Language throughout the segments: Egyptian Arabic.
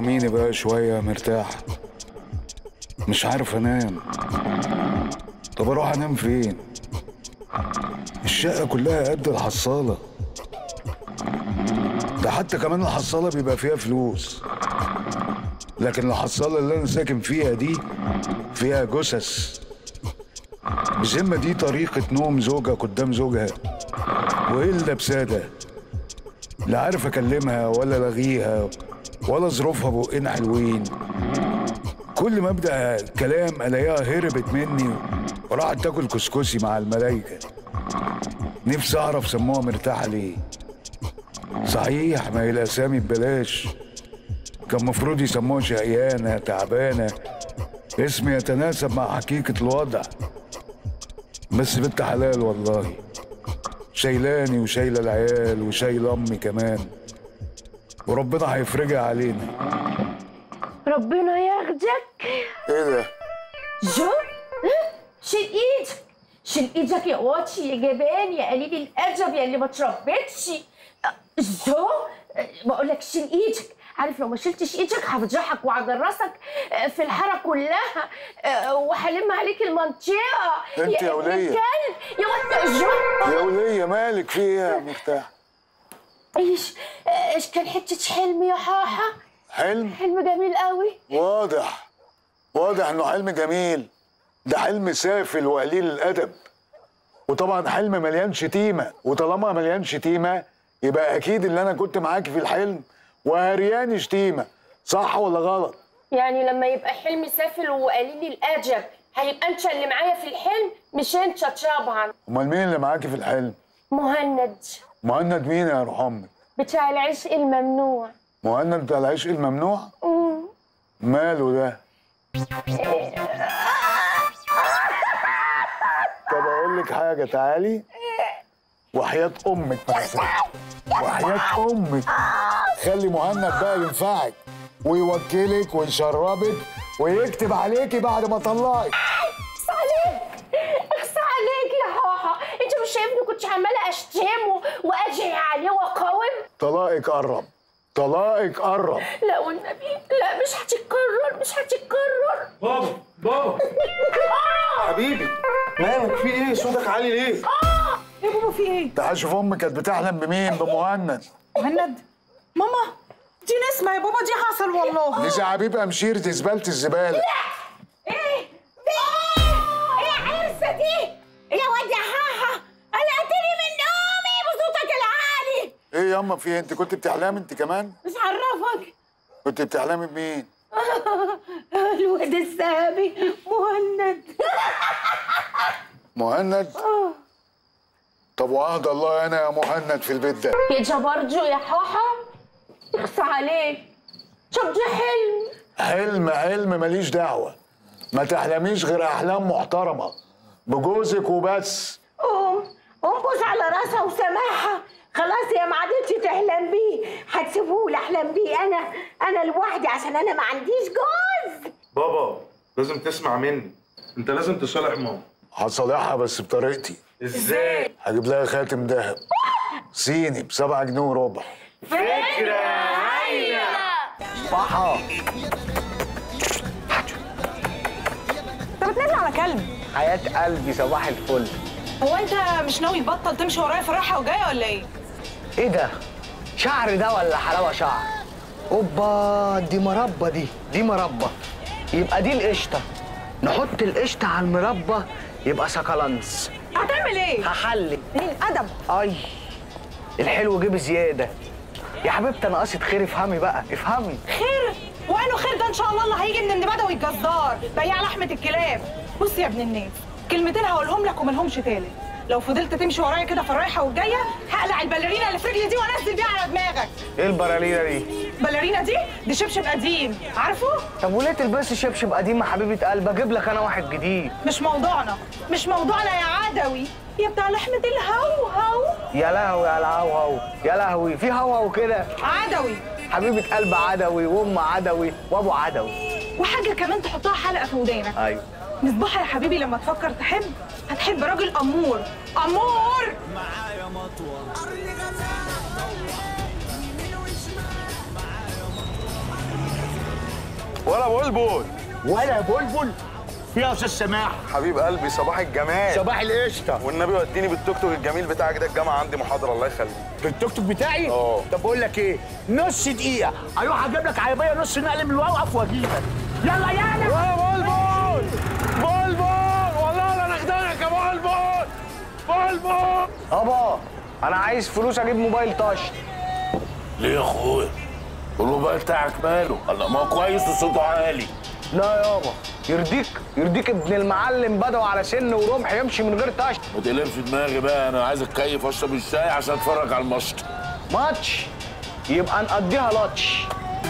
ارحميني بقى شوية مرتاح مش عارف انام طب اروح انام فين الشقة كلها قد الحصالة ده حتى كمان الحصالة بيبقى فيها فلوس لكن الحصالة اللي أنا ساكن فيها دي فيها جثث بذمة دي طريقة نوم زوجة قدام زوجها وإيه اللي لابساه ده؟ لا عارف أكلمها ولا ألغيها ولا ظروفها بقين حلوين كل ما أبدأ كلام ألاقيها هربت مني وراحت تاكل كسكسي مع الملايكة نفسي أعرف سموها مرتاحة ليه صحيح ما هي الأسامي ببلاش كان مفروض يسموها شقيانة تعبانة اسم يتناسب مع حقيقة الوضع بس بنت حلال والله شايلاني وشايلة العيال وشايلة أمي كمان وربنا هيفرجها علينا ربنا ياخدك ايه ده؟ جو شيل ايدك شيل ايدك يا واطي يا جبان يا قليل الادب يا اللي ما تربيتش جو بقول لك شيل ايدك عارف لو ما شلتش ايدك هفضحك وهجرسك في الحاره كلها وهلم عليك المنطقه انت يا ابن ولية. الكلب يا واد جو يا ولية مالك في ايه يا مرتاح؟ ايش ايش كان حته حلم يا حاحه حلم؟ حلم جميل قوي واضح واضح انه حلم جميل ده حلم سافل وقليل الادب وطبعا حلم مليان شتيمه وطالما مليان شتيمه يبقى اكيد اللي انا كنت معاكي في الحلم وهرياني شتيمه صح ولا غلط يعني لما يبقى حلم سافل وقليل الادب هيبقى انت اللي معايا في الحلم مش انت طبعا امال مين اللي معاكي في الحلم مهند مهند مين يا روح امك بتاع العشق الممنوع مهند بتاع العشق الممنوع مم. ماله ده طب اقول لك حاجه تعالي وحياة امك مثلا وحياة امك خلي مهند بقى ينفعك ويوكلك ويشربك ويكتب عليكي بعد ما طلعك اخس عليك اخس عليك يا حاحة انت مش شايفني كنت عمالة اشتمه واجري عليه واقاوم طلاقك قرب طلاقك قرب لا والنبي لا مش هتتكرر مش هتتكرر بابا بابا حبيبي مالك في ايه صوتك عالي ليه يا بابا في ايه؟ تعال شوف امك كانت بتحلم بمين بمهند مهند ماما دي نسمة يا بابا دي حصل والله دي زعابيب امشير دي زباله الزباله ايه ايه ايه عرسة دي يا واد يا حاحة انا قتلي من نومي بصوتك العالي ايه ياما في إيه؟ انت كنت بتحلمي انت كمان مش عرفك كنت بتحلمي بمين الواد السابي مهند مهند طب وعهد الله انا يا مهند في البيت ده يا جبرجو يا حاحة اخس عليك طب ده حلم حلم حلم ماليش دعوه ما تحلميش غير احلام محترمه بجوزك وبس قوم قوم بوس على راسها وسامحها خلاص يا ما عادتش تحلم بيه هتسيبهولي احلم بيه انا انا لوحدي عشان انا ما عنديش جوز بابا لازم تسمع مني انت لازم تصالح ماما هصالحها بس بطريقتي ازاي هجيب لها خاتم ذهب صيني بسبعة جنيه وربع فكرة هايلة صحة انت بتنزل على كلب حياة قلبي صباح الفل هو انت مش ناوي تبطل تمشي ورايا في الرايحة وجاية ولا ايه؟ ايه ده؟ شعر ده ولا حلاوة شعر؟ اوبا دي مربى دي دي مربى يبقى دي القشطة نحط القشطة على المربى يبقى سكالانس هتعمل ايه؟ هحلي قليل ادب اي الحلو جيب زيادة يا حبيبتي انا قصد خير افهمي بقى افهمي خير وانه خير ده ان شاء الله اللي هيجي من النبادة والجزار بياع لحمة الكلاب بص يا ابن الناس كلمتين هقولهم لك وملهمش تالت لو فضلت تمشي ورايا كده في الرايحة والجاية هقلع الباليرينا اللي في رجلي دي وانزل بيها على دماغك ايه البرالينة دي؟ الباليرينا دي دي شبشب قديم عارفه؟ طب وليه تلبسي شبشب قديم يا حبيبة قلب اجيب لك انا واحد جديد مش موضوعنا مش موضوعنا يا عدوي يا بتاع لحمة الهوهو يا لهوي على الهوهو يا لهوي في هوهو كده عدوي حبيبة قلب عدوي وام عدوي وابو عدوي وحاجة كمان تحطها حلقة في ودانك ايوه مصباح يا حبيبي لما تفكر تحب هتحب راجل أمور أمور ولا بلبل ولا بلبل يا استاذ سماح حبيب قلبي صباح الجمال صباح القشطه والنبي وديني بالتوك توك الجميل بتاعك ده الجامعه عندي محاضره الله يخليك بالتوك توك بتاعي اه. طب بقول لك ايه نص دقيقه اروح اجيب لك عربيه نص نقل من الوقف واجيبك يلا يلا يا بلبل بلبل والله انا اخدمك يا بلبل بلبل ابا انا عايز فلوس اجيب موبايل تاتش ليه يا اخويا؟ الموبايل بتاعك ماله؟ الله ما هو كويس وصوته عالي لا يابا يرضيك يرضيك ابن المعلم بدوي على سن ورمح يمشي من غير تاتش ما تقلبش دماغي بقى انا عايز اتكيف واشرب الشاي عشان اتفرج على الماتش ماتش يبقى نقضيها لاتش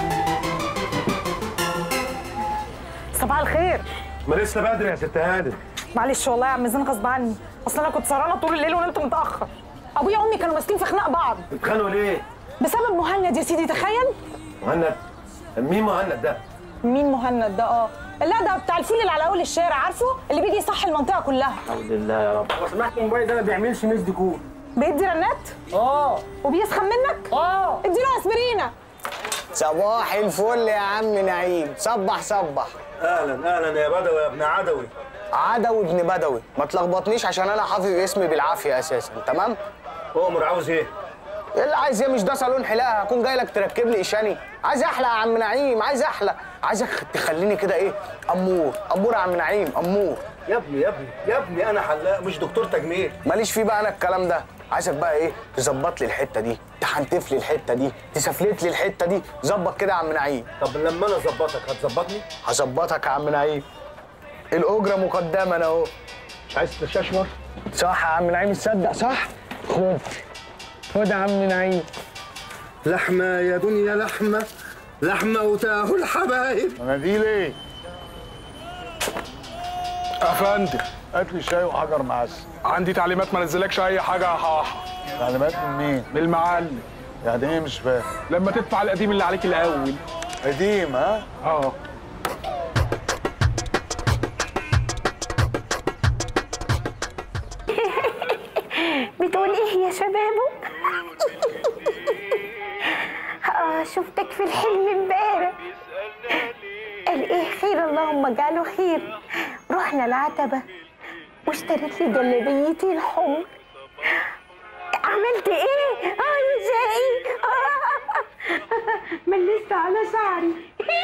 صباح الخير ما لسه بدري يا ست هانم معلش والله يا عم زين غصب عني اصل انا كنت سهرانه طول الليل ونمت متاخر ابويا وامي كانوا ماسكين في خناق بعض اتخانقوا ليه؟ بسبب مهند يا سيدي تخيل مهند مين مهند ده؟ مين مهند ده اه لا ده بتاع الفول اللي على اول الشارع عارفه اللي بيجي يصحي المنطقه كلها الحمد لله يا رب لو سمحت الموبايل ده ما بيعملش ميس ديكور بيدي رنات اه وبيسخن منك اه اديله اسبرينه صباح الفل يا عم نعيم صبح صبح اهلا اهلا يا بدوي يا ابن عدوي عدوي ابن بدوي ما تلخبطنيش عشان انا حافظ اسمي بالعافيه اساسا تمام عمر عاوز ايه؟ ايه اللي عايز ايه مش ده صالون حلاقه هكون جاي لك تركب لي ايشاني عايز احلق يا عم نعيم عايز احلق عايزك تخليني كده ايه امور امور يا عم نعيم امور يا ابني يا ابني يا ابني انا حلاق مش دكتور تجميل ماليش فيه بقى انا الكلام ده عايزك بقى ايه تظبط لي الحته دي تحنتف لي الحته دي تسفلت لي الحته دي ظبط كده يا عم نعيم طب لما انا اظبطك هتظبطني؟ هظبطك يا عم نعيم الاجره مقدما اهو مش عايز تستشمر؟ صح يا عم نعيم تصدق صح خد خد يا عم نعيم لحمه يا دنيا لحمه لحمه وتاهو الحبايب مناديل ايه؟ افندم هات لي شاي وحجر معسل عندي تعليمات ما نزلكش اي حاجه يا حاحه تعليمات من مين؟ من المعلم يعني ايه مش فاهم لما تدفع القديم اللي عليك الاول قديم ها؟ اه بتقول ايه يا شبابو اه شفتك في الحلم امبارح قال ايه خير اللهم اجعله خير رحنا العتبة واشتريت لي جلابيتي الحمر عملت ايه؟ اه يا شقي آه. ملست على شعري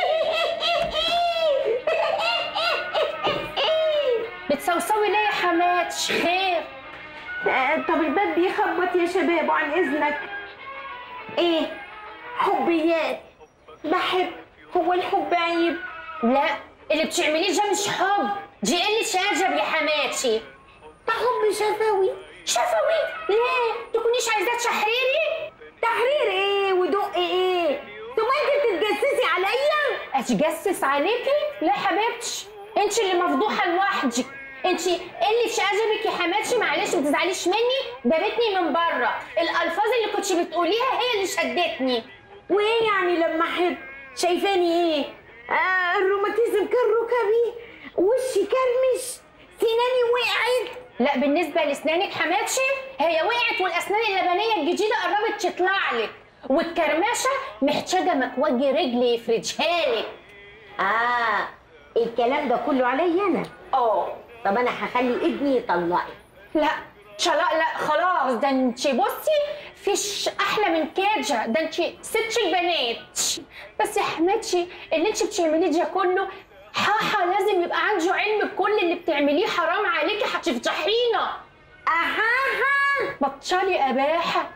بتسوسوي ليه يا حماتش خير آه، طب الباب بيخبط يا شباب عن اذنك ايه حبيات بحب هو الحب عيب لا اللي بتعمليه ده مش حب دي قلة أدب يا حماتي ده حب شفوي شفوي ليه تكونيش عايزاه تشحريري تحرير ايه ودق ايه ثم انت بتتجسسي عليا اتجسس عليكي لا حبيبتي انت اللي مفضوحه لوحدك انت قلة ادبك يا حماتي معلش ما تزعليش مني جابتني من بره الالفاظ اللي كنت بتقوليها هي اللي شدتني وايه يعني لما احب شايفاني ايه آه الروماتيزم كان ركبي وشي كرمش سناني وقعت لا بالنسبه لاسنانك حماتشي هي وقعت والاسنان اللبنيه الجديده قربت تطلع لك والكرمشه محتاجه مكوجي رجل يفرجها لك آه الكلام ده كله عليا أنا اه طب أنا هخلي ابني يطلقك لا شلاء لا خلاص ده انت بصي فيش احلى من كده ده انت ست البنات بس يا حماتي اللي انت بتعمليه ده كله حاحة لازم يبقى عنده علم بكل اللي بتعمليه حرام عليكي هتفضحينا اها بطلي اباحه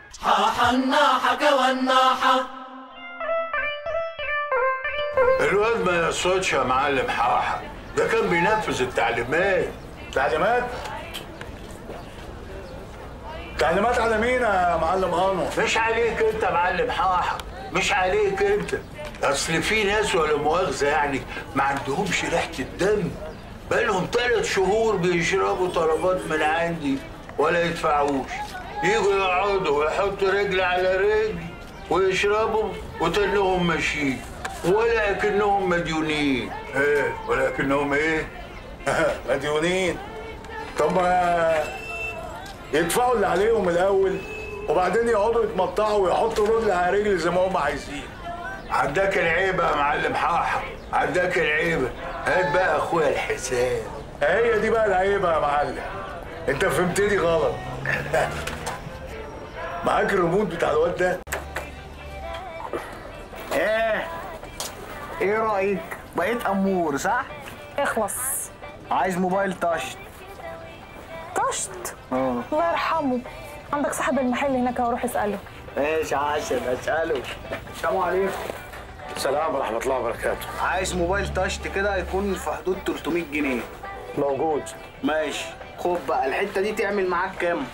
الواد ما يقصدش يا معلم حاحة ده كان بينفذ التعليمات تعليمات تعليمات على مين يا معلم انور؟ مش عليك انت يا معلم حاحة مش عليك انت اصل في ناس ولا مؤاخذة يعني ما عندهمش ريحة الدم بقالهم ثلاث شهور بيشربوا طلبات من عندي ولا يدفعوش يجوا يقعدوا ويحطوا رجل على رجل ويشربوا وتنهم ماشيين ولا كأنهم مديونين ايه ولا كأنهم ايه مديونين طب ما يدفعوا اللي عليهم الاول وبعدين يقعدوا يتمطعوا ويحطوا رجل على رجل زي ما هم عايزين عداك العيبة يا معلم حاحة عداك العيبة هات بقى اخويا الحساب هي دي بقى العيبه يا معلم انت فهمتني غلط معاك الريموت بتاع الواد ده ايه ايه رايك بقيت امور صح اخلص عايز موبايل تاتش طشت اه الله يرحمه عندك صاحب المحل هناك اروح اساله ماشي عشان اساله السلام عليكم السلام ورحمه الله وبركاته عايز موبايل تاتش كده يكون في حدود 300 جنيه موجود ماشي خد بقى الحته دي تعمل معاك كام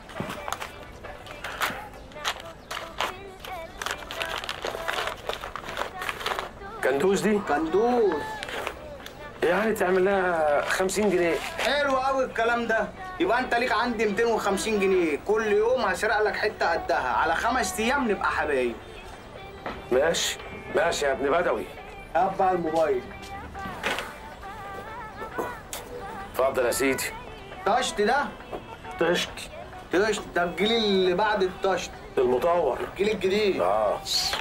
كندوز دي كندوز يعني تعمل لها 50 جنيه حلو قوي الكلام ده يبقى انت ليك عندي 250 جنيه كل يوم هسرق لك حته قدها على خمس ايام نبقى حبايب ماشي ماشي يا ابن بدوي هات بقى الموبايل اتفضل يا سيدي طشت ده طشت طشت ده الجيل اللي بعد الطشت المطور الجيل الجديد اه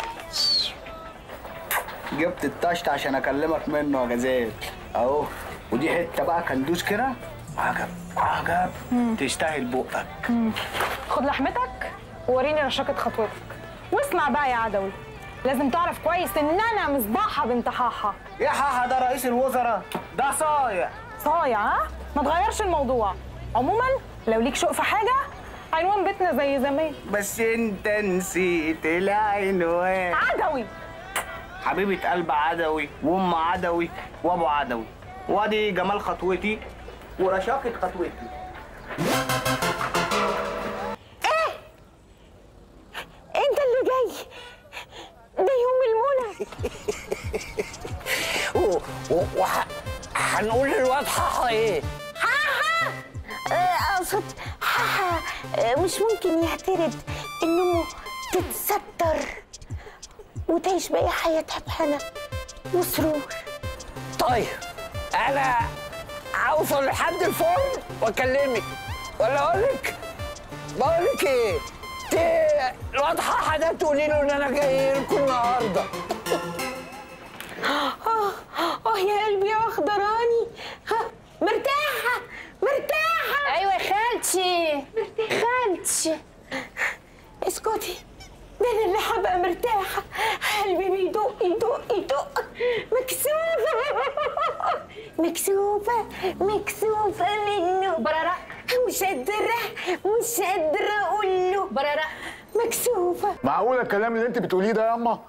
جبت الطشت عشان اكلمك منه يا جزال اهو ودي حته بقى كندوز كده عجب عجب تستاهل بقك خد لحمتك ووريني رشاقة خطوتك واسمع بقى يا عدوي لازم تعرف كويس ان انا مصباحة بنت حاحة يا حاحة ده رئيس الوزراء ده صايع صايع ها ما تغيرش الموضوع عموما لو ليك شوق في حاجة عنوان بيتنا زي زمان بس انت نسيت العنوان عدوي حبيبة قلب عدوي وام عدوي وابو عدوي وادي جمال خطوتي ورشاقة خطوتي انت اللي جاي ده يوم المنى هنقول للواد حاحة ايه؟ حاحة آه، اقصد حاحة آه، مش ممكن يعترض ان امه تتستر وتعيش باقي حياتها بهنا وسرور طيب انا اوصل لحد الفرن واكلمك ولا اقول لك بقول لك ايه ت- الواد حاحة ده تقولي له ان انا جاي لكم النهارده اه اه يا قلبي يا اخضراني ها مرتاحة مرتاحة ايوه يا خالتي خالتي اسكتي ده انا اللي هبقى مرتاحة قلبي بيدق يدق يدق مكسوفة مكسوفة مكسوفة منه بررق مش قادرة مش قادرة أقول له بررق مكسوفة معقوله الكلام اللي انت بتقوليه ده يا اما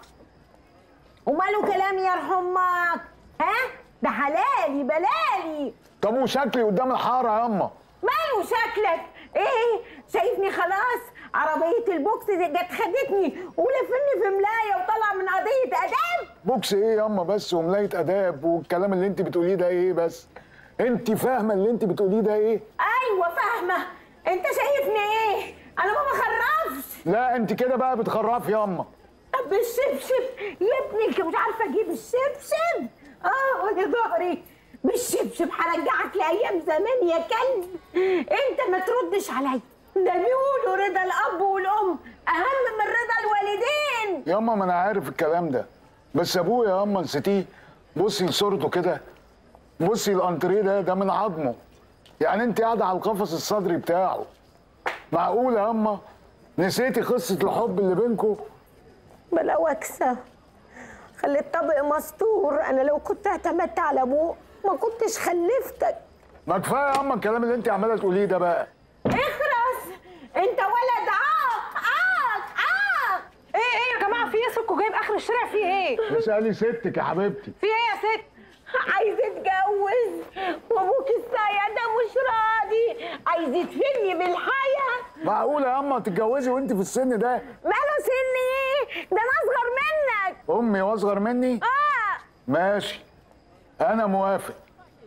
وماله كلام يرحم امك ها ده حلالي بلالي طب وشكلي قدام الحاره يا اما ماله شكلك ايه شايفني خلاص عربية البوكس دي جت خدتني ولفني في ملاية وطلع من قضية أداب بوكس ايه يا اما بس وملايه اداب والكلام اللي انت بتقوليه ده ايه بس انت فاهمه اللي انت بتقوليه ده ايه أيوة فاهمة أنت شايفني إيه؟ أنا ما بخرفش لا انت كده بقى بتخرفي يا اما طب الشبشب يا ابني انت مش عارفة أجيب الشبشب اه يا ظهري بالشبشب هرجعك لأيام زمان يا كلب أنت ما تردش عليا ده بيقولوا رضا الأب والأم أهم من رضا الوالدين يا اما ما انا عارف الكلام ده بس ابويا يا اما نسيتيه بصي لصورته كده بصي الانتريه ده ده من عظمه يعني انت قاعده على القفص الصدري بتاعه معقوله يا اما نسيتي قصه الحب اللي بينكم بلا وكسة خلي الطبق مستور أنا لو كنت اعتمدت على أبوه ما كنتش خلفتك ما كفايه يا اما الكلام اللي انت عماله تقوليه ده بقى اخرس انت ولد عاق عاق عاق ايه ايه يا جماعة في ايه سكوا جايب اخر الشارع في ايه؟ اسالي ستك يا حبيبتي في ايه يا ست؟ عايز اتجوز وابوك الصايع ده مش راضي عايز يدفني بالحياة معقوله يا اما تتجوزي وانت في السن ده ماله سني ايه ده انا اصغر منك امي واصغر مني اه ماشي انا موافق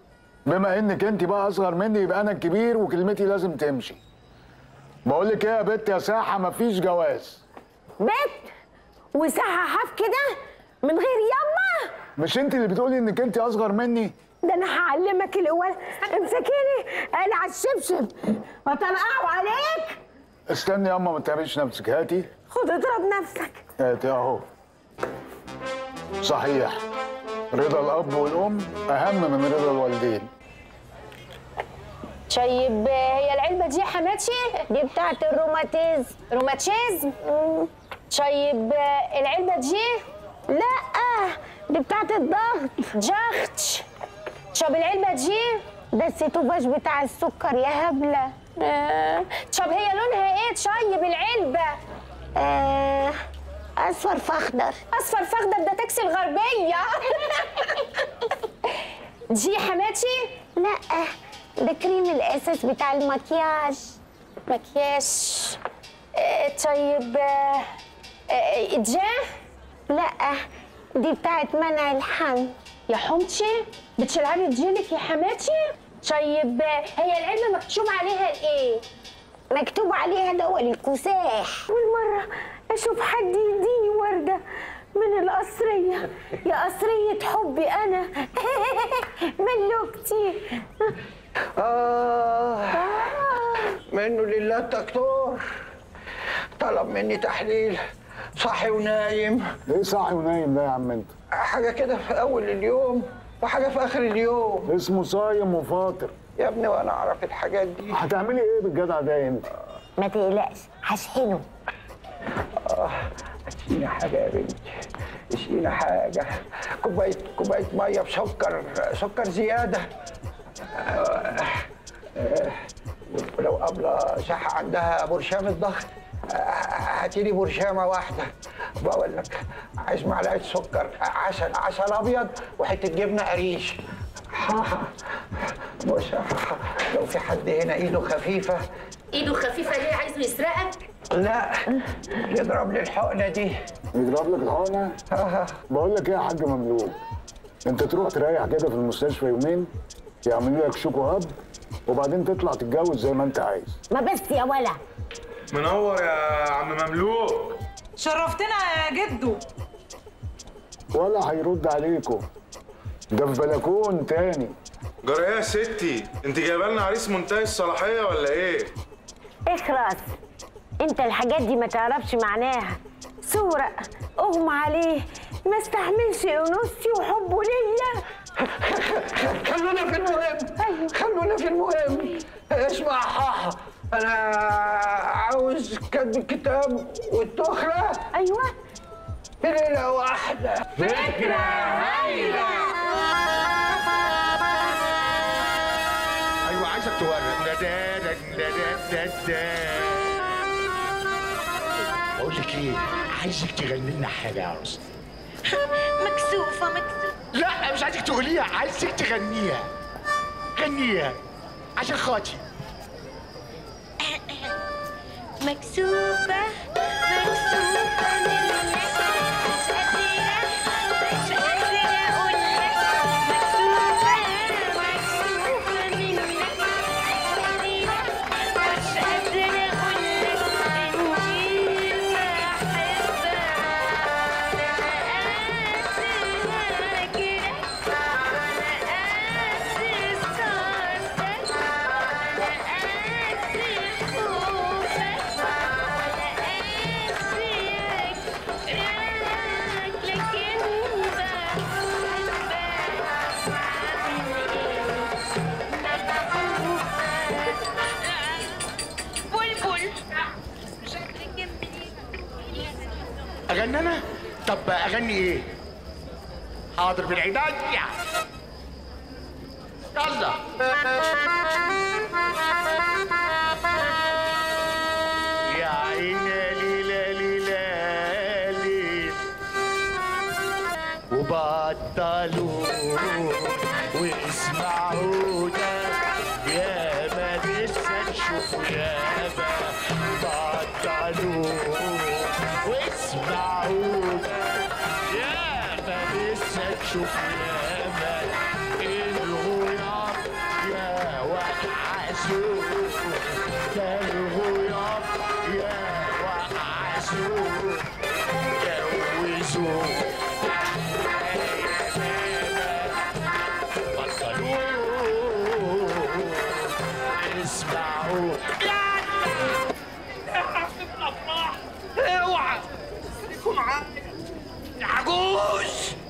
بما انك انت بقى اصغر مني يبقى انا الكبير وكلمتي لازم تمشي بقول لك ايه يا بت يا ساحه مفيش جواز بيت وساحة حاف كده من غير يما مش انت اللي بتقولي انك انت اصغر مني ده انا هعلمك الاول امسكيني قلع الشبشب وطلقعه عليك استني يا اما ما تعمليش نفسك هاتي خد اضرب نفسك هاتي اهو صحيح رضا الاب والام اهم من رضا الوالدين طيب هي العلبة دي يا حماتي؟ دي بتاعت الروماتيزم روماتيزم؟ طيب العلبة دي؟ لا دي بتاعت الضغط جخت طب العلبة دي؟ ده السيتوفاج بتاع السكر يا هبلة آه. طب هي لونها ايه طيب العلبة؟ آه اصفر فاخضر اصفر فاخضر ده تاكسي الغربية دي يا حماتي؟ لا ده كريم الاساس بتاع المكياج مكياج آه طيب آه آه دي؟ لا دي بتاعت منع الحمل يا حمتي بتلعبي بجيلك يا حماتي؟ طيب هي العلبة مكتوب عليها ايه؟ مكتوب عليها دواء الكساح والمرة أشوف حد يديني وردة من القصرية يا قصرية حبي أنا ملوكتي آه منه لله الدكتور طلب مني تحليل صاحي ونايم ايه صاحي ونايم ده يا عم انت حاجة كده في أول اليوم وحاجة في آخر اليوم اسمه صايم وفاطر يا ابني وأنا أعرف الحاجات دي هتعملي ايه بالجدع ده انت ما تقلقش هشحنه آه اشينا حاجة يا بنتي اشينا حاجة كوباية كوباية مية بسكر سكر زيادة آه، آه، لو قبل صح عندها برشام الضغط آه، هاتيلي برشامة واحدة بقول لك عايز معلقة سكر عسل عسل أبيض وحتة جبنة قريش بص لو في حد هنا ايده خفيفة ايده خفيفة ليه عايزه يسرقك؟ لا يضرب لي الحقنة دي يضرب لك الحقنه بقول لك ايه يا حاج مملوك انت تروح تريح كده في المستشفى يومين يعملوا لك شوكو هاب وبعدين تطلع تتجوز زي ما انت عايز ما بس يا ولا منور يا عم مملوك شرفتنا يا جدو ولا هيرد عليكم ده في بلكون تاني جرى ايه يا ستي انت جايبه لنا عريس منتهي الصلاحيه ولا ايه اخرس انت الحاجات دي ما تعرفش معناها صورة اغمى عليه ما استحملش انوثتي وحبه ليا خلونا في المهم خلونا في المهم اسمع حاحة انا عاوز كتب الكتاب والتخرة ايوه في ليلة واحدة فكرة هايلة ايوه عايزك تورق بقول لك ايه عايزك تغني لنا حاجه يا عروسه مكسوفة مكسوفة لا مش عايزك تقوليها عايزك تغنيها غنيها عشان خاطري مكسوفة مكسوفة منك مش قادرة مش قادرة أقول لك مكسوفة مكسوفة منك مش قادرة أقول لك إني بحبك على قد كده على قد صورتك على قد خوفك على قد فكرك لكن بلبل اغني انا طب اغني ايه حاضر من عينيا يلا يا عيني ليلى ليلى ليل وبطلوا واسمعوا ده يا ما لسه نشوفوا يا ما بطلوا واسمعوا ده يا ما لسه نشوفوا يا ما الغياب يا وحشوا ده الغياب يا وحشوا جوزوا بطلوا اسمعوا اوعى خليكم معايا يا عجوز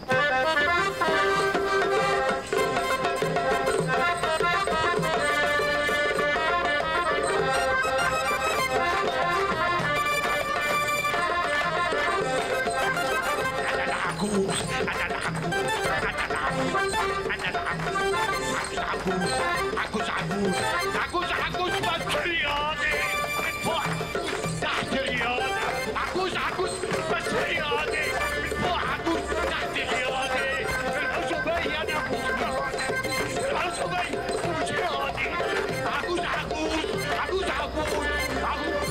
انا العجوز عجوز عجوز عجوز عجوز عجوز بس رياضي من فوق عجوز تحت رياضي عجوز عجوز بس رياضي من فوق عجوز تحت رياضي العزوبية انا مش رياضي العزوبية مش رياضي عجوز عجوز عجوز عجوز عجوز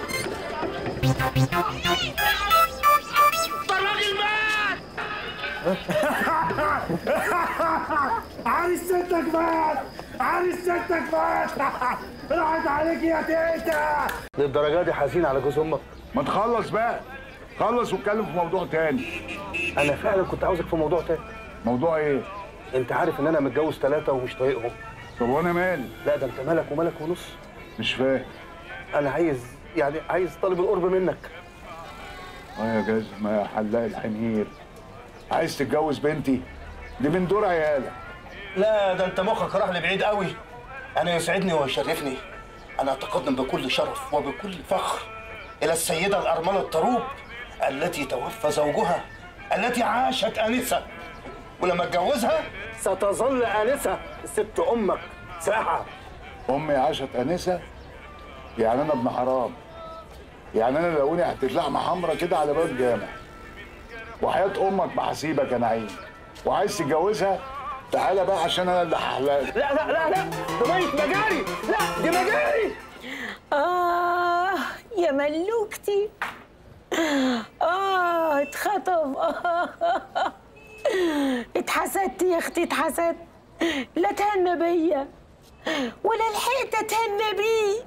ده الراجل مات عريس ستك مات عريس ستك مات راحت عليك يا تيتا للدرجه دي حزين على جوز امك ما تخلص بقى خلص واتكلم في موضوع تاني انا فعلا كنت عاوزك في موضوع تاني موضوع ايه انت عارف ان انا متجوز ثلاثه ومش طايقهم طب وانا مالي لا ده انت ملك وملك ونص مش فاهم انا عايز يعني عايز طالب القرب منك اه يا جزمة يا حلاق الحنير عايز تتجوز بنتي دي من دور عيالك لا ده انت مخك راح لبعيد قوي انا يسعدني ويشرفني انا اتقدم بكل شرف وبكل فخر الى السيده الارمله الطروب التي توفى زوجها التي عاشت انسه ولما اتجوزها ستظل انسه ست امك ساعه امي عاشت انسه يعني انا ابن حرام يعني انا لقوني حته لحمه حمرا كده على باب جامع وحياه امك ما هسيبك يا نعيم وعايز تتجوزها تعالى بقى عشان انا اللي هحلقك لا لا لا لا ده ميت مجاري لا دي مجاري آه يا ملوكتي آه اتخطب آه اتحسدت يا أختي اتحسدت لا تهنى بيا ولا لحقت اتهنى بيه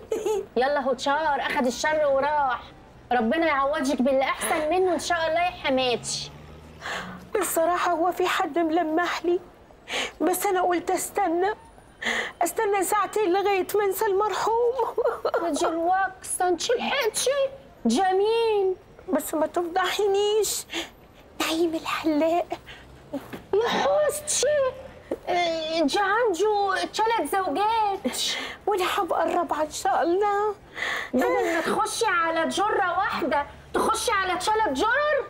يلا هو اتشهر اخد الشر وراح ربنا يعوضك باللي احسن منه ان شاء الله يا حماتي الصراحة هو في حد ملمح لي بس أنا قلت استنى استنى ساعتين لغاية ما انسى المرحوم اجي الوقت انت لحقتي جميل بس ما تفضحينيش نعيم الحلاق يا حوستي آه، جا عنده ثلاث زوجات وانا هبقى الرابعة ان شاء الله بدل ما تخشي على جرة واحدة تخشي على ثلاث جرر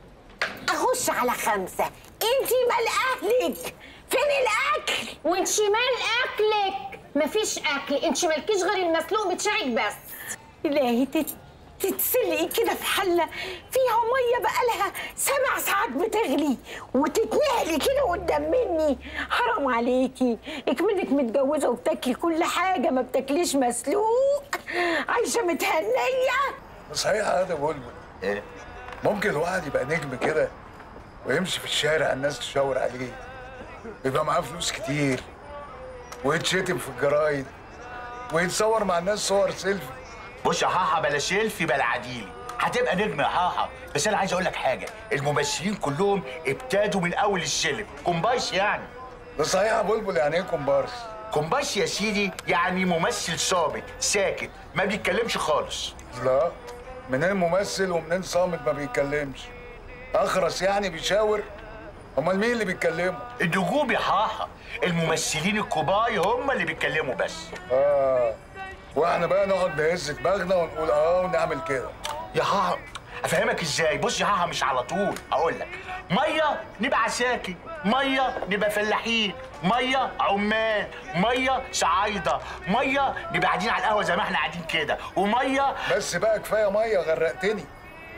اخش على خمسة انتي مال اهلك فين الاكل وانت مال اكلك مفيش اكل انت مالكيش غير المسلوق بتاعك بس الهي تت... تتسلقي كده في حلة فيها مية بقالها سبع ساعات بتغلي وتتنقلي كده قدام مني حرام عليكي اكمنك متجوزة وبتاكلي كل حاجة ما بتاكليش مسلوق عايشة متهنية صحيح هذا بلبل ايه ممكن الواحد يبقى نجم كده ويمشي في الشارع الناس تشاور عليه يبقى معاه فلوس كتير ويتشتم في الجرايد ويتصور مع الناس صور سيلفي بص يا حاحا بلا سيلفي بلا عديلي هتبقى نجم يا حاحا بس انا عايز اقول لك حاجه الممثلين كلهم ابتدوا من اول السلم كومبايس يعني ده صحيح يا بلبل يعني ايه كومبارس كومبايس يا سيدي يعني ممثل صامت ساكت ما بيتكلمش خالص لا منين ممثل ومنين صامت ما بيتكلمش اخرس يعني بيشاور امال مين اللي بيتكلموا النجوم يا حاحا الممثلين الكبار هم اللي بيتكلموا بس اه واحنا بقى نقعد نهز دماغنا ونقول اه ونعمل كده يا حاحا افهمك ازاي بص يا حاحا مش على طول اقول لك ميه نبقى عساكر ميه نبقى فلاحين ميه عمال ميه صعايده ميه نبقى قاعدين على القهوه زي ما احنا قاعدين كده وميه بس بقى كفايه ميه غرقتني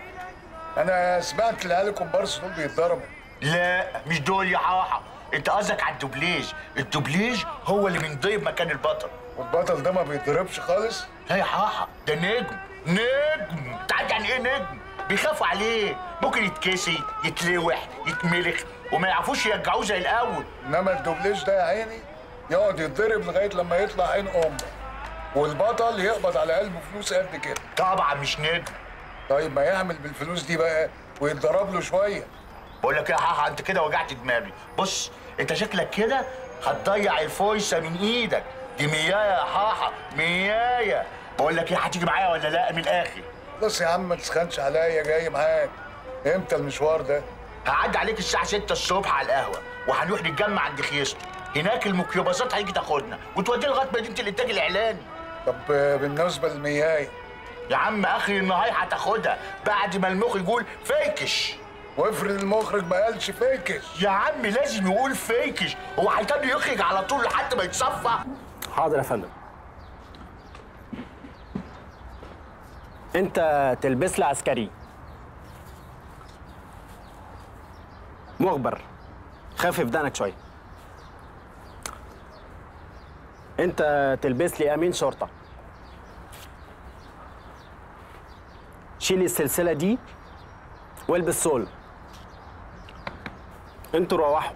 انا سمعت العيال الكومبارس دول بيتضربوا لا مش دول يا حاحا انت قصدك على الدوبليج الدوبليج هو اللي بينضرب مكان البطل والبطل ده ما بيتضربش خالص لا يا حاحا ده نجم نجم انت عارف يعني ايه نجم بيخافوا عليه ممكن يتكسي يتلوح يتملخ وما يعرفوش يرجعوه زي الاول انما الدوبليج ده يا عيني يقعد يتضرب لغايه لما يطلع عين امه والبطل يقبض على قلبه فلوس قد كده طبعا مش نجم طيب ما يعمل بالفلوس دي بقى ويتضرب له شويه بقول لك ايه يا حاحا انت كده وجعت دماغي بص انت شكلك كده هتضيع الفرصه من ايدك دي ميايه يا حاحا ميايه بقول لك ايه هتيجي معايا ولا لا من الاخر بص يا عم ما تسخنش عليا جاي معاك امتى المشوار ده هعدي عليك الساعه 6 الصبح على القهوه وهنروح نتجمع عند خيسته هناك الميكروباصات هيجي تاخدنا وتودينا لغايه مدينه الانتاج الاعلاني طب بالنسبه للمياي يا عم اخر النهار هتاخدها بعد ما المخ يقول فيكش وافرض المخرج ما قالش فيكش يا عم لازم يقول فيكش هو هيتم يخرج على طول لحد ما يتصفى حاضر يا فندم انت تلبس لي عسكري مخبر خفف دقنك شويه انت تلبس لي امين شرطه شيل السلسله دي والبس سول انتوا روحوا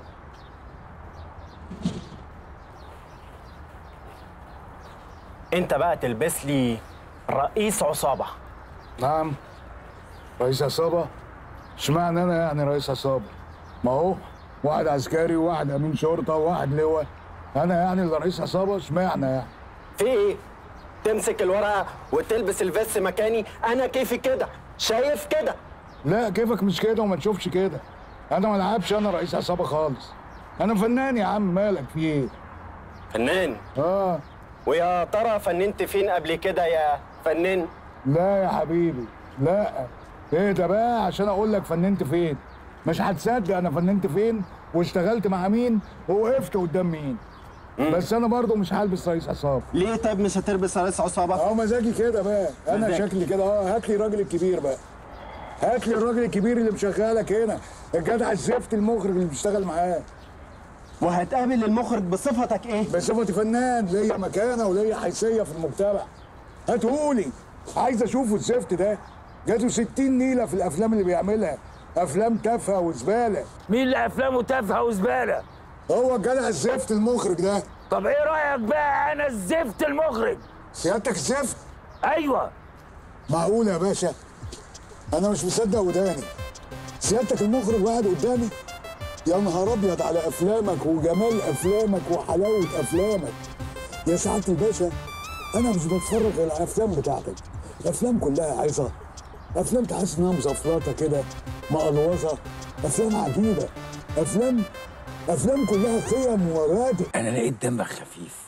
انت بقى تلبس لي رئيس عصابه نعم رئيس عصابة اشمعنى انا يعني رئيس عصابة ما هو واحد عسكري وواحد امين شرطة وواحد لواء انا يعني اللي رئيس عصابة اشمعنى يعني في ايه تمسك الورقه وتلبس الفيست مكاني انا كيفي كده شايف كده لا كيفك مش كده وما تشوفش كده انا ما العبش انا رئيس عصابة خالص انا فنان يا عم مالك في ايه فنان اه ويا ترى فننت فين قبل كده يا فنان لا يا حبيبي لا ايه ده بقى عشان اقول لك فننت فين مش هتصدق انا فننت فين واشتغلت مع مين ووقفت قدام مين بس انا برضو مش هلبس رئيس عصابه ليه طيب مش هتلبس رئيس عصابه اه مزاجي كده بقى انا مزاج. شكلي كده اه هات لي الراجل الكبير بقى هات لي الراجل الكبير اللي مشغلك هنا الجدع الزفت المخرج اللي بيشتغل معاه وهتقابل المخرج بصفتك ايه بصفتي فنان ليا مكانه وليا حيثيه في المجتمع هاتهولي عايز اشوفه الزفت ده جاته 60 نيله في الافلام اللي بيعملها افلام تافهه وزباله مين اللي افلامه تافهه وزباله هو الجدع الزفت المخرج ده طب ايه رايك بقى انا الزفت المخرج سيادتك الزفت ايوه معقول يا باشا انا مش مصدق وداني سيادتك المخرج قاعد قدامي يا نهار ابيض على افلامك وجمال افلامك وحلاوه افلامك يا سعاده الباشا انا مش بتفرج على الافلام بتاعتك الافلام كلها عايزه افلام تحس انها مزفلطه كده مقلوظه افلام عجيبه افلام افلام كلها قيم ومبادئ انا لقيت دمك خفيف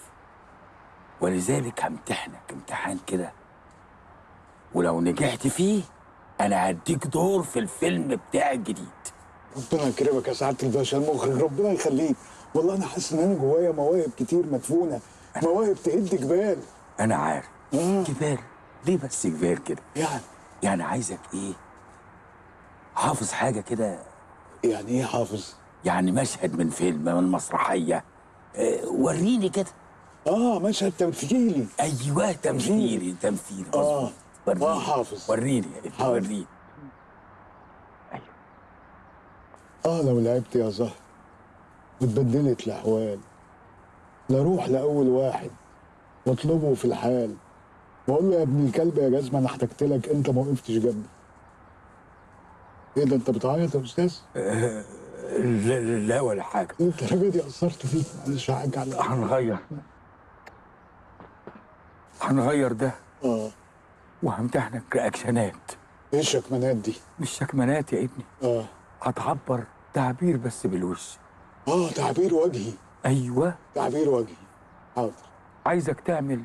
ولذلك همتحنك امتحان كده ولو نجحت فيه انا هديك دور في الفيلم بتاعي الجديد ربنا يكرمك يا سعاده الباشا المخرج ربنا يخليك والله انا حاسس ان انا جوايا مواهب كتير مدفونه مواهب تهد جبال انا عارف جبال ليه بس جبال كده يعني يعني عايزك ايه حافظ حاجه كده يعني ايه حافظ يعني مشهد من فيلم من مسرحيه آه، وريني كده اه مشهد تمثيلي ايوه تمثيلي تمثيلي اه وريني اه حافظ وريني يا ابني حاضر. وريني اه لو لعبت يا زهر واتبدلت الاحوال لاروح لاول واحد واطلبه في الحال واقول له يا ابن الكلب يا جزمه انا احتجت لك انت ما وقفتش جنبي ايه ده انت بتعيط يا استاذ؟ آه، لا, لا, لا ولا حاجه الدرجه دي اثرت فيك معلش حاجه على هنغير هنغير ده اه وهمتحنك رياكشنات ايه الشكمانات دي؟ مش شكمانات يا ابني اه هتعبر تعبير بس بالوش اه تعبير وجهي ايوه تعبير وجهي حاضر عايزك تعمل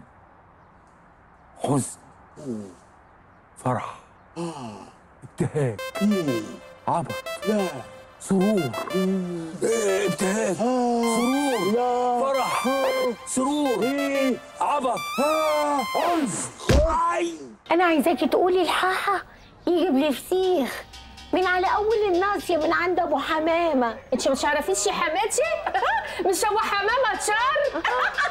حزن فرح اه ابتهاج مم. عبط لا سرور إيه، ابتهاج سرور لا فرح سرور ايه عبط اه عنف عي انا عايزاكي تقولي الحاحه يجيب لي فسيخ من على اول الناصيه من عند ابو حمامه انت مش عارفيش يا حماتي مش ابو حمامه شر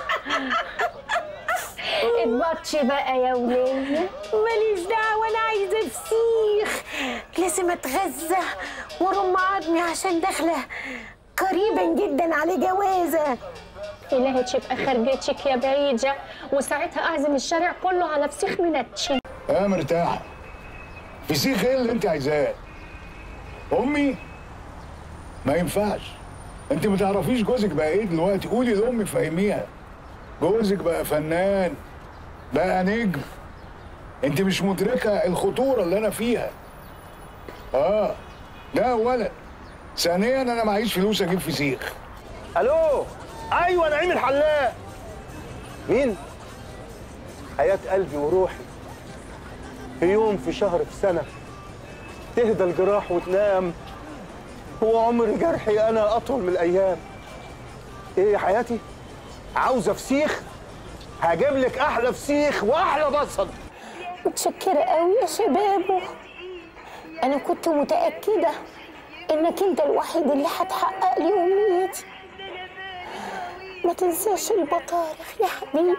اتبطشي بقى يا وليه ماليش دعوه انا عايزه فسيخ لازم اتغذى وارم عظمي عشان داخله قريبا جدا على جوازه إلهي تبقى خرجتك يا بعيدة وساعتها أعزم الشارع كله على فسيخ منتشي اه مرتاحة فسيخ ايه اللي انت عايزاه؟ امي؟ ما ينفعش انت ما تعرفيش جوزك بقى ايه دلوقتي قولي لامي فهميها جوزك بقى فنان بقى نجم انت مش مدركة الخطورة اللي انا فيها اه ده اولا ثانيا انا معيش فلوس اجيب فسيخ الو ايوه نعيم الحلاق مين حياه قلبي وروحي في يوم في شهر في سنه تهدى الجراح وتنام هو عمر جرحي انا اطول من الايام ايه يا حياتي عاوزه فسيخ هجيب لك احلى فسيخ واحلى بصل متشكرة قوي يا شبابو أنا كنت متأكدة إنك أنت الوحيد اللي هتحقق لي أمنيتي ما تنساش البطارخ يا حبيبي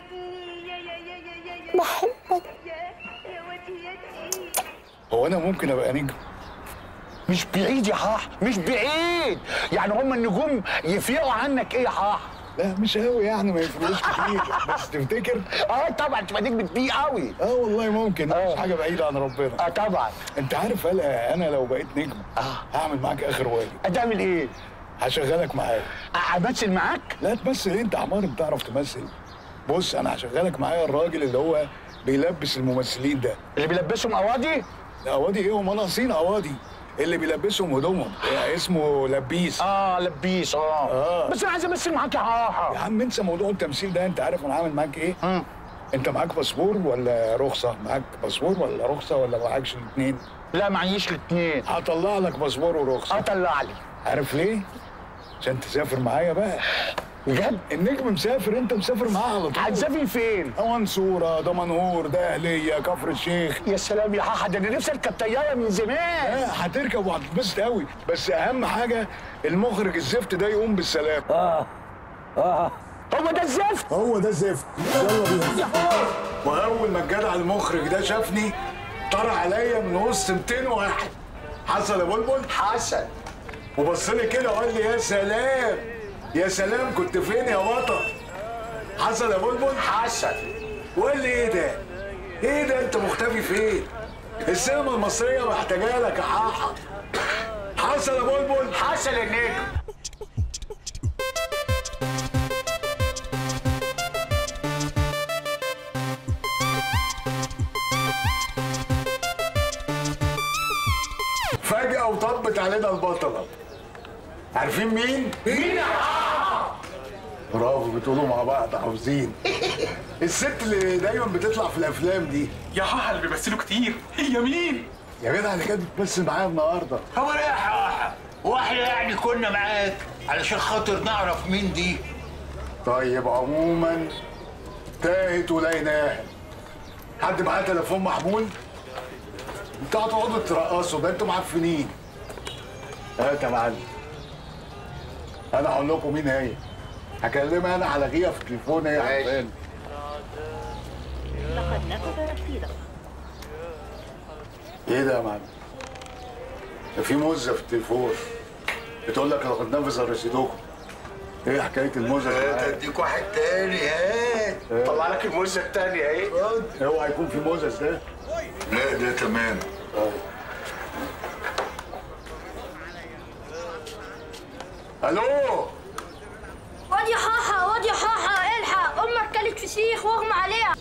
بحبك هو انا ممكن ابقى نجم مش بعيد يا حاح مش بعيد يعني هم النجوم يفرقوا عنك ايه يا حاح لا مش قوي يعني ما يفرقوش كتير بس تفتكر اه طبعا تبقى نجم كبير قوي اه والله ممكن مش حاجه بعيده عن ربنا اه طبعا انت عارف هلا انا لو بقيت نجم اه هعمل معاك اخر واجب هتعمل ايه هشغلك معايا امثل معاك لا تمثل إيه؟ انت عمار بتعرف تمثل بص انا هشغلك معايا الراجل اللي هو بيلبس الممثلين ده اللي بيلبسهم قواضي قواضي ايه هم ناقصين قواضي اللي بيلبسهم هدومهم يعني اسمه لبيس اه لبيس اه, آه. بس انا عايز امثل معاك يا حاحه يا عم انسى موضوع التمثيل ده انت عارف انا عامل معاك ايه انت معاك باسبور ولا رخصه معاك باسبور ولا رخصه ولا معاكش الاثنين لا معيش الاثنين هطلع لك باسبور ورخصه هطلع لي عارف ليه عشان تسافر معايا بقى بجد النجم مسافر انت مسافر معاه على طول هتسافر فين منصوره دمنهور دقهليه كفر الشيخ يا سلام يا حاحه ده انا نفسي اركب طياره من زمان لا هتركب وهتتبسط قوي بس اهم حاجه المخرج الزفت ده يقوم بالسلام اه اه هو ده الزفت هو ده الزفت يلا بينا واول ما الجدع المخرج ده شافني طلع عليا من وسط 200 واحد حصل يا بلبل حسن وبص لي كده وقال لي يا سلام يا سلام كنت فين يا بطل حصل يا بلبل حسن وقال لي ايه ده ايه ده انت مختفي فين السينما المصريه محتاجه لك يا حاحه حصل يا بلبل حسن النجم فجأة وطبت علينا البطلة عارفين مين؟ مين يا برافو بتقولوا مع بعض حافظين الست اللي دايما بتطلع في الافلام دي يا حاحة اللي بيمثلوا كتير هي مين؟ يا جدع اللي كانت بتمثل معايا النهارده هو ايه يا حاحة؟ واحنا يعني كنا معاك علشان خاطر نعرف مين دي طيب عموما تاهت ولقيناها حد معاه تليفون محمول انتوا هتقعدوا ترقصوا ده انتوا معفنين هات يا معلم انا هقول لكم مين هي هكلمها انا على غيها في التليفون هي عارفاني لقد نفذ رصيدك ايه ده يا معلم؟ ده في موزه في التليفون بتقول لك لقد نفذ رصيدكم ايه حكايه الموزه هات اديك واحد تاني هات طلع لك الموزه التانيه اهي اوعى يكون في موزه ده لا ده تمام الو واد يا حاحة واد يا حاحة الحق امك كلت فسيخ واغمى عليها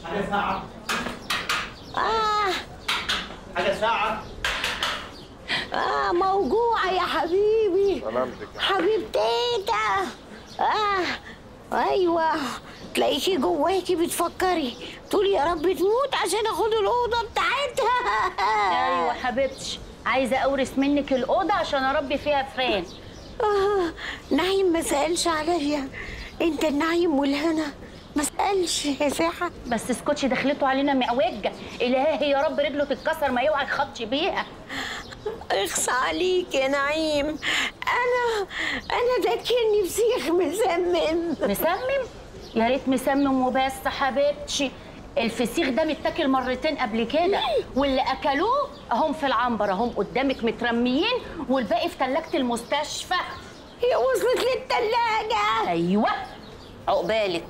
آه حاجه ساعه آه موجوعة يا حبيبي سلامتك حبيب تيتا آه أيوة تلاقيكي جواكي بتفكري تقولي يا رب تموت عشان اخد الأوضة بتاعتها ايوه حبيبتي عايزة اورث منك الأوضة عشان اربي فيها فران آه نعيم ما سألش عليا انت النعيم والهنا ما سألش يا ساحة بس اسكتشي دخلته علينا معوجة الهي يا رب رجله تتكسر ما يوعى يخطش بيها اخص عليك يا نعيم انا انا ذاكرني بسيخ مسمم مسمم يا ريت مسمم وبس حبيبتي الفسيخ ده متاكل مرتين قبل كده واللي اكلوه اهم في العنبر اهم قدامك مترميين والباقي في ثلاجه المستشفى هي وصلت للتلاجة ايوه عقبالك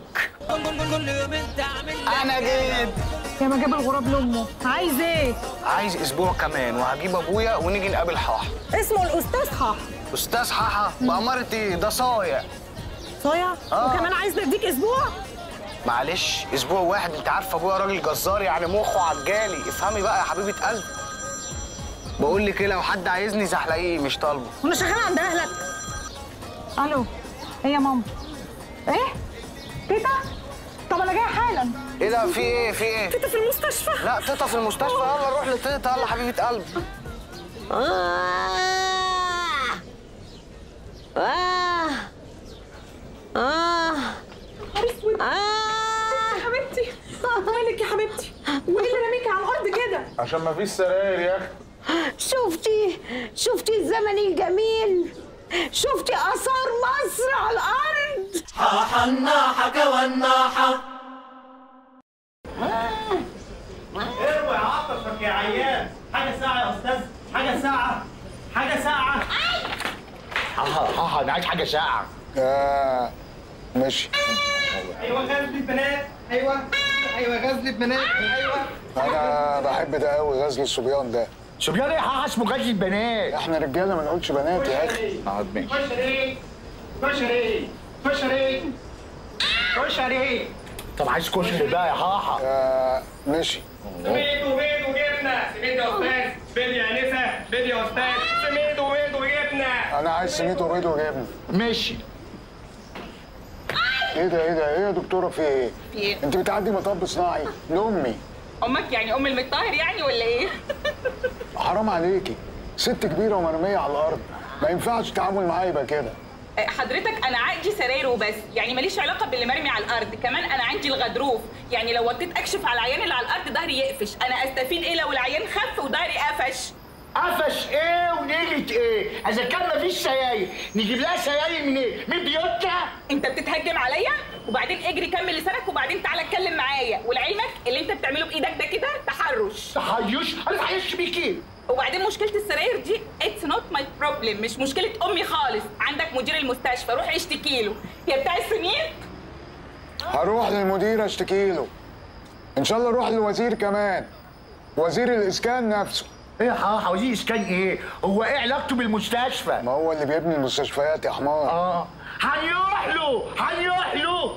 انا جيت يا ما جاب الغراب لامه عايز ايه عايز اسبوع كمان وهجيب ابويا ونيجي نقابل حاحه اسمه الاستاذ حاح استاذ حاحه بأمارة ايه ده صايع صايع آه. وكمان عايز نديك اسبوع معلش اسبوع واحد انت عارفه ابويا راجل جزار يعني مخه عجالي افهمي بقى يا حبيبه قلبي بقول لك ايه لو حد عايزني زحلقيه مش طالبه وانا شغاله عند اهلك الو ايه يا ماما ايه تيتا طب انا جايه حالا ايه ده في ايه في ايه تيتا في المستشفى لا تيتا في المستشفى يلا روح لتيتا يلا حبيبه قلبي آه آه آه نهار اسود آه يا حبيبتي مالك يا حبيبتي وايه اللي رميكي على الارض كده عشان ما فيش سراير يا اخي شفتي شفتي الزمن الجميل شفتي آثار مصر على الأرض حاحة الناحة كوالناحة اروي عاطفك يا عيان حاجه ساعه يا استاذ حاجه ساعه حاجه ساعه حاحة حاحة انا عايز حاجة ساعة آه ماشي ايوه غزل البنات ايوه ايوه غزل البنات ايوه انا بحب ده قوي غزل الصبيان ده صبيان ايه يا حاحة اسمه غزل البنات احنا رجالة ما نقولش بنات يا اخي اقعد ماشي كشري كشري كشري كشري طب عايز كشري بقى يا حاحة آه ماشي سميد وبيض وجبنه سميد يا استاذ بيض يا انسه بيض يا استاذ سميد وبيض وجبنه انا عايز سميد وبيض وجبنة ماشي ايه ده ايه ده ايه يا دكتورة في ايه؟ في ايه؟ انت بتعدي مطب صناعي لامي امك يعني ام المطهر يعني ولا ايه؟ حرام عليكي ست كبيرة ومرمية على الارض ما ينفعش التعامل معايا يبقى كده حضرتك انا عندي سراير وبس يعني ماليش علاقه باللي مرمي على الارض كمان انا عندي الغضروف يعني لو وطيت اكشف على العيان اللي على الارض ظهري يقفش انا استفيد ايه لو العيان خف وظهري قفش قفش ايه ونيلة ايه؟ اذا كان مفيش سياير نجيب لها سياير من ايه؟ من بيوتها؟ انت بتتهجم عليا وبعدين اجري كمل لسانك وبعدين تعالى اتكلم معايا ولعلمك اللي انت بتعمله بايدك ده كده تحرش تحرش انا تحرش بيكي وبعدين مشكله السراير دي اتس نوت ماي بروبلم مش مشكله امي خالص عندك مدير المستشفى روح اشتكي له يا بتاع السمين هروح للمدير اشتكي له ان شاء الله اروح للوزير كمان وزير الاسكان نفسه ايه يا حاحة وزير اسكان ايه؟ هو ايه علاقته بالمستشفى؟ ما هو اللي بيبني المستشفيات يا حمار اه هنروح له هنروح له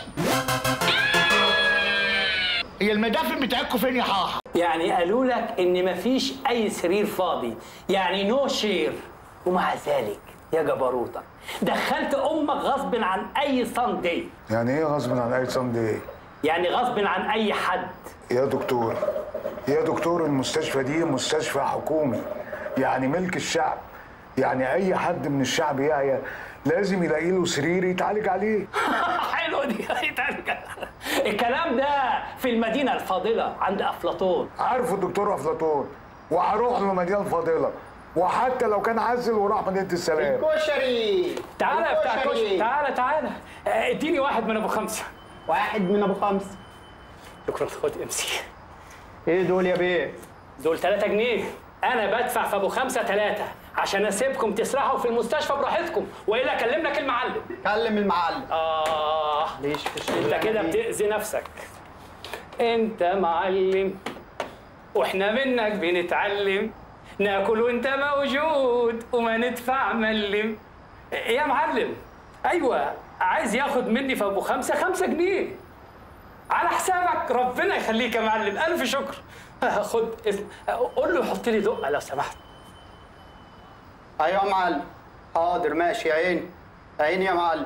هي المدافن بتاعتكم فين يا حاحة؟ يعني قالوا لك ان مفيش اي سرير فاضي يعني نو شير ومع ذلك يا جبروتك دخلت امك غصب عن اي صندي يعني ايه غصب عن اي صندي يعني غصب عن اي حد يا دكتور يا دكتور المستشفى دي مستشفى حكومي يعني ملك الشعب يعني اي حد من الشعب يعيا لازم يلاقي له سرير يتعالج عليه حلو دي الكلام ده في المدينه الفاضله عند افلاطون عارفه الدكتور افلاطون وهروح له مدينه الفاضله وحتى لو كان عزل وراح مدينه السلام الكشري تعالى يا بتاع الكشري. كشري تعالى تعالى آه، اديني واحد من ابو خمسه واحد من ابو خمسه شكرا خد امسك ايه دول يا بيه؟ دول 3 جنيه انا بدفع في ابو خمسه ثلاثه عشان اسيبكم تسرحوا في المستشفى براحتكم والا اكلم لك المعلم كلم المعلم اه ليش في انت كده بتاذي نفسك انت معلم واحنا منك بنتعلم ناكل وانت موجود وما ندفع ملم يا معلم ايوه عايز ياخد مني في ابو خمسه خمسه جنيه على حسابك ربنا يخليك يا معلم الف شكر خد اسم قول له يحط لي دقه لو سمحت ايوه يا معلم حاضر ماشي يا عيني عيني يا معلم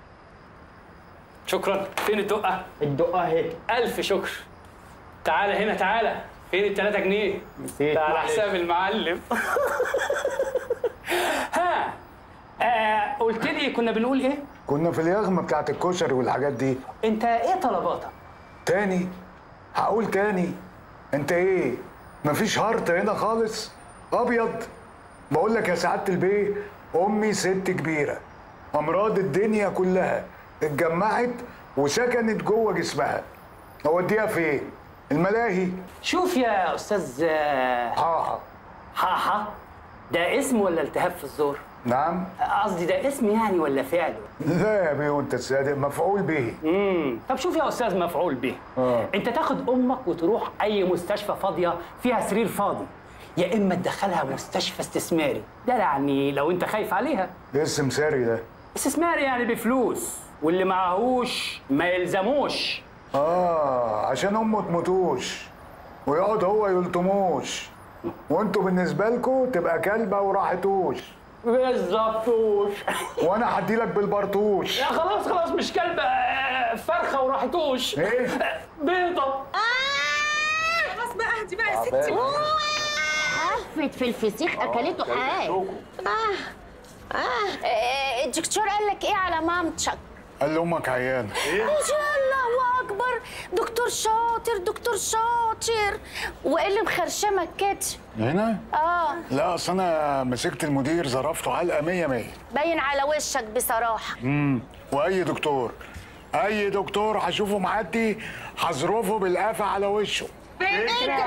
شكرا فين الدقه الدقه اهي الف شكر تعالى هنا تعالى فين التلاتة جنيه نسيت ده على معلش. حساب المعلم ها آه قلت لي كنا بنقول ايه كنا في اليغمه بتاعت الكشري والحاجات دي انت ايه طلباتك تاني هقول تاني انت ايه مفيش هارت هنا خالص ابيض بقول لك يا سعاده البيه امي ست كبيره امراض الدنيا كلها اتجمعت وسكنت جوه جسمها اوديها فين الملاهي شوف يا استاذ حاحة حاحة ده اسم ولا التهاب في الزور نعم قصدي ده اسم يعني ولا فعل لا يا بيه وانت صادق مفعول به امم طب شوف يا استاذ مفعول به اه انت تاخد امك وتروح اي مستشفى فاضيه فيها سرير فاضي يا اما تدخلها مستشفى استثماري ده يعني لو انت خايف عليها ايه السمساري ده استثماري يعني بفلوس واللي معهوش ما يلزموش اه عشان امه تموتوش ويقعد هو يلطموش وانتوا بالنسبه لكم تبقى كلبه وراحتوش بالظبطوش وانا هديلك بالبرطوش يا خلاص خلاص مش كلبة آه، فرخة وراحتوش ايه؟ بيضة خلاص بقى اهدي بقى يا تعبان. ستي حفت في الفسيخ اكلته حاج آه اه الدكتور قال لك ايه على مامتك قال لي امك عيانه ايه الله اكبر دكتور شاطر دكتور شاطر وايه اللي مخرشمك كده هنا اه لا اصل انا مسكت المدير ظرفته علقه 100 100 باين على وشك بصراحه امم واي دكتور اي دكتور هشوفه معدي هظرفه بالقفا على وشه فكرة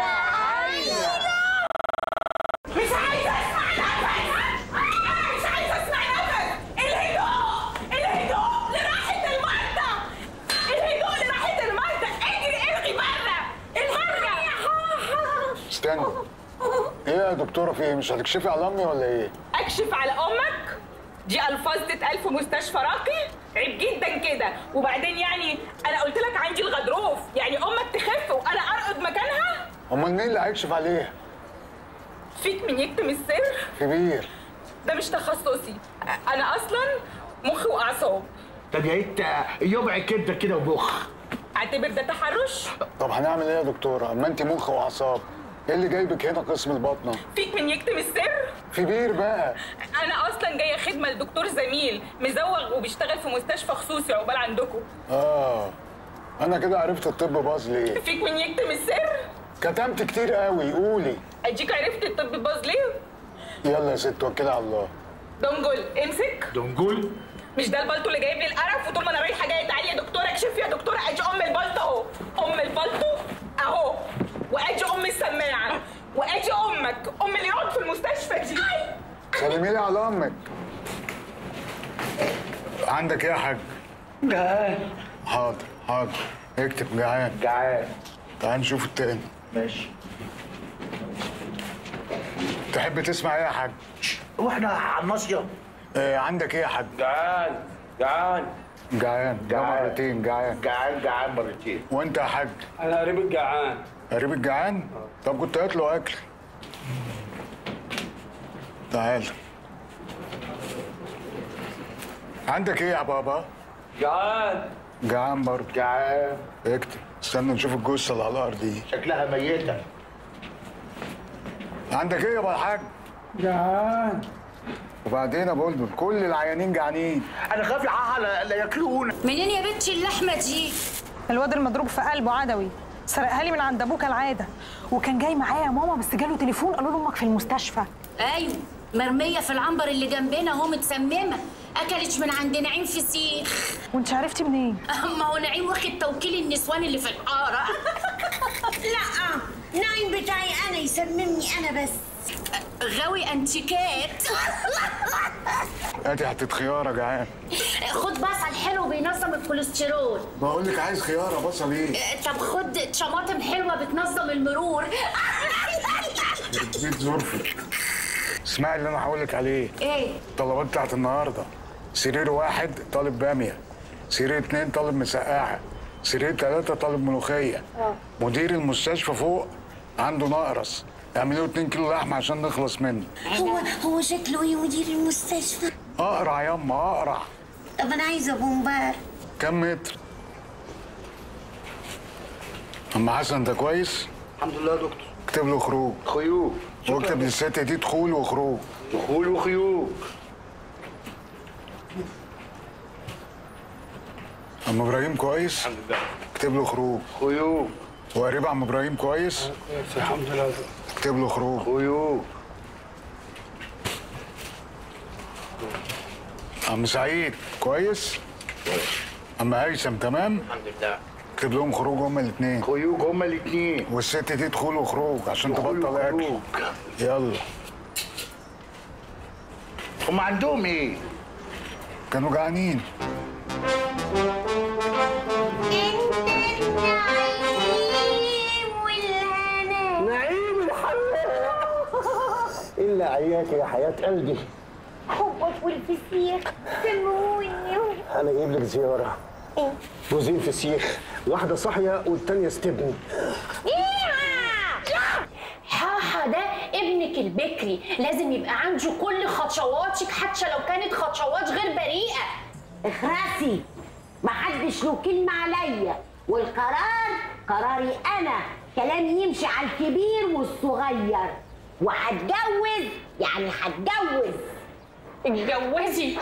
مش عايزه اسمع نفس مش عايزه اسمع نفس الهدوء الهدوء لراحه المرضى الهدوء لراحه المرضى اجري الغي بره الهرجه استنى ايه يا دكتوره في ايه مش هتكشفي على امي ولا ايه اكشف على امك دي الفاظ تتقال في مستشفى راقي عيب جدا كده وبعدين يعني انا قلت لك عندي الغضروف يعني امك تخف وانا ارقد مكانها امال مين اللي هيكشف عليها فيك من يكتم السر كبير ده مش تخصصي انا اصلا مخ واعصاب طب يا ريت يبعد كبده كده وبخ اعتبر ده تحرش طب هنعمل ايه يا دكتوره اما انت مخ واعصاب ايه اللي جايبك هنا قسم الباطنه فيك من يكتم السر في بير بقى انا اصلا جايه خدمه لدكتور زميل مزوغ وبيشتغل في مستشفى خصوصي عقبال عندكم اه انا كده عرفت الطب باظ ليه فيك من يكتم السر كتمت كتير قوي قولي اديك عرفت الطب باظ ليه يلا يا ست توكلي على الله دنجل امسك دنجل مش ده البلطو اللي جايب لي القرف وطول ما انا رايحه جايه تعالي يا دكتوره اكشف يا دكتوره ادي ام البلطو اهو ام البلطو اهو وادي ام السماعه وادي امك ام اللي يقعد في المستشفى دي سلمي لي على امك عندك ايه يا حاج جعان حاضر حاضر اكتب جعان جعان تعال نشوف التاني ماشي تحب تسمع ايه يا حاج واحنا على الناصيه آه عندك ايه يا حاج جعان جعان جعان ده مرتين جعان جعان جعان مرتين وانت يا حاج انا قريب الجعان قريب الجعان طب كنت هات له اكل تعال عندك ايه يا بابا جعان جعان برضه جعان اكتب استنى نشوف الجثه اللي على الارض دي شكلها ميته عندك ايه يا ابو الحاج جعان وبعدين يا بلبل كل العيانين جعانين انا خاف العاهه لا لا ياكلونا منين يا بنتي اللحمه دي الواد المضروب في قلبه عدوي سرقها لي من عند ابوه كالعاده وكان جاي معايا يا ماما بس جاله تليفون قالوا له امك في المستشفى ايوه مرميه في العنبر اللي جنبنا اهو متسممه اكلت من عند نعيم فسيخ وانت عرفتي منين ما هو نعيم واخد توكيل النسوان اللي في الحاره لا نايم بتاعي انا يسممني انا بس غاوي انتيكات ادي حته خياره جعان خد بصل حلو بينظم الكوليسترول بقول لك عايز خياره بصل ايه طب خد طماطم حلوه بتنظم المرور بيت ظرفك اسمعي اللي انا هقول لك عليه ايه الطلبات بتاعت النهارده سرير واحد طالب باميه سرير اتنين طالب مسقعه سرير تلاته طالب ملوخيه مدير المستشفى فوق عنده نقرس اعملوا 2 كيلو لحمه عشان نخلص منه هو هو شكله ايه مدير المستشفى اقرع ياما اقرع طب انا عايزه بومبار كم متر اما حسن ده كويس الحمد لله يا دكتور اكتب له خروج خيوط واكتب للست دي دخول وخروج دخول وخيوط اما ابراهيم كويس الحمد لله اكتب له خروج خيوط وقريب عم ابراهيم كويس الحمد لله اكتب له خروج خيوط عم سعيد كويس عم هيثم تمام الحمد لله اكتب لهم خروج هما الاثنين خيوط هما الاثنين والست دي دخول وخروج عشان تبطل اكل يلا هم عندهم ايه؟ كانوا جعانين نعيم الحمام إلا عياك يا حياة قلبي حبك والفسيخ سموني أنا جايب لك زيارة ايه جوزين فسيخ واحدة صاحية والتانية استبن حاحة ده ابنك البكري لازم يبقى عنده كل خطواتك حتى لو كانت خطوات غير بريئة اخرسي محدش له كلمة عليا والقرار قراري أنا كلامي يمشي على الكبير والصغير وهتجوز يعني هتجوز اتجوزي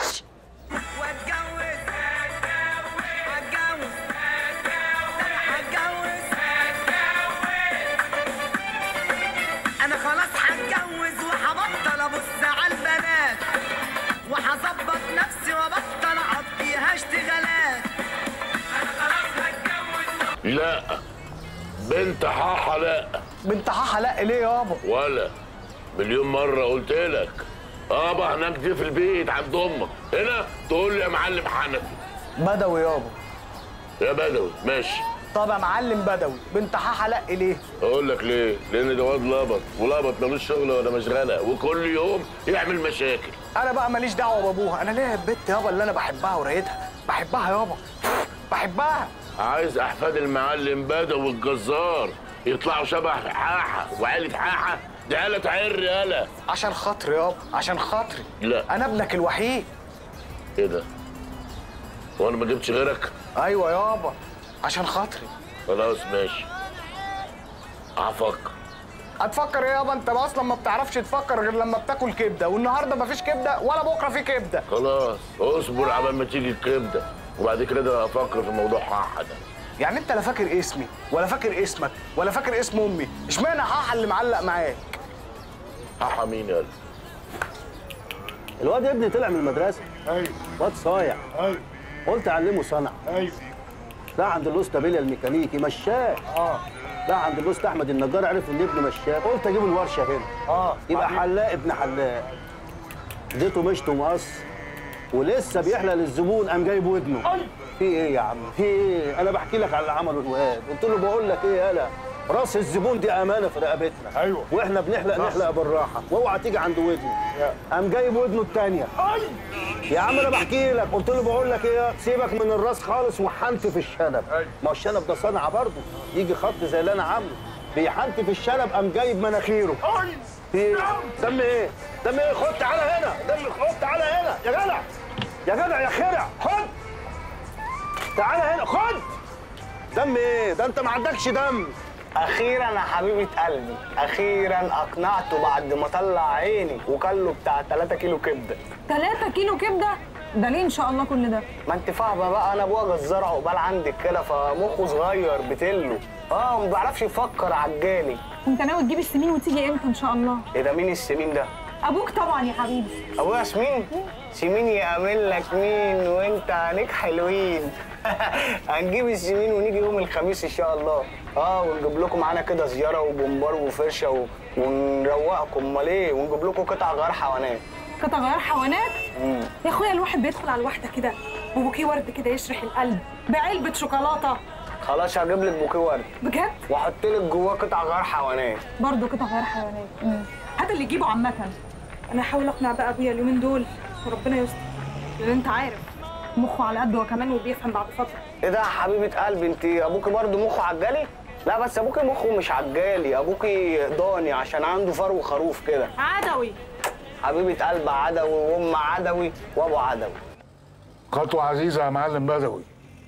انا خلاص هتجوز وهبطل ابص على البنات وهظبط نفسي وابطل اقضيها اشتغالات انا خلاص هتجوز لا بنت حاحة لا بنت حاحة لا ليه يابا ولا مليون مرة قلت لك ابا هناك دي في البيت عند امك هنا تقول لي يا معلم حنفي بدوي يابا يا بدوي ماشي طب يا معلم بدوي بنت حاحة لا ليه اقول لك ليه لان ده واد لبط ولبط ملوش شغل ولا مشغله وكل يوم يعمل مشاكل انا بقى ماليش دعوه بابوها انا ليا البت يابا اللي انا بحبها ورايتها بحبها يابا بحبها عايز احفاد المعلم بدوي الجزار يطلعوا شبه حاحه وعيله حاحه دي عيله تعر يالا عشان خاطري يابا عشان خاطري لا انا ابنك الوحيد ايه ده وانا ما جبتش غيرك ايوه يابا عشان خاطري خلاص ماشي هفكر هتفكر ايه يابا انت اصلا ما بتعرفش تفكر غير لما بتاكل كبده والنهارده مفيش كبده ولا بكره في كبده خلاص اصبر عبال ما تيجي الكبده وبعد كده افكر في موضوع حاحه ده يعني انت لا فاكر اسمي ولا فاكر اسمك ولا فاكر اسم امي اشمعنى حاحه اللي معلق معاك حاحه مين يالا الواد ابني طلع من المدرسه ايوه واد صايع ايوه قلت اعلمه صنعه ايوه لا عند الاسطى بيليا الميكانيكي مشاه اه لا عند الاسطى احمد النجار عرف ان ابنه مشاه قلت اجيب الورشه هنا اه يبقى حلاق ابن حلاق اديته مشط ومقص ولسه بيحلق للزبون قام جايب ودنه في ايه يا عم في ايه انا بحكي لك على اللي عمله الواد قلت له بقول لك ايه يالا راس الزبون دي امانه في رقبتنا ايوه واحنا بنحلق نحلق بالراحه واوعى تيجي عند ودنه قام جايب ودنه الثانيه يا عم انا بحكي لك قلت له بقول لك ايه سيبك من الراس خالص وحنت في الشنب ما هو الشنب ده صنعه برضه يجي خط زي اللي انا عامله بيحنت في الشنب قام جايب مناخيره في ايه دم ايه دم ايه خد تعالى هنا دم خد تعالى هنا يا جدع يا جدع يا خرع خد تعالى هنا خد دم ايه ده انت ما عندكش دم اخيرا يا حبيبه قلبي اخيرا اقنعته بعد ما طلع عيني وكان له بتاع 3 كيلو كبده 3 كيلو كبده ده ليه ان شاء الله كل ده ما انت فاهمه بقى انا ابويا جزار عقبال عندك كده فمخه صغير بتله اه ما بيعرفش يفكر عجالي انت ناوي تجيب السمين وتيجي امتى ان شاء الله ايه ده مين السمين ده ابوك طبعا يا حبيبي ابويا سمين سمين يعمل لك مين وانت عليك حلوين هنجيب السمين ونيجي يوم الخميس ان شاء الله اه ونجيب لكم معانا كده زياره وبومبار وفرشه و... ونروقكم امال ايه ونجيب لكم قطع غيار حيوانات قطع غيار حيوانات مم. يا اخويا الواحد بيدخل على الواحده كده وبوكيه ورد كده يشرح القلب بعلبه شوكولاته خلاص هجيب لك بوكيه ورد بجد واحط لك جواه قطع غيار حيوانات برضه قطع غيار حيوانات هذا اللي يجيبه عامه انا هحاول اقنع بقى ابويا اليومين دول وربنا يستر لان انت عارف مخه على قده هو كمان وبيفهم بعد فتره ايه ده يا حبيبه قلبي انت ابوكي برضه مخه عجالي لا بس ابوكي مخه مش عجالي ابوكي ضاني عشان عنده فرو خروف كده عدوي حبيبه قلب عدوي وام عدوي وابو عدوي خطوة عزيزة يا معلم بدوي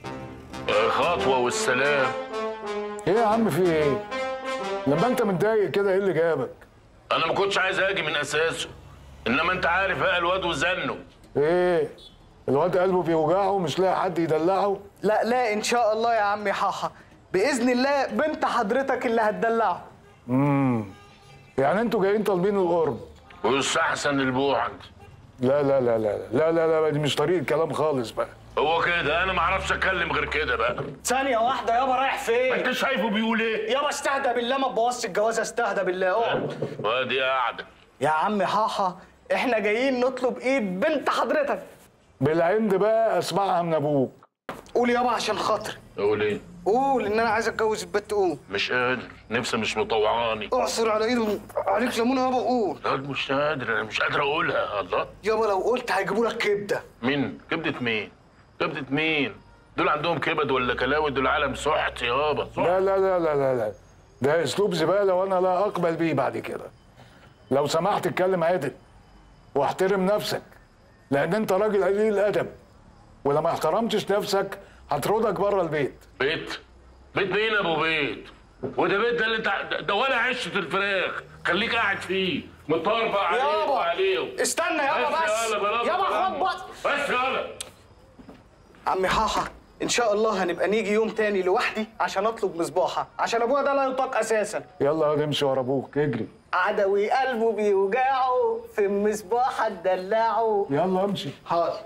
خطوه والسلام ايه يا عم في ايه؟ لما انت متضايق كده ايه اللي جابك؟ انا ما كنتش عايز اجي من اساسه انما انت عارف بقى الواد وزنه ايه؟ الواد قلبه بيوجعه ومش لاقي حد يدلعه؟ لا لا ان شاء الله يا عمي حاحه باذن الله بنت حضرتك اللي هتدلعه امم يعني انتوا جايين طالبين القرب ويستحسن البعد لا لا لا لا لا لا لا, لا دي مش طريقة كلام خالص بقى هو كده انا ما اعرفش اتكلم غير كده بقى ثانية واحدة يابا رايح فين؟ انت شايفه بيقول ايه؟ يابا استهدى بالله ما تبوظش الجوازة استهدى بالله اقعد وادي قاعده يا عم حاحة احنا جايين نطلب ايد بنت حضرتك بالعند بقى اسمعها من ابوك قول يابا عشان خاطري اقول ايه؟ قول ان انا عايز اتجوز البت قول مش قادر نفسي مش مطوعاني اعصر على ايده عليك ليمونه يابا قول لا مش قادر انا مش قادر اقولها الله يابا لو قلت هيجيبوا لك كبده مين؟ كبدة مين؟ كبدة مين؟ دول عندهم كبد ولا كلاوي دول عالم سحت يابا سحت لا لا لا لا لا لا ده اسلوب زبالة وانا لا اقبل بيه بعد كده لو سمحت اتكلم عدل واحترم نفسك لان انت راجل قليل الادب ولو ما احترمتش نفسك هطردك بره البيت بيت بيت مين ابو بيت وده بيت ده اللي انت ده ولا عشه الفراخ خليك قاعد فيه مطربع عليهم يابا. وعليهم استنى يابا بس بس. يلا بلا يابا بلا. خبط. بس يلا عمي حاحة ان شاء الله هنبقى نيجي يوم تاني لوحدي عشان اطلب مصباحة عشان ابويا ده لا يطاق اساسا يلا يا امشي ورا ابوك اجري عدوي قلبه بيوجعه في المصباحة تدلعه يلا امشي حاضر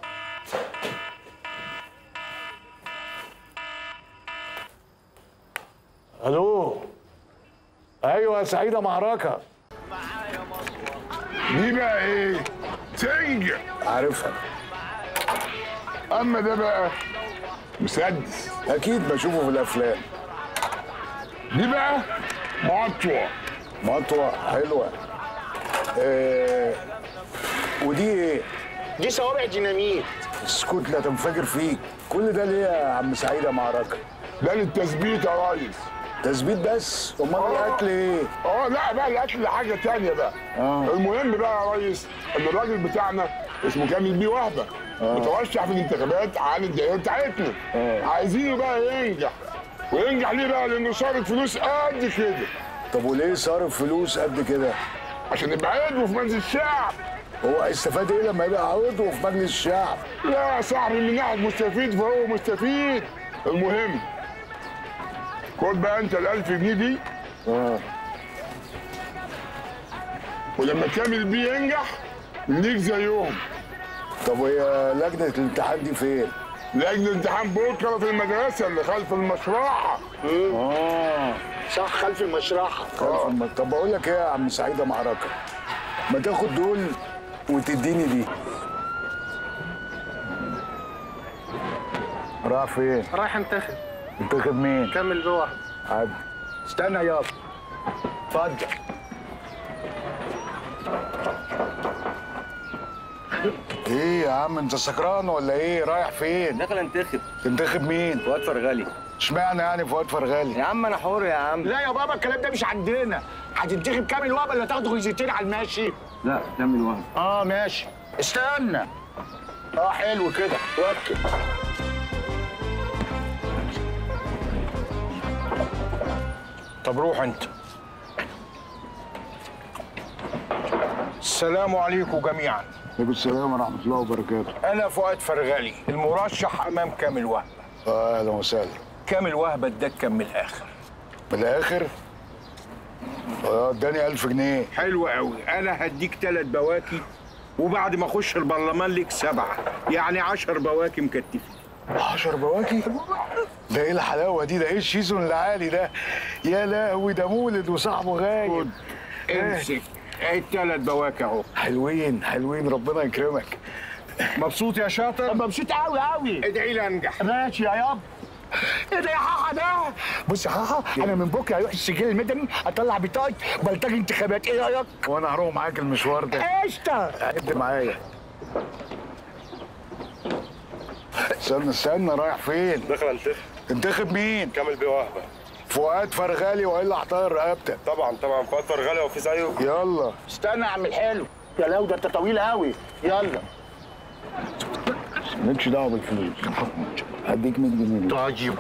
الو ايوه يا سعيده معركه دي بقى ايه؟ سنج عارفها اما ده بقى مسدس اكيد بشوفه في الافلام دي بقى مطوه مطوه حلوه آه ودي ايه؟ دي صوابع ديناميت اسكت لا تنفجر فيك كل ده ليه يا عم سعيده معركه ده للتثبيت يا ريس تثبيت بس امال الاكل ايه؟ اه لا بقى الاكل حاجه تانية بقى آه. المهم بقى يا ريس ان الراجل بتاعنا اسمه كامل بيه وهبه آه. مترشح في الانتخابات على الدائره بتاعتنا آه. عايزينه بقى ينجح وينجح ليه بقى لانه صارف فلوس قد كده طب وليه صارف فلوس قد كده؟ عشان يبقى عضو في مجلس الشعب هو هيستفاد ايه لما يبقى عضو في مجلس الشعب؟ لا يا صاحبي من ناحيه مستفيد فهو مستفيد المهم خد بقى انت ال 1000 جنيه دي اه ولما كامل بيه ينجح ليك زيهم طب وهي لجنه الامتحان دي فين؟ لجنه الامتحان بكره في المدرسه اللي خلف المشرحه اه صح خلف المشرحه خلف الم... طب بقول لك ايه يا عم سعيده معركه ما تاخد دول وتديني دي راح فين؟ رايح انتخب انتخب مين؟ كمل جوه عادي استنى يابا اتفضل ايه يا عم انت سكران ولا ايه رايح فين داخل انتخب تنتخب مين فؤاد فرغالي اشمعنى يعني فؤاد فرغالي يا عم انا حر يا عم لا يا بابا الكلام ده مش عندنا هتنتخب كامل وهبه ولا تاخده غيزتين على الماشي لا كمل وهم اه ماشي استنى اه حلو كده وكل طب روح انت السلام عليكم جميعا عليكم السلام ورحمه الله وبركاته انا فؤاد فرغالي المرشح امام كامل وهبه اه اهلا وسهلا كامل وهبه اداك كام من الاخر من الاخر اه اداني 1000 جنيه حلو قوي انا هديك ثلاث بواكي وبعد ما اخش البرلمان ليك سبعه يعني عشر بواكي مكتفين 10 بواكي ده ايه الحلاوه دي ده ايه الشيزون العالي ده يا لهوي ده مولد وصاحبه غايب امسك الثلاث بواكي اهو حلوين حلوين ربنا يكرمك مبسوط يا شاطر مبسوط قوي قوي ادعي لي انجح ماشي يا ياب ايه ده يا حاحه ده بص يا حاحه انا من بكره هروح السجل المدني اطلع بطاقه بلطجي انتخابات ايه رايك وانا هروح معاك المشوار ده قشطه عد معايا استنى استنى رايح فين داخل انتخب تنتخب مين كامل بيه وهبه فؤاد فرغالي والا هطير رقبتك طبعا طبعا فؤاد فرغالي وفي زيه يلا استنى يا عم الحلو يا لو ده انت طويل قوي يلا مالكش دعوه بالفلوس هديك 100 جنيه طيب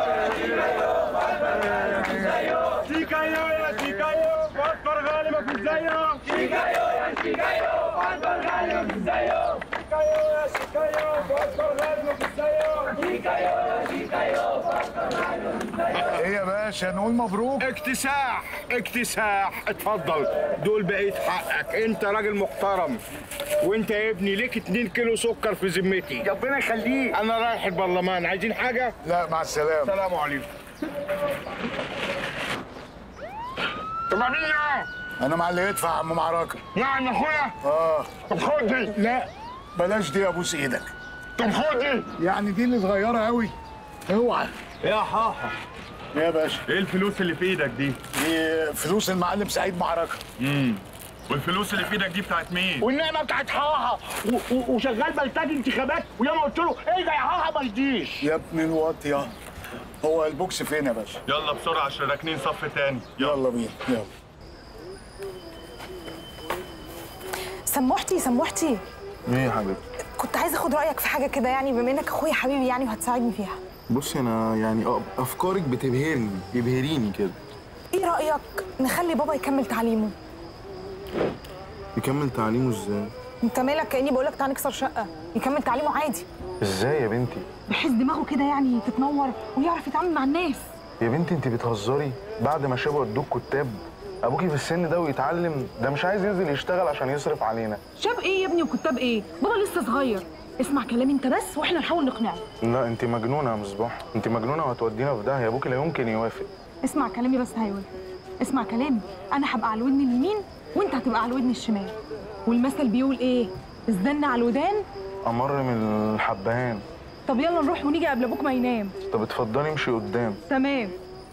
شيكايو يا شيكايو فؤاد فرغالي ما فيش زيه شيكايو يا شيكايو فؤاد فرغالي ما فيش زيه شيكايو يا شيكايو فؤاد فرغالي ما فيش زيه شيكايو يا شيكايو فؤاد فرغالي ما فيش زيه ايه يا باشا نقول مبروك اكتساح اكتساح اتفضل دول بقيت حقك انت راجل محترم وانت يا ابني ليك 2 كيلو سكر في ذمتي ربنا يخليك انا رايح البرلمان عايزين حاجه لا مع السلامه السلام عليكم طب مين يا انا مع اللي يدفع يا عم معركه نعم يا اخويا اه طب خد دي لا بلاش دي ابوس ايدك طب خد دي يعني دي اللي صغيره قوي اوعى يا حاحه ايه يا باشا ايه الفلوس اللي في ايدك دي؟ دي فلوس المعلم سعيد معركه امم والفلوس اللي في ايدك دي بتاعت مين؟ والنعمه بتاعت حاحه و- و- وشغال بلتجي انتخابات وياما قلت له ايه ده يا حاحه ما يجيش يا ابن الواطيه هو البوكس فين يا باشا يلا بسرعه عشان راكنين صف تاني يلا بينا يلا سموحتي سموحتي ايه يا حبيبتي كنت عايزه اخد رايك في حاجه كده يعني بما انك اخويا حبيبي يعني وهتساعدني فيها بصي انا يعني اه افكارك بتبهرني بيبهريني كده ايه رايك نخلي بابا يكمل تعليمه يكمل تعليمه ازاي انت مالك كاني بقول لك تعالى نكسر شقه يكمل تعليمه عادي ازاي يا بنتي بحيث دماغه كده يعني تتنور ويعرف يتعامل مع الناس يا بنتي انت بتهزري بعد ما شابوا ادوك كتاب ابوكي في السن ده ويتعلم ده مش عايز ينزل يشتغل عشان يصرف علينا شاب ايه يا ابني وكتاب ايه بابا لسه صغير اسمع كلامي انت بس واحنا نحاول نقنعه لا انت مجنونه يا مصباح انت مجنونه وهتودينا في داهيه ابوكي لا يمكن يوافق اسمع كلامي بس هيوافق اسمع كلامي انا هبقى على الودن اليمين وانت هتبقى على الودن الشمال والمثل بيقول ايه الزن على الودان امر من الحبهان طب يلا نروح ونيجي قبل ابوك ما ينام طب اتفضلي امشي قدام تمام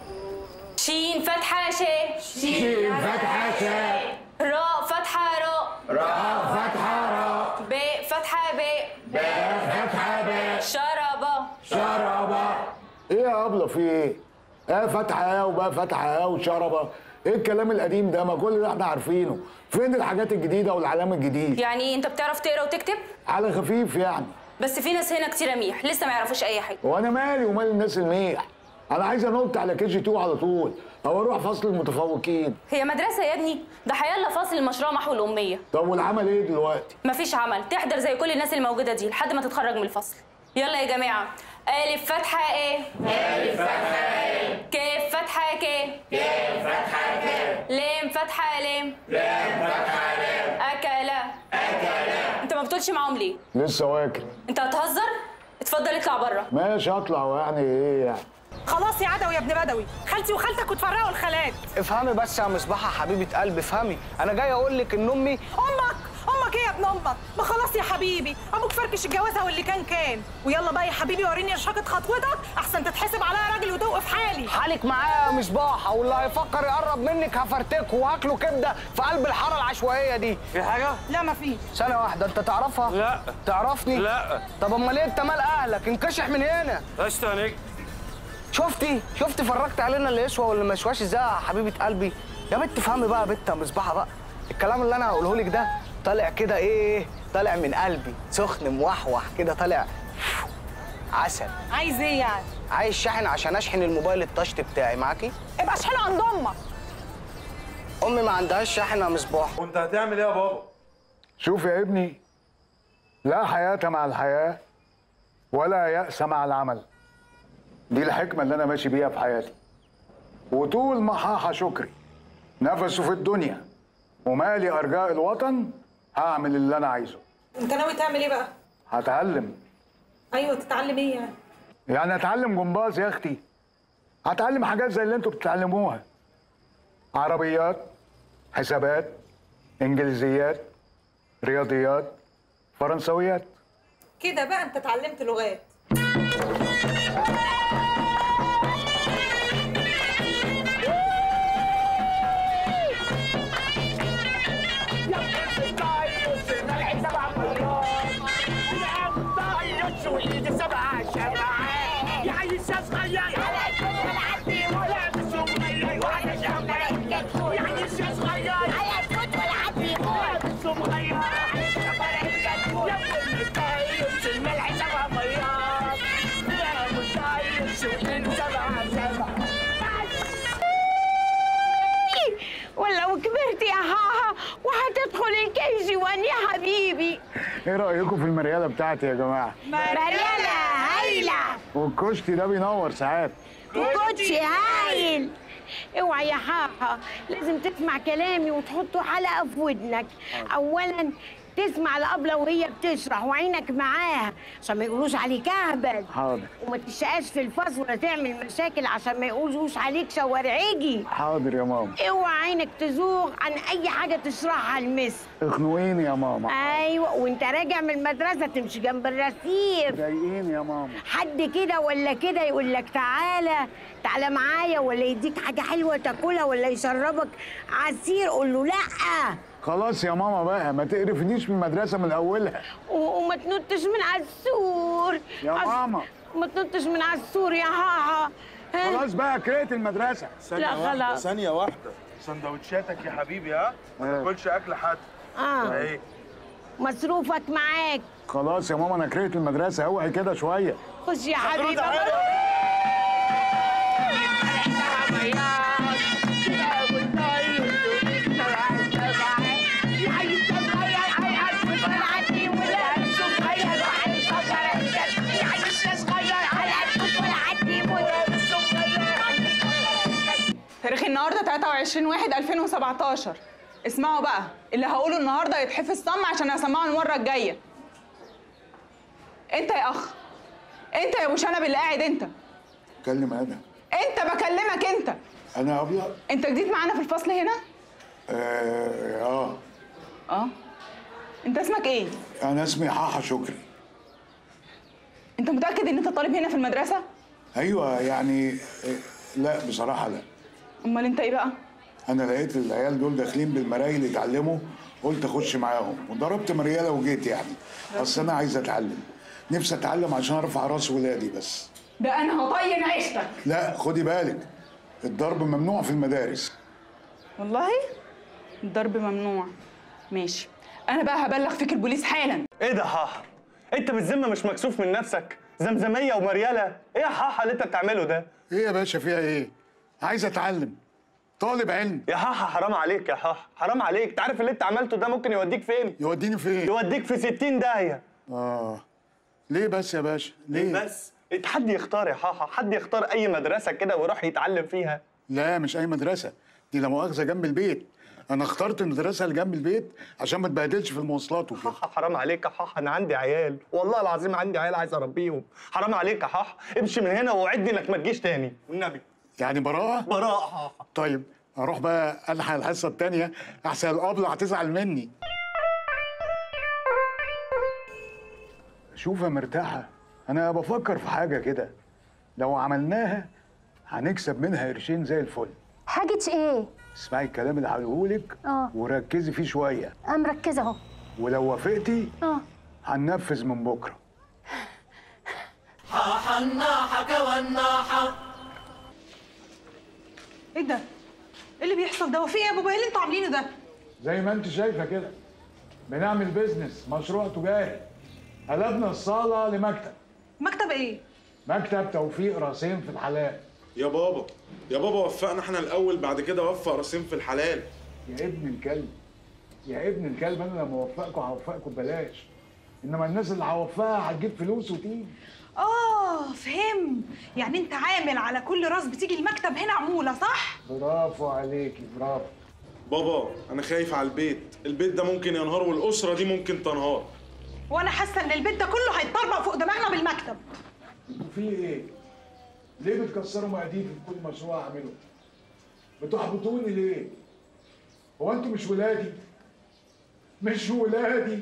شين فتحة شاء شين فتحة شاء. راء فتحة راء راء فتحة راء. باء فتحة باء باء فتحة باء. شربة شربة ايه يا ابله في ايه؟ اه فتحة اه وبقى فتحة اه وشربة ايه الكلام القديم ده ما كل ده احنا عارفينه فين الحاجات الجديدة والعلام الجديد يعني إيه، انت بتعرف تقرا وتكتب على خفيف يعني بس في ناس هنا كتير ميح لسه ما يعرفوش اي حاجه وانا مالي ومال الناس الميح انا عايز انط على كي جي 2 على طول او اروح فصل المتفوقين هي مدرسه يا ابني ده هيلا فاصل المشروع محو الاميه طب والعمل ايه دلوقتي مفيش عمل تحضر زي كل الناس الموجوده دي لحد ما تتخرج من الفصل يلا يا جماعه الف فتحه ايه ألف فتحة إيه؟ كاف فتحه ك كاف فتحة ك. لام فتحه لام لام فتحة لام. اكل أكل. انت ما بتقولش معاهم ليه لسه واكل انت هتهزر اتفضل اطلع بره ماشي اطلع يعني ايه يعني خلاص يا عدوي يا ابن بدوي خالتي وخالتك وتفرقوا الخالات افهمي بس يا مصباحه حبيبه قلبي افهمي انا جاي اقول لك ان امي امك امك ايه يا ابن امك ما خلاص يا حبيبي ابوك فركش الجوازه واللي كان كان ويلا بقى يا حبيبي وريني رشاقه خطوتك احسن تتحسب عليا راجل وتوقف حالي حالك معايا يا مصباحه واللي هيفكر يقرب منك هفرتكه وهاكله كبده في قلب الحاره العشوائيه دي في حاجه لا ما فيش ثانيه واحده انت تعرفها لا تعرفني لا طب امال ايه انت مال اهلك انكشح من هنا قشطة يا نجم شفتي شفتي فرجت علينا اللي يسوى واللي ما يسواش ازاي يا حبيبه قلبي يا بنت فهمي بقى يا بنت يا مصباحه بقى الكلام اللي انا هقوله لك ده طالع كده ايه طالع من قلبي سخن موحوح كده طالع عسل عايز ايه يعني عايز شاحن عشان اشحن الموبايل التاتش بتاعي معاكي ابقى اشحنه عند امك امي ما عندهاش شاحن يا مصباح وانت هتعمل ايه يا بابا شوف يا ابني لا حياة مع الحياة ولا يأس مع العمل دي الحكمة اللي أنا ماشي بيها في حياتي وطول ما حاحة شكري نفسه في الدنيا ومالي أرجاء الوطن هعمل اللي أنا عايزه انت ناوي تعمل ايه بقى هتعلم ايوه تتعلم ايه يعني يعني هتعلم جمباز يا أختي هتعلم حاجات زي اللي انتوا بتتعلموها عربيات حسابات انجليزيات رياضيات فرنسويات كده بقى انت اتعلمت لغات ولو كبرت يا هاها وهتدخل الكي جي 1 يا حبيبي ايه رأيكم في المريالة بتاعتي يا جماعة؟ مريالة هايلة والكشتي ده بينور ساعات وكوتشي هايل اوعى يا حاحة لازم تسمع كلامي وتحطه حلقة في ودنك اولا تسمع الأبلة وهي بتشرح وعينك معاها عشان ما يقولوش عليك اهبل حاضر وما تشقاش في الفصل ولا تعمل مشاكل عشان ما يقولوش عليك شوارعجي حاضر يا ماما اوعى عينك تزوغ عن اي حاجه تشرحها المس اخنقيني يا ماما ايوه وانت راجع من المدرسه تمشي جنب الرصيف ضايقيني يا ماما حد كده ولا كده يقول لك تعالى تعالى معايا ولا يديك حاجه حلوه تاكلها ولا يشربك عصير قول له لا خلاص يا ماما بقى ما تقرفنيش من المدرسة من أولها و- وما تنطش من على السور يا عش- ماما. ما تنطش من على السور يا هاها ها؟ خلاص بقى كرهت المدرسة لا خلاص ثانية واحدة سندوتشاتك يا حبيبي ها ما تاكلش أكل حد اه ايه مصروفك معاك خلاص يا ماما أنا كرهت المدرسة اوعي كده شوية خش يا حبيبي يا 23 1 2017 اسمعوا بقى اللي هقوله النهارده يتحفظ صم عشان اسمعه المره الجايه انت يا اخ انت يا ابو شنب اللي قاعد انت اتكلم انا انت بكلمك انت انا ابيض انت جديد معانا في الفصل هنا اه, آه. اه انت اسمك ايه انا اسمي حاحة شكري انت متاكد ان انت طالب هنا في المدرسه ايوه يعني آه، لا بصراحه لا امال انت ايه بقى انا لقيت العيال دول داخلين بالمرايل يتعلموا قلت اخش معاهم وضربت مرياله وجيت يعني اصل انا عايز اتعلم نفسي اتعلم عشان ارفع راس ولادي بس ده انا هطين عيشتك لا خدي بالك الضرب ممنوع في المدارس والله الضرب ممنوع ماشي انا بقى هبلغ فيك البوليس حالا ايه ده حاحة؟ انت بالذمة مش مكسوف من نفسك؟ زمزمية ومريالة، ايه يا حاحة اللي انت بتعمله ده؟ ايه يا باشا فيها ايه؟ عايز اتعلم طالب علم يا حاحة حرام عليك يا حاحة، حرام عليك، انت عارف اللي انت عملته ده ممكن يوديك فين؟ يوديني فين؟ يوديك في 60 داهية اه ليه بس يا باشا؟ ليه؟ بس؟ انت حد يختار يا حاحة، حد يختار أي مدرسة كده ويروح يتعلم فيها لا مش اي مدرسه دي لا مؤاخذه جنب البيت انا اخترت المدرسه اللي جنب البيت عشان ما اتبهدلش في المواصلات وكده حرام عليك يا حاحة أنا عندي عيال، والله العظيم عندي عيال عايز أربيهم، حرام عليك يا حاحة، امشي من هنا ووعدني إنك ما تجيش تاني، والنبي يعني براءه؟ براءة حاحة طيب اروح بقى الحق الحصه التانيه احسن الابله هتزعل مني شوف يا مرتاحه انا بفكر في حاجه كده لو عملناها هنكسب منها قرشين زي الفل حاجة ايه؟ اسمعي الكلام اللي هقولهولك اه وركزي فيه شويه انا مركزة اهو ولو وافقتي اه هننفذ من بكره حاحة الناحة كوالناحة ايه ده ايه اللي بيحصل ده وفي ايه يا بابا ايه اللي انتوا عاملينه ده زي ما انت شايفه كده بنعمل بيزنس مشروع تجاري قلبنا الصاله لمكتب مكتب ايه مكتب توفيق راسين في الحلال يا بابا يا بابا وفقنا احنا الاول بعد كده وفق راسين في الحلال يا ابن الكلب يا ابن الكلب انا لما اوفقكم هوفقكم ببلاش انما الناس اللي هوفقها هتجيب فلوس وتيجي اه فهم يعني انت عامل على كل راس بتيجي المكتب هنا عموله صح برافو عليكي برافو بابا انا خايف على البيت البيت ده ممكن ينهار والاسره دي ممكن تنهار وانا حاسه ان البيت ده كله هيتطربق فوق دماغنا بالمكتب في ايه؟ ليه بتكسروا مقاديفي في كل مشروع اعمله؟ بتحبطوني ليه؟ هو انتوا مش ولادي؟ مش ولادي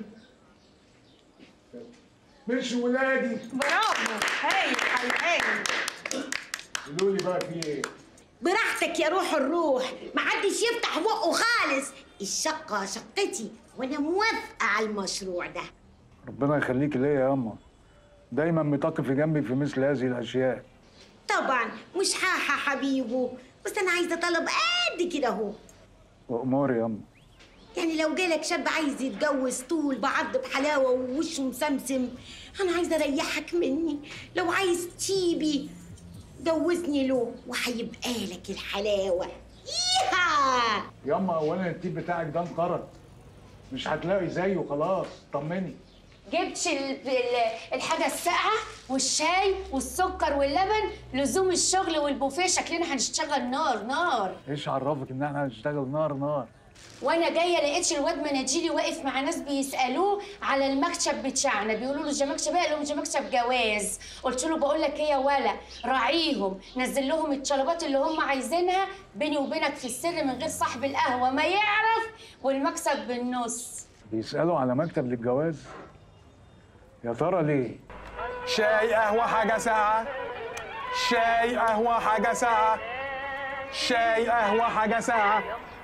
مش ولادي برافو هايل هايل هايل قولوا لي بقى في ايه؟ براحتك يا روح الروح محدش يفتح بقه خالص الشقة شقتي وانا موافقة على المشروع ده ربنا يخليكي ليا يا اما دايما بتقفي جنبي في مثل هذه الاشياء طبعا مش حاحة حبيبه بس انا عايزة طلب قد كده اهو واموري يا اما يعني لو جالك شاب عايز يتجوز طول بعض بحلاوة ووشه مسمسم أنا عايزة أريحك مني لو عايز تيبي جوزني له وهيبقى لك الحلاوة ييها ياما اولا التيب بتاعك ده انقرض مش هتلاقي زيه خلاص طمني جبتش ال- ال- الحاجة الساقعة والشاي والسكر واللبن لزوم الشغل والبوفيه شكلنا هنشتغل نار نار ايش عرفك ان احنا هنشتغل نار نار وانا جايه لقيتش الواد مناجيلي واقف مع ناس بيسالوه على المكتب بتاعنا بيقولوا له ده مكتب ايه قال لهم ده مكتب جواز قلت له بقول لك ايه يا ولا راعيهم نزل لهم الطلبات اللي هم عايزينها بيني وبينك في السر من غير صاحب القهوه ما يعرف والمكسب بالنص بيسالوا على مكتب للجواز يا ترى ليه شاي قهوه حاجه ساعه شاي قهوه حاجه ساعه شاي قهوه حاجه ساعه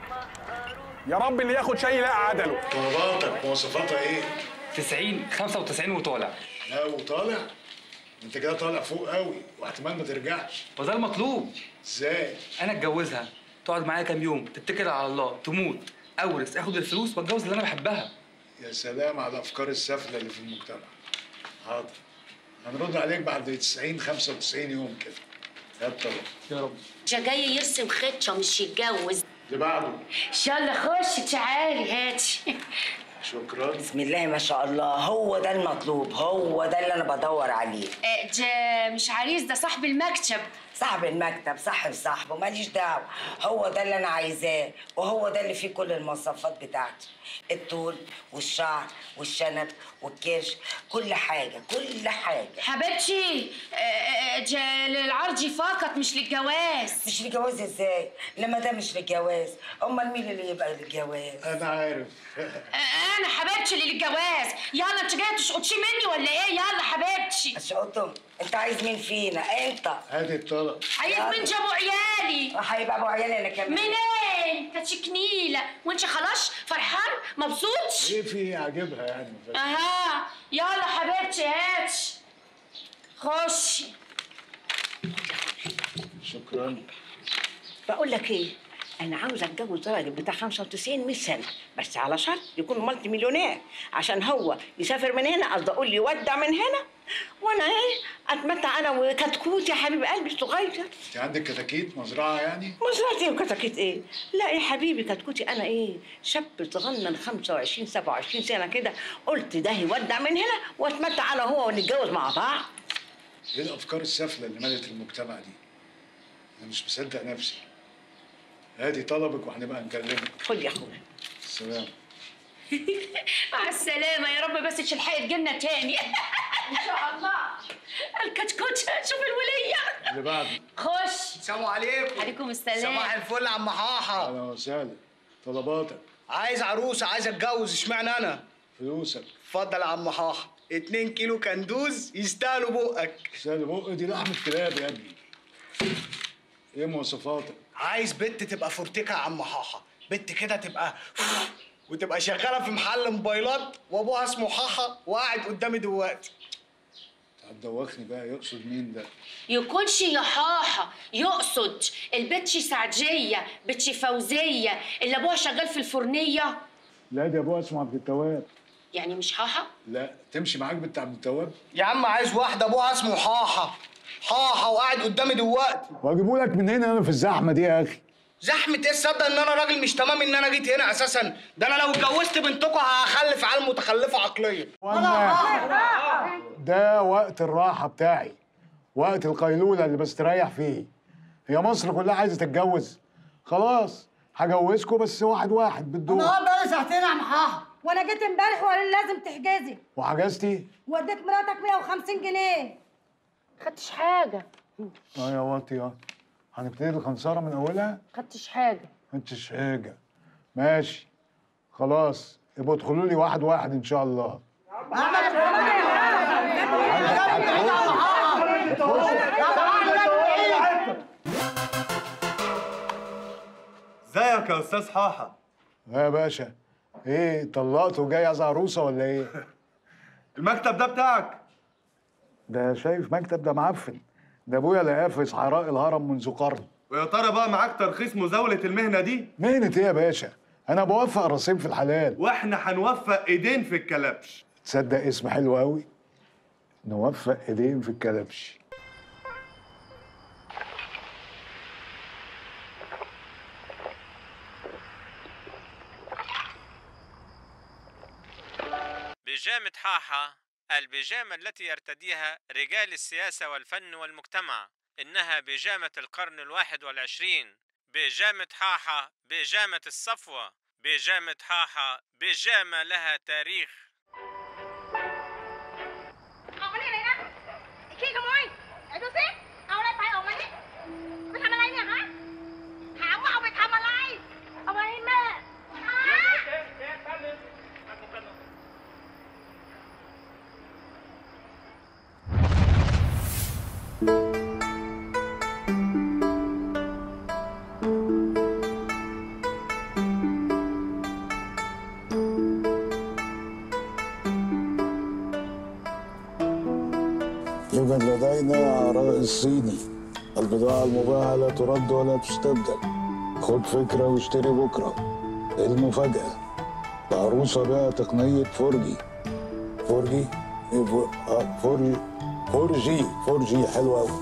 يا رب اللي ياخد شاي يلاقي عدله طلباتك مواصفاتها ايه 90 95 وطالع لا وطالع انت كده طالع فوق قوي واحتمال ما ترجعش وده المطلوب ازاي انا اتجوزها تقعد معايا كام يوم تتكل على الله تموت اورث اخد الفلوس واتجوز اللي انا بحبها يا سلام على الافكار السافله اللي في المجتمع حاضر هنرد عليك بعد 90 95 يوم كده يا طبعا يا رب ده جاي يرسم خطه مش يتجوز اللي بعده يلا خش تعالي هاتي شكرا بسم الله ما شاء الله هو ده المطلوب هو ده اللي انا بدور عليه آه، ده مش عريس ده صاحب المكتب صاحب المكتب صاحب صاحبه ماليش دعوه هو ده اللي انا عايزاه وهو ده اللي فيه كل المواصفات بتاعتي الطول والشعر والشنب والكرش كل حاجه كل حاجه حبيبتي آه، آه، جا- للعرض فقط مش للجواز مش للجواز ازاي لما ده مش للجواز امال مين اللي يبقى للجواز انا عارف آه، انا حبيبتي اللي للجواز يلا انت جايه تشقطشي مني ولا ايه يلا حبيبتي اشقطهم انت عايز مين فينا انت هاتي الطلب عايز من جابوا عيالي هيبقى ابو عيالي انا كمان منين كتشكنيله وانت خلاص فرحان مبسوط ايه في ايه عاجبها يعني اها يلا حبيبتي هاتي خشي شكرا بقول لك ايه انا عاوزه اتجوز راجل بتاع 95 100 سنه بس على شرط يكون مالتي مليونير عشان هو يسافر من هنا قصدي اقول لي يودع من هنا وانا ايه اتمتع انا وكتكوت يا حبيب قلبي الصغير انت عندك كتاكيت مزرعه يعني مزرعتي وكتكوت ايه؟ لا يا حبيبي كتكوتي انا ايه؟ شاب صغنن 25 27 سنه كده قلت ده يودع من هنا واتمتع انا وهو ونتجوز مع بعض ايه الافكار السافله اللي ملت المجتمع دي انا مش مصدق نفسي هاتي طلبك وهنبقى نكلمك خد يا اخويا السلام مع السلامة يا رب بس تلحقي تجيلنا تاني إن شاء الله الكتكوت شوف الولية اللي بعده خش السلام عليكم عليكم السلام صباح الفل يا عم حاحة اهلا وسهلا طلباتك عايز عروسة عايز اتجوز اشمعنى انا فلوسك اتفضل يا عم حاحة 2 كيلو كندوز يستاهلوا بقك يستاهلوا بق دي لحمة كلاب يا ابني ايه مواصفاتك عايز بنت تبقى فورتيكا يا عم حاحة بنت كده تبقى وتبقى شغالة في محل موبايلات وابوها اسمه حاحة وقاعد قدامي دلوقتي هتدوخني بقى يقصد مين ده يكونش يا حاحة يقصد البتشي سعدية بتشي فوزية اللي ابوها شغال في الفرنية لا دي ابوها اسمه عبد التواب يعني مش حاحة لا تمشي معاك بنت عبد التواب يا عم عايز واحدة ابوها اسمه حاحة حاحة وقاعد قدامي دلوقتي واجيبه لك من هنا انا في الزحمه دي يا اخي زحمة ايه تصدق ان انا راجل مش تمام ان انا جيت هنا اساسا ده انا لو اتجوزت بنتكم هخلف عيال متخلفة عقليا ده وقت الراحه بتاعي وقت القيلوله اللي بستريح فيه هي مصر كلها عايزه تتجوز خلاص هجوزكم بس واحد واحد بالدور انا بقالي ساعتين يا محاها وانا جيت امبارح وقال لي لازم تحجزي وحجزتي وديت مراتك 150 جنيه خدتش حاجة اه يا واطيه هنبتدي الخنصره من اولها خدتش حاجة انتش حاجه ماشي خلاص يبقوا ادخلوا لي واحد واحد ان شاء الله ازيك يا استاذ حاحة يا باشا ايه طلقت وجاي عايز عروسه ولا ايه المكتب ده بتاعك ده شايف مكتب ده معفن ده ابويا لقاه في صحراء الهرم منذ قرن ويا ترى بقى معاك ترخيص مزاولة المهنة دي مهنة ايه يا باشا انا بوفق رصيد في الحلال واحنا هنوفق ايدين في الكلبش تصدق اسم حلو قوي نوفق ايدين في الكلبش بيجامة حاحة البيجامة التي يرتديها رجال السياسة والفن والمجتمع إنها بيجامة القرن الواحد والعشرين بيجامة حاحة بيجامة الصفوة بيجامة حاحة بيجامة لها تاريخ ออกมานี่เลยนะไอ้ขี้ขโมยไหนดูสิเอาอะไรไปออกมานี่ไปทำอะไรเนี่ยฮะถามว่าเอาไปทำอะไร เอาไปให้แม่ฮะ يوجد لدينا عراء الصيني البضاعة المباعة لا ترد ولا تستبدل خد فكرة واشتري بكرة المفاجأة العروسة بقى تقنية فورجي فورجي إيه فور... آه فورجي فورجي فورجي حلوة أوي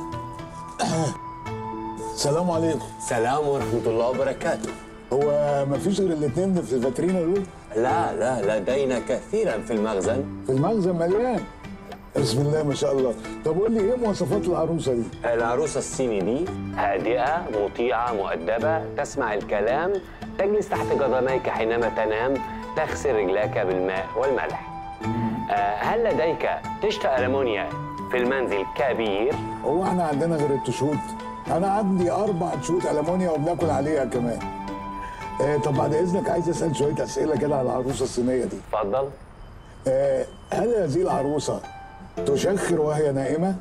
السلام عليكم سلام ورحمة الله وبركاته هو مفيش غير الاتنين في الفاترينا دول؟ لا لا لدينا كثيرا في المخزن في المخزن مليان بسم الله ما شاء الله طب قول لي ايه مواصفات العروسه دي العروسة الصيني دي هادئة مطيعة مؤدبة تسمع الكلام تجلس تحت قدميك حينما تنام تغسل رجلك بالماء والملح آه، هل لديك طشت ألمونيا في المنزل كبير؟ هو احنا عندنا غير التشوت انا عندي اربع تشوت المونيا وبناكل عليها كمان آه طب بعد اذنك عايز اسال شويه اسئله كده على العروسه الصينيه دي اتفضل آه هل هذه العروسه تشخر وهي نائمه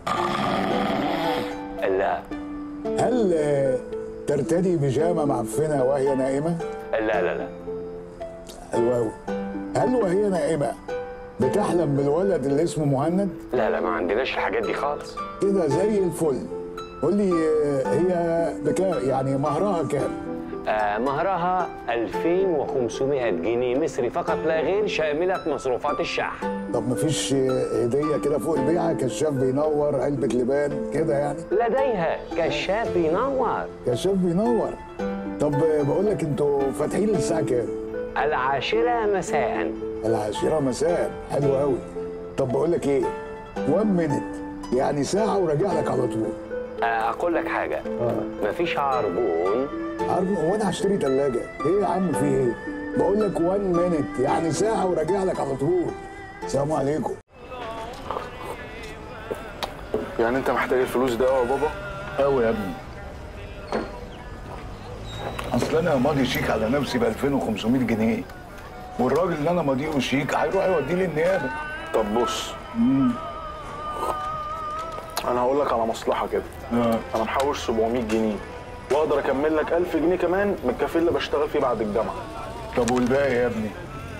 لا هل آه ترتدي بيجامه معفنه وهي نائمه لا لا لا حلو قوي هل وهي نائمه بتحلم بالولد اللي اسمه مهند لا لا ما عندناش الحاجات دي خالص كده زي الفل قول لي آه، هي بكام يعني مهرها كام آه، مهرها 2500 جنيه مصري فقط لا غير شاملة مصروفات الشحن طب مفيش آه، هديه كده فوق البيعه كشاف بينور علبه لبان كده يعني لديها كشاف بينور كشاف بينور طب آه، بقول لك انتوا فاتحين الساعه كام العاشرة مساء العاشرة مساء حلو قوي طب بقول لك ايه 1 مينت يعني ساعة وراجع لك على طول آه، أقول لك حاجة مفيش عربون عارف هو انا هشتري ثلاجة ايه يا عم في ايه بقول لك 1 مينت يعني ساعة وراجع لك على طول السلام عليكم يعني انت محتاج الفلوس ده يا بابا قوي يا ابني اصل انا ماضي شيك على نفسي ب 2500 جنيه والراجل اللي انا ماضيه شيك هيروح يوديه للنيابه طب بص انا هقول لك على مصلحه كده انا محوش 700 جنيه واقدر اكمل لك 1000 جنيه كمان من الكافيه اللي بشتغل فيه بعد الجامعه طب والباقي يا ابني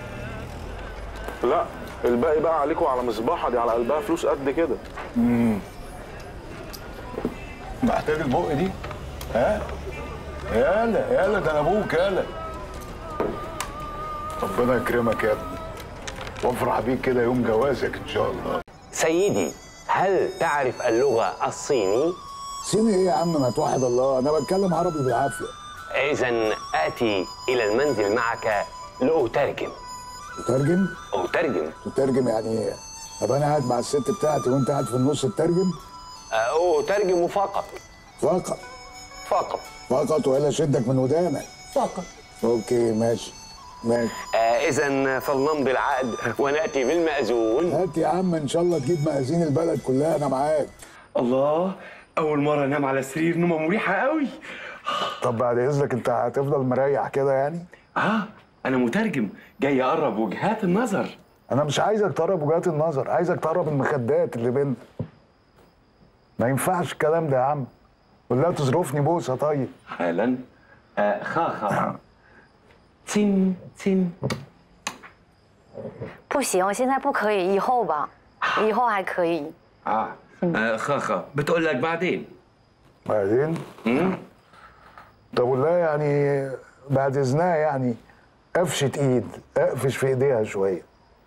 لا الباقي بقى عليكم على مصباحه دي على قلبها فلوس قد كده امم محتاج البق دي ها يالا يالا ده انا ابوك يالا ربنا يكرمك يا ابني وافرح بيك كده يوم جوازك ان شاء الله سيدي هل تعرف اللغة الصيني؟ صيني ايه يا عم ما توحد الله انا بتكلم عربي بالعافيه إذا آتي إلى المنزل معك لأترجم تترجم أترجم تترجم يعني ايه طب انا قاعد مع الست بتاعتي وانت قاعد في النص تترجم آه، أترجم فقط فقط فقط فقط ولا شدك من ودانك فقط اوكي ماشي ماشي آه إذا فلنمضي العقد ونأتي بالمأذون هات يا عم ان شاء الله تجيب مأذين البلد كلها انا معاك الله اول مره انام على سرير نومه مريحه قوي طب بعد اذنك انت هتفضل مريح كده يعني اه انا مترجم جاي اقرب وجهات النظر انا مش عايزك تقرب وجهات النظر عايزك تقرب المخدات اللي بينا ما ينفعش الكلام ده يا عم ولا تظروفني بوسه طيب حالا آه خاخا تين تين 不行，现在不可以，以后吧，以后还可以。 اه, آه خاخا بتقول لك بعدين بعدين طب والله يعني بعد اذنها يعني قفشة ايد اقفش في ايديها شويه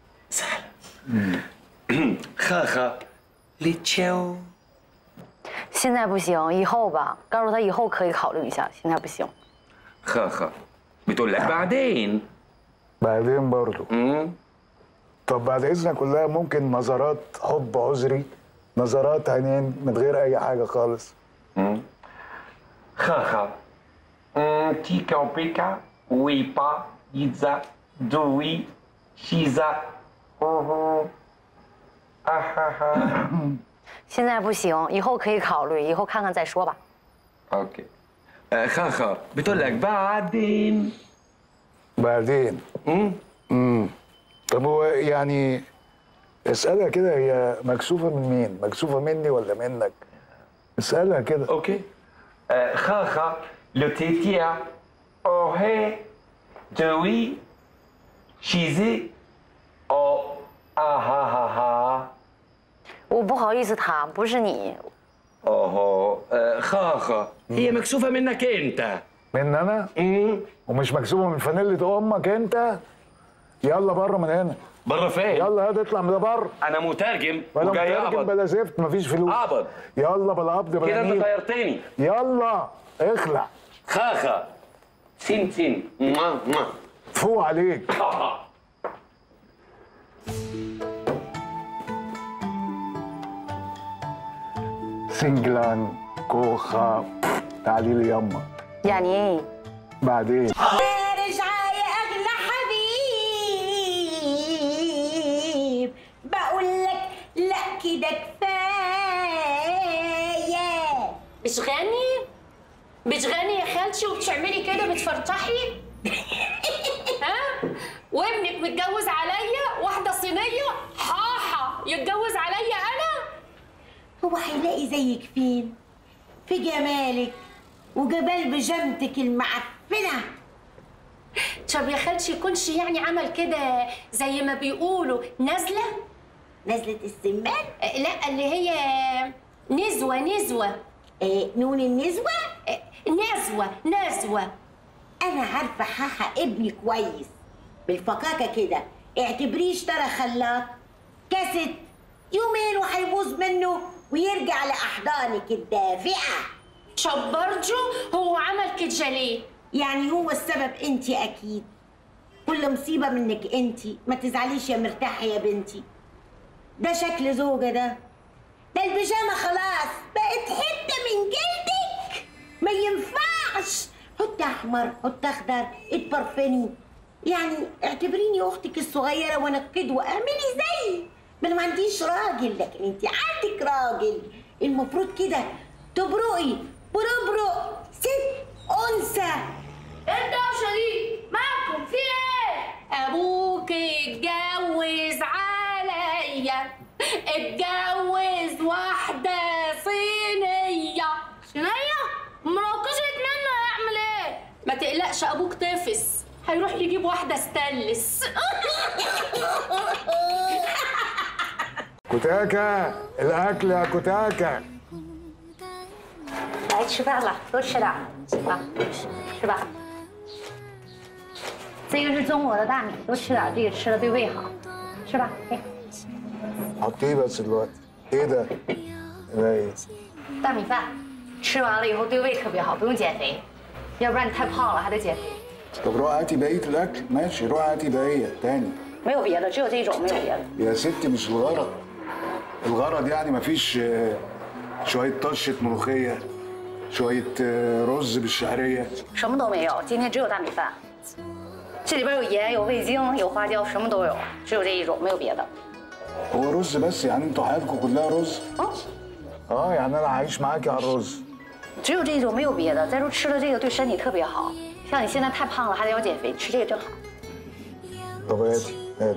خاخا ليتشاو 现在不行，以后吧，告诉他以后可以考虑一下，现在不行。 خاخا بتقول لك بعدين بعدين برضو طب بعد اذنك كلها ممكن نظرات حب عذري نظرات عينين من غير اي حاجه خالص خاخا تيكا وبيكا ويبا يتزا دوي شيزا اوهو اهاها 现在不行，以后可以考虑，以后看看再说吧。 اوكي آه خاخا بتقول لك بعدين بعدين امم طب هو يعني اسالها كده هي مكسوفه من مين مكسوفه مني ولا منك اسالها كده اوكي آه خاخا لو تيتيا اوهي دوي شيزي او اهاها 我不好意思他，不是你。 اوهو آه خاخا هي مكسوفه منك انت من انا ومش مكسوفه من فانيله امك انت يلا بره من هنا بره فين يلا هات اطلع من ده بره انا مترجم ولا وجاي مترجم اقبض بلا زفت مفيش فلوس اقبض يلا بلا قبض بلا كده انت نيل. طيرتني يلا اخلع خاخا سين سين موا موا فوق عليك سنجلان كوخة تعالي لي يما يعني ايه بعدين ارجع يا اغلى حبيب بقول لك لا كده كفايه بتغني بتغني يا خالتي وبتعملي كده بتفرطحي ها وابنك متجوز عليا واحده صينيه حاحه يتجوز عليا انا هو هيلاقي زيك فين في جمالك وجمال بجامتك المعفنه طب يا خالتي يكونش يعني عمل كده زي ما بيقولوا نازله نزلة السمان لا اللي هي نزوه نزوه إيه نون النزوه نزوه نزوه انا عارفه حاحه ابني كويس بالفكاكه كده اعتبريه اشترى خلاط كاسيت يومين وهيبوظ منه ويرجع لاحضانك الدافئه طب برضه هو عمل كده ليه يعني هو السبب انت اكيد كل مصيبه منك انت ما تزعليش يا مرتاحه يا بنتي ده شكل زوجه ده ده البيجامه خلاص بقت حته من جلدك ما ينفعش حط احمر حط اخضر اتبرفني يعني اعتبريني اختك الصغيره وانا قدوه اعملي زيي ما انا ما عنديش راجل لكن انت عندك راجل المفروض كده تبرقي بربرق ست انثى انت دي مالكم في ايه ابوك اتجوز عليا اتجوز واحده صينيه صينيه مراكزة منه هيعمل ايه ما تقلقش ابوك طفس هيروح يجيب واحده ستانلس كتاكة الأكل يا كتاكة 来吃饭了，都吃点儿啊，是吧？这个是中国的大米，多吃点儿，这个吃了对胃好，是吧？哎， حطيه بس دلوقتي إيه ده؟ ده إيه؟ 大米饭吃完了以后对胃特别好，不用减肥，要不然你太胖了还得减肥。 طب روح هاتي بقية الأكل ماشي روح هاتي بقية تاني 没有别的，只有这种，没有别的。 يا ستي مش الغرض الغرض يعني مفيش آه، شوية طشة ملوخية شوية آه، رز بالشعرية 什么都没有，今天只有大米饭。这里边有盐，有味精，有花椒，什么都有，只有这一种，没有别的。 هو رز بس يعني انتوا حياتكم كلها رز؟ اه يعني انا عايش معاكي على الرز 只有这一种，没有别的。再说吃了这个对身体特别好，像你现在太胖了，还得要减肥，吃这个正好。 طب هاتي هاتي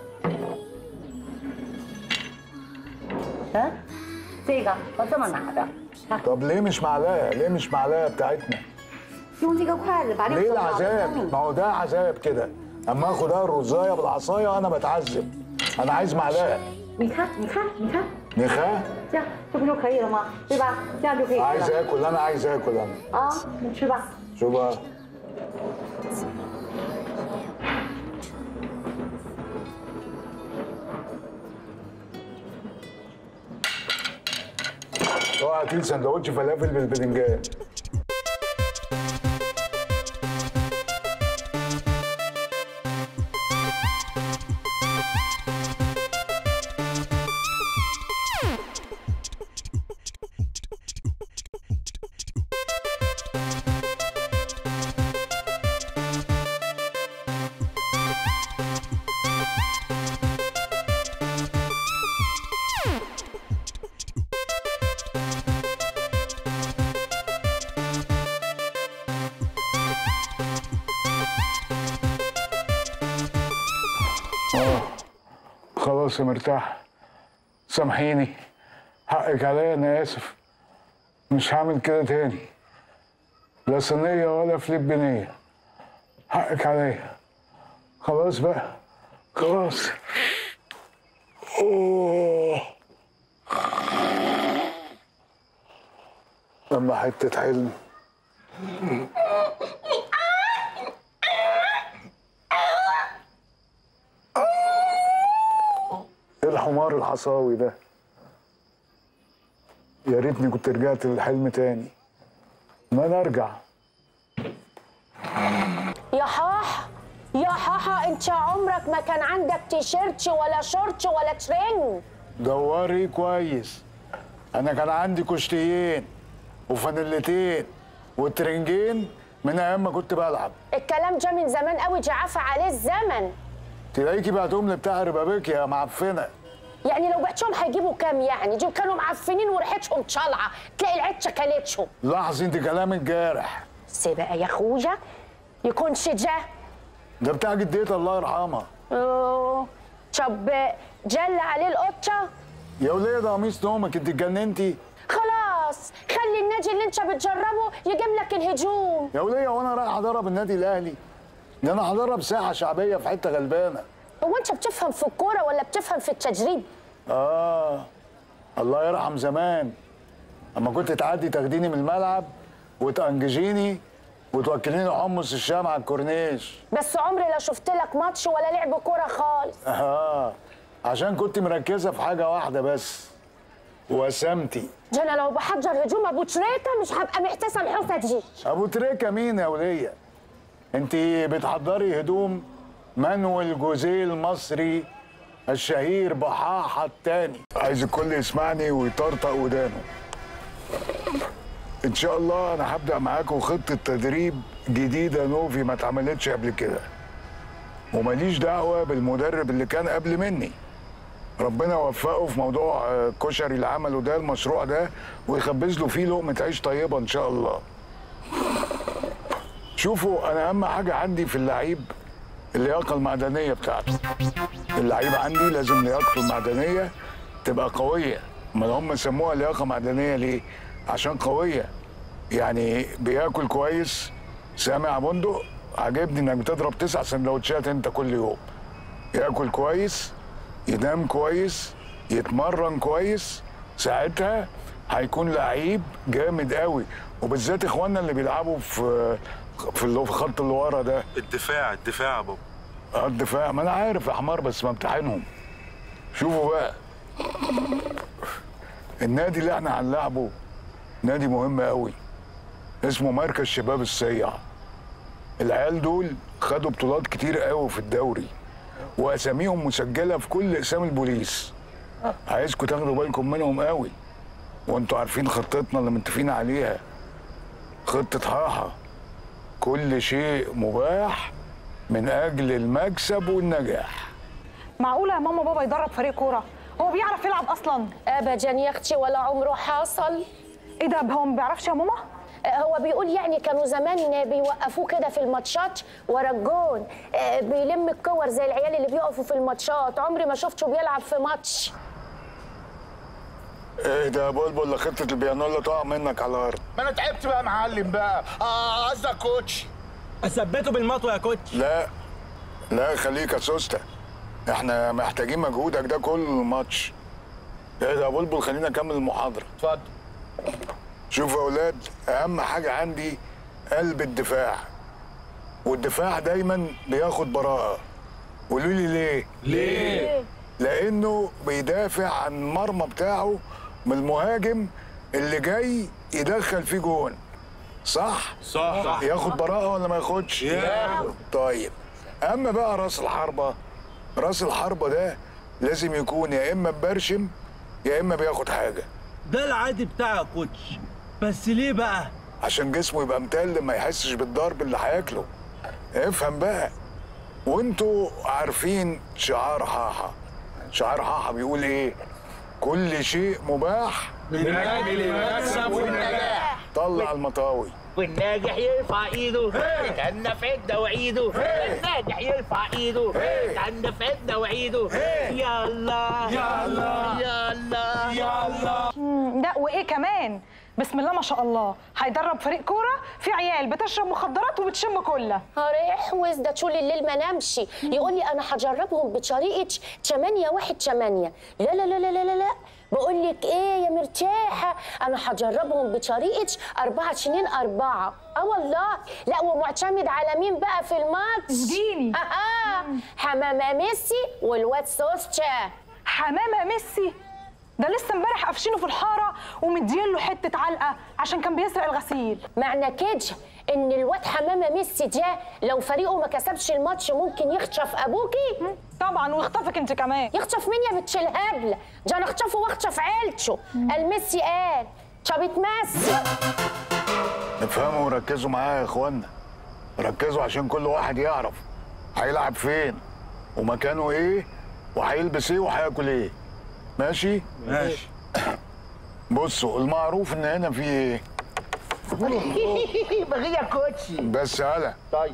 嗯，这个要这么拿着， طب ليه مش معلقة؟ ليه مش معلقة بتاعتنا؟ 用这个筷子把这个 ليه 手拿在 العذاب؟ ما هو ده عذاب كده اما اخد انا الرزايه بالعصايه انا بتعذب انا عايز معلقه 你看，你看，你看， نخاه 这样这不就可以了吗？对吧？这样就可以吃 عايز 了。 اكل انا عايز اكل انا 啊，你吃吧。 شو بقى اوعى تجيب سندوتش فلافل بالبدنجان اه خلاص يا مرتاح سامحيني حقك عليا انا اسف مش هعمل كده تاني لا صينية ولا فلبينية حقك عليا خلاص بقى خلاص أوه. لما حتة حلم ايه الحمار الحصاوي ده يا ريتني كنت رجعت للحلم تاني ما انا ارجع يا حاح يا حاحة انت عمرك ما كان عندك تيشيرت ولا شورت ولا ترنج دوري كويس انا كان عندي كشتيين وفانيلتين وترنجين من ايام ما كنت بلعب الكلام جه من زمان قوي جعفى عليه الزمن تلاقيكي بعتهم لي بتاع ربابيك يا معفنه يعني لو بعتهم هيجيبوا كام يعني دول كانوا معفنين وريحتهم طالعه تلاقي العيد شكلتهم لاحظي انت كلامك جارح بس بقى يا اخويا يكونش جه ده بتاع جدتي الله يرحمها أوه. طب جل عليه القطه يا وليه ده قميص نومك انت اتجننتي خلاص خلي النادي اللي انت بتجربه يجيب لك الهجوم يا وليه وانا رايح ادرب النادي الاهلي ده انا هدرب ساحه شعبيه في حته غلبانه هو انت بتفهم في الكوره ولا بتفهم في التجريب اه الله يرحم زمان اما كنت تعدي تاخديني من الملعب وتأنججيني وتوكليني حمص الشام على الكورنيش بس عمري لا شفت لك ماتش ولا لعب كوره خالص اه عشان كنت مركزه في حاجه واحده بس وسمتي ده انا لو بحضر هجوم ابو تريكه مش هبقى محتسب الحوسه دي ابو تريكه مين يا وليه انت بتحضري هدوم مانويل جوزيه المصري الشهير بحاحة التاني عايز الكل يسمعني ويطرطق ودانه ان شاء الله انا هبدا معاكم خطه تدريب جديده نوفي ما اتعملتش قبل كده وماليش دعوه بالمدرب اللي كان قبل مني ربنا وفقه في موضوع آه، الكشري اللي عمله ده المشروع ده ويخبز له فيه لقمه عيش طيبه ان شاء الله شوفوا انا اهم حاجه عندي في اللعيب اللياقه المعدنيه بتاعته اللعيب عندي لازم لياقته المعدنيه تبقى قويه امال هم سموها لياقه معدنيه ليه عشان قويه يعني بياكل كويس سامع بندق عجبني انك بتضرب تسع سندوتشات انت كل يوم ياكل كويس ينام كويس يتمرن كويس ساعتها هيكون لعيب جامد قوي وبالذات اخواننا اللي بيلعبوا في في اللي هو في خط اللي ورا ده الدفاع الدفاع يا بابا اه الدفاع ما انا عارف يا حمار بس بمتحنهم شوفوا بقى النادي اللي احنا هنلعبه نادي مهم قوي اسمه مركز شباب السيع العيال دول خدوا بطولات كتير قوي في الدوري واساميهم مسجله في كل اقسام البوليس عايزكم تاخدوا بالكم منهم قوي وانتوا عارفين خطتنا اللي متفقين عليها خطه حاحه كل شيء مباح من اجل المكسب والنجاح معقوله يا ماما بابا يدرب فريق كوره هو بيعرف يلعب اصلا ابدا يا اختي ولا عمره حصل ايه ده هو ما بيعرفش يا ماما هو بيقول يعني كانوا زمان بيوقفوه كده في الماتشات ورا الجون آه، بيلم الكور زي العيال اللي بيقفوا في الماتشات عمري ما شفته بيلعب في ماتش ايه ده يا بلبل خطه البيانولا تقع منك على الارض ما انا تعبت بقى يا معلم بقى اه قصدك كوتش اثبته بالمطوه يا كوتش لا لا خليك يا سوسته احنا محتاجين مجهودك ده كل ماتش ايه ده يا بلبل خلينا نكمل المحاضره اتفضل شوفوا يا اولاد اهم حاجه عندي قلب الدفاع والدفاع دايما بياخد براءه قولوا لي ليه ليه؟ لانه بيدافع عن المرمى بتاعه من المهاجم اللي جاي يدخل فيه جون صح صح. ياخد براءه ولا ما ياخدش ياخد. طيب اما بقى راس الحربه راس الحربه ده لازم يكون يا اما مبرشم يا اما بياخد حاجه ده العادي بتاعي يا كوتش بس ليه بقى؟ عشان جسمه يبقى متل ما يحسش بالضرب اللي هياكله افهم بقى وانتوا عارفين شعار حاحة شعار حاحة بيقول ايه كل شيء مباح من أجل المكسب والنجاح. طلع المطاوي والناجح يرفع ايده يتهنى في عدة وعيده الناجح يرفع ايده يتهنى في عدة وعيده يلا يلا. يلا يلا مم، لا وايه كمان بسم الله ما شاء الله هيدرب فريق كوره في عيال بتشرب مخدرات وبتشم كله هريحوز ده طول الليل ما نامش يقول لي انا هجربهم بطريقه 8 1 8 لا لا لا لا لا لا بقول لك ايه يا مرتاحه انا هجربهم بطريقه 4 2 4 اه والله لا ومعتمد على مين بقى في الماتش اديني حمامه ميسي والواد سوسته حمامه ميسي ده لسه امبارح قافشينه في الحاره ومدين له حته علقه عشان كان بيسرق الغسيل معنى كده ان الواد حمامه ميسي ده لو فريقه ما كسبش الماتش ممكن يخطف ابوكي طبعا ويخطفك انت كمان يخطف مين يا بتش الهبله ده انا اخطفه واخطف عيلته قال ميسي قال طب اتمسي افهموا وركزوا معايا يا اخوانا ركزوا عشان كل واحد يعرف هيلعب فين ومكانه ايه وهيلبس ايه وهياكل ايه ماشي ماشي. بصوا المعروف ان هنا في ايه بغيه كوتشي بس هلا طيب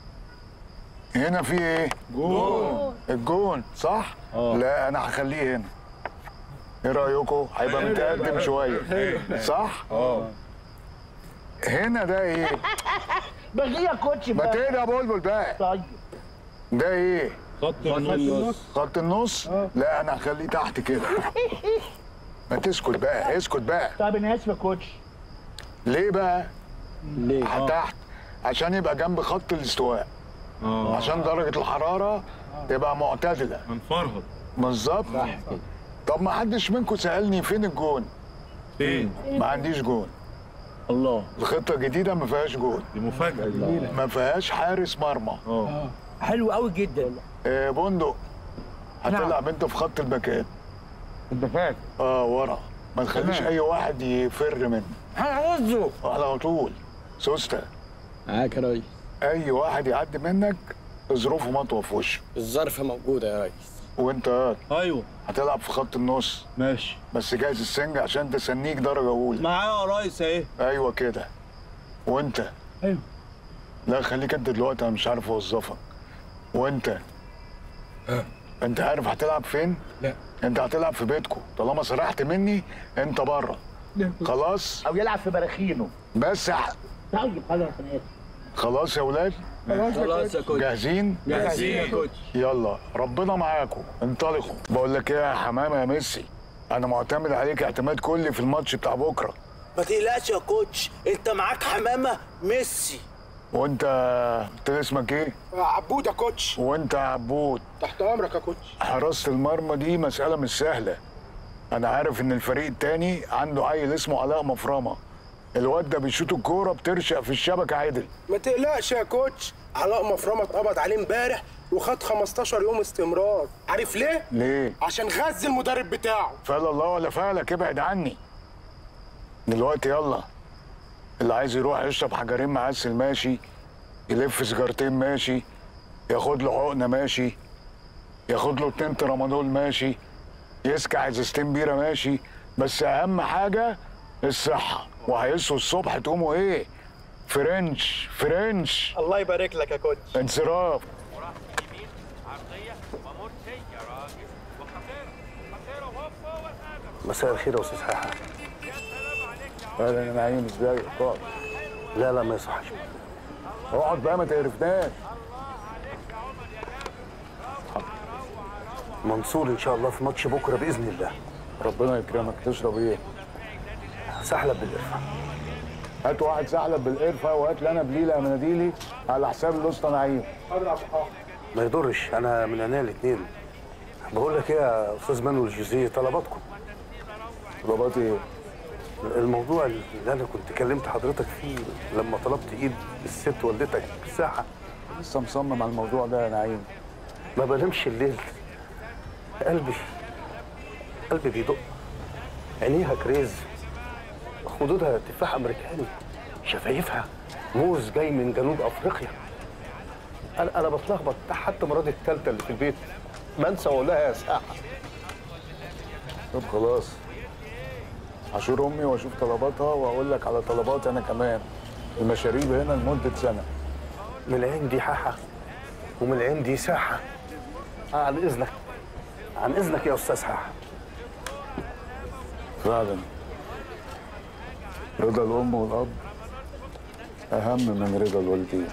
هنا في ايه جون. الجون صح لا انا هخليه هنا ايه رايكم هيبقى متقدم شويه صح اه هنا ده ايه بغيه كوتشي ما تهدى يا بلبل بقى طيب ده ايه خط النص خط النص لا انا هخليه تحت كده ما تسكت بقى اسكت بقى طب انا اسف يا كوتش ليه بقى ليه تحت عشان يبقى جنب خط الاستواء اه عشان درجه الحراره تبقى معتدله هنفرهد بالظبط طب ما حدش منكم سالني فين الجون فين ما عنديش جون الله الخطه الجديده ما فيهاش جون دي مفاجاه دي ما فيهاش حارس مرمى اه حلو قوي جدا آه بندق هتلعب انت في خط المكان البفاك اه ورا ما تخليش تمام. اي واحد يفر منه هنعوزه على طول سوسته معاك يا ريس اي واحد يعدي منك ظروفه مطوه في وشه الظرف موجودة يا ريس وانت ايوه هتلعب في خط النص ماشي بس جاهز السنج عشان تسنيك درجه اولى معايا يا ريس اهي ايوه كده وانت ايوه لا خليك انت دلوقتي انا مش عارف اوظفك وانت انت عارف هتلعب فين لا انت هتلعب في بيتكم طالما سرحت مني انت بره خلاص او يلعب في براخينه بس ح- طيب خلاص انا اسف خلاص يا ولاد خلاص يا كوتش جاهزين جاهزين يا كوتش يلا ربنا معاكم انطلقوا بقول لك ايه يا حمامه يا ميسي انا معتمد عليك اعتماد كلي في الماتش بتاع بكره ما تقلقش يا كوتش انت معاك حمامه ميسي وانت انت اسمك ايه عبود يا كوتش وانت يا عبود تحت امرك يا كوتش حراسه المرمى دي مساله مش سهله انا عارف ان الفريق التاني عنده عيل اسمه علاء مفرمه الواد ده بيشوط الكوره بترشق في الشبكه عدل ما تقلقش يا كوتش علاء مفرمه اتقبض عليه امبارح وخد 15 يوم استمرار عارف ليه ليه عشان غز المدرب بتاعه فعل الله ولا فعلك ابعد عني دلوقتي يلا اللي عايز يروح يشرب حجرين معسل ماشي يلف سيجارتين ماشي ياخد له حقنه ماشي ياخد له اتنين ترامادول ماشي يسكع ازازتين بيره ماشي بس اهم حاجه الصحه وهيصحوا الصبح تقوموا ايه فرنش فرنش الله يبارك لك يا كوتش انصراف مساء الخير يا استاذ حاحه اهلا يا نعيم ازيك اقعد لا لا ما يصحش اقعد بقى ما تقرفناش منصور ان شاء الله في ماتش بكره باذن الله ربنا يكرمك تشرب ايه سحلب بالقرفه هات واحد سحلب بالقرفه وهات لي انا بليله يا مناديلي على حساب الاسطى نعيم ما يضرش انا من عينيا الاثنين بقول لك ايه يا استاذ مانويل جوزيه طلباتكم طلبات ايه الموضوع اللي انا كنت كلمت حضرتك فيه لما طلبت ايد الست والدتك في الساحه لسه مصمم على الموضوع ده يا نعيم ما بنامش الليل قلبي قلبي بيدق عينيها كريز خدودها تفاح امريكاني شفايفها موز جاي من جنوب افريقيا انا انا بتلخبط حتى مراتي الثالثه اللي في البيت بنسى واقول لها يا ساعه طب خلاص هشور امي واشوف طلباتها واقول لك على طلباتي انا كمان المشاريب هنا لمده سنه من العين دي حاحه ومن العين دي ساحه آه عن اذنك عن اذنك يا استاذ حاحه فعلا رضا الام والاب اهم من رضا الوالدين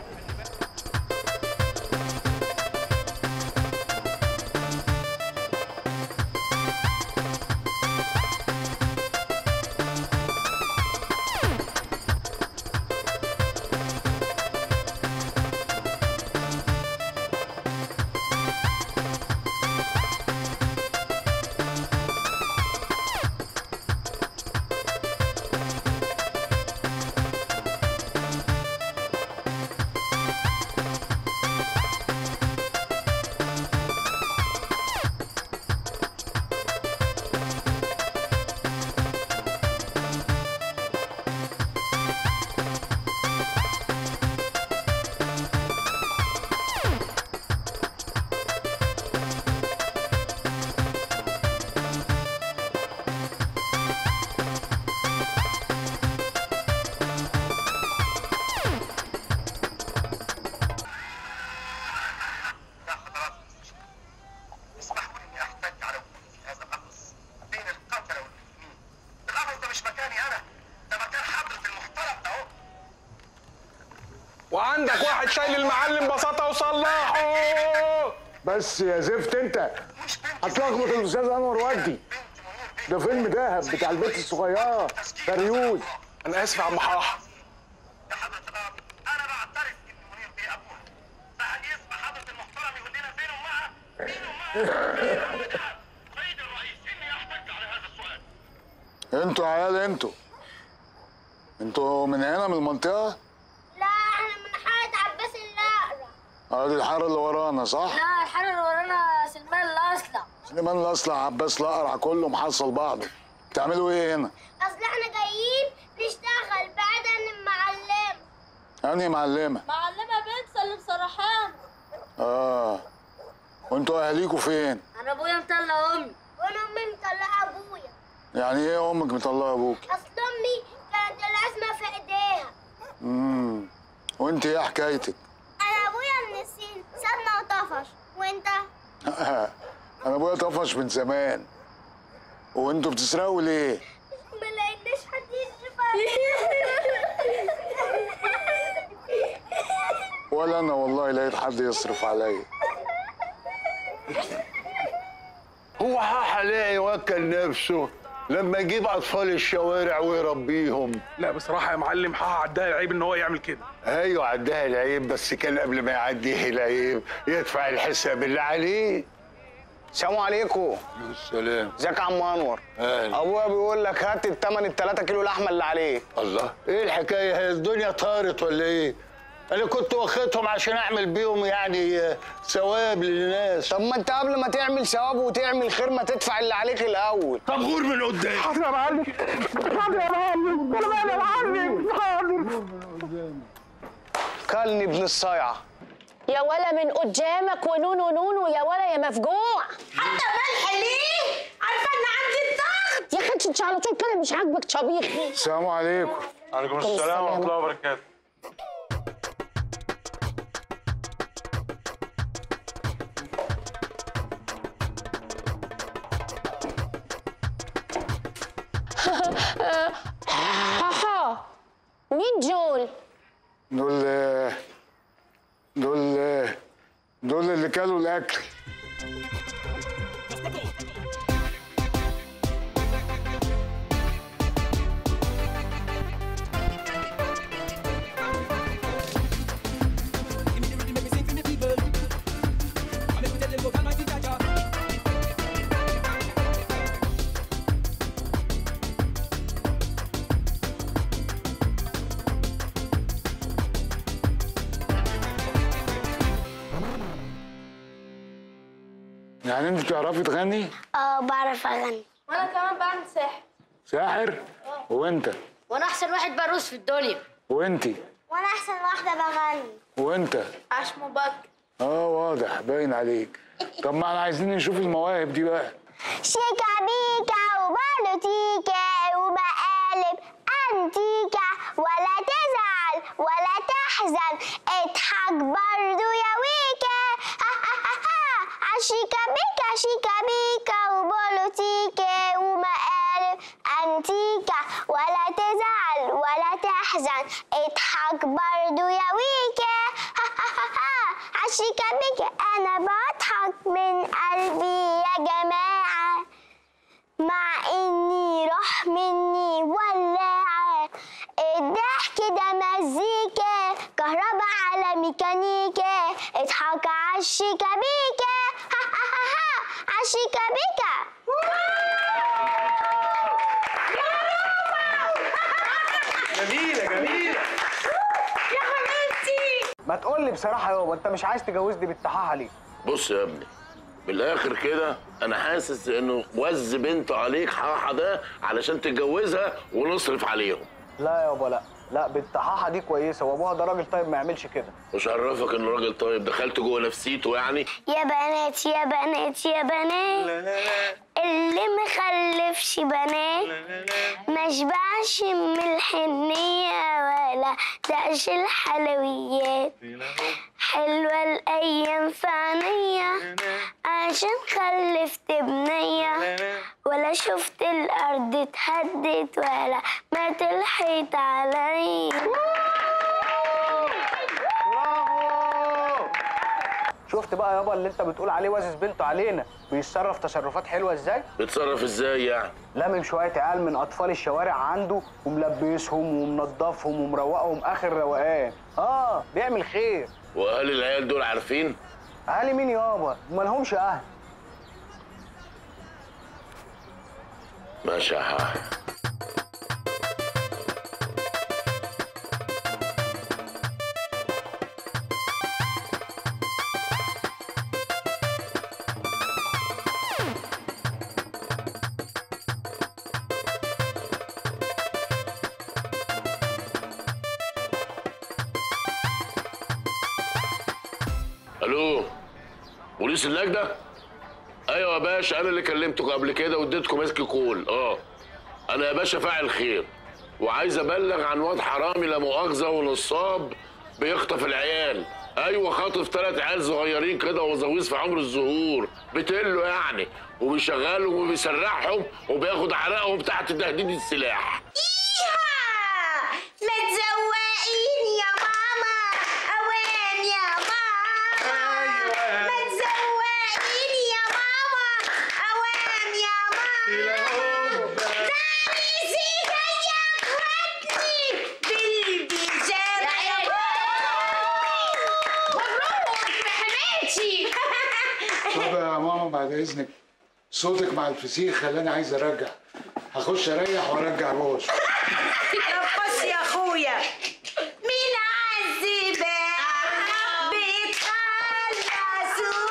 وعندك واحد شايل المعلم بساطه وصلحه بس يا زفت انت هتلخبط الاستاذ انور وجدي ده فيلم دهب بتاع البنت الصغيره فريوز انا اسف يا عم حاحه انتوا عيال انتوا انتوا من هنا من المنطقه لا احنا من حاره عباس النقرة ادي الحاره اللي ورانا صح لا الحاره اللي ورانا سلمان الاصلع سليمان الاصلع عباس الاقرع كله محصل بعضه بتعملوا ايه هنا اصل احنا جايين نشتغل بعد عن المعلم انهي معلمه معلمه بنت اللي مسرحانا اه وانتوا اهاليكوا فين انا ابويا مطلع امي وانا امي مطلعه ابويا يعني ايه امك مطلعه ابوك اصل امي كانت الازمه في ايديها امم وانت ايه حكايتك انا ابويا من الصين سابنا وطفش وانت انا ابويا طفش من زمان وانتوا بتسرقوا ليه ما لقيناش حد يصرف ولا انا والله لقيت حد يصرف عليا هو حاحة ليه يوكل نفسه لما يجيب اطفال الشوارع ويربيهم لا بصراحه يا معلم حاحه عدها العيب ان هو يعمل كده ايوه عدها العيب بس كان قبل ما يعديه العيب يدفع الحساب اللي عليه السلام عليكم السلام ازيك يا عم انور اهلا ابويا بيقول لك هات الثمن ال 3 كيلو لحمه اللي عليك الله ايه الحكايه هي الدنيا طارت ولا ايه انا كنت واخدهم عشان اعمل بيهم يعني آه، ثواب للناس طب ما انت قبل ما تعمل ثواب وتعمل خير ما تدفع اللي عليك الاول طب غور من قدام حاضر يا معلم حاضر يا معلم انا مالي يا معلم حاضر كلني ابن الصيعه يا ولا من قدامك ونونو نونو يا ولا يا مفجوع حتى ملح ليه عارفه ان عندي الضغط يا اخي انت على طول كده مش عاجبك طبيخ السلام عليكم عليكم السلام السلام ورحمه ورحمة الله وبركاته هاها مين دول؟ دول دول دول اللي كلوا الاكل يعني انت بتعرفي تغني اه بعرف اغني وانا كمان بعمل سحر ساحر وانت وانا احسن واحد برقص في الدنيا وانت وانا احسن واحده بغني وانت عاش مبكر اه واضح باين عليك طب ما احنا عايزين نشوف المواهب دي بقى شيكا بيكا وبالوتيكا ومقالب انتيكا ولا تزعل ولا تحزن اضحك برضو يا ويكا عشيكا بيكا شيكا بيكا وبولوتيكا ومقالب انتيكا ولا تزعل ولا تحزن اضحك برضو يا ويكا عشيكا بيكا انا بضحك من قلبي يا جماعه مع اني روح مني ولاعة الضحك ده مزيكا كهربا على ميكانيكا اضحك عالشيكا بيكا عالشيكا بيكا جميله جميله يا حبيبتي ما تقول لي بصراحه يابا انت مش عايز تجوزني بالتحاحه ليه بص يا ابني من الاخر كده انا حاسس انه وز بنته عليك حاحه ده علشان تتجوزها ونصرف عليهم لا يابا لا لا بالتحاحه دي كويسه وابوها ده راجل طيب ما يعملش كده مش عرفك انه راجل طيب دخلت جوه نفسيته يعني يا بنات يا بنات يا بنات اللي مخلفش بنات ما شبعش من الحنية ولا دقش الحلويات حلوة الأيام في عينيا عشان خلفت بنية ولا شفت الأرض اتهدت ولا ما تلحيت عليا شفت بقى يابا اللي انت بتقول عليه وازز بنته علينا بيتصرف تصرفات حلوه ازاي بتصرف ازاي يعني لامم شويه عيال من اطفال الشوارع عنده وملبسهم ومنضفهم ومروقهم اخر روقان اه بيعمل خير واهل العيال دول عارفين اهالي مين يابا ما لهمش اهل ماشي يا حاح الو بوليس اللجنه ايوه يا باشا انا اللي كلمتكم قبل كده واديتكم ماسك كول اه انا يا باشا فاعل خير وعايز ابلغ عن واد حرامي لا مؤاخذه ونصاب بيخطف العيال ايوه خاطف ثلاث عيال صغيرين كده وزويز في عمر الزهور بتلو يعني وبيشغلهم وبيسرحهم وبياخد عرقهم تحت تهديد السلاح ما تزوقيني يا ماما اوان يا ماما ما تزوقيني يا ماما اوان يا ماما تعريسي جاي اخواتني بالبيجامه مبروك في حماتي طب يا ماما بعد اذنك صوتك مع الفسيخ خلاني عايز ارجع هخش اريح وارجع روش رقص يا اخويا مين عذبك بتخلصوا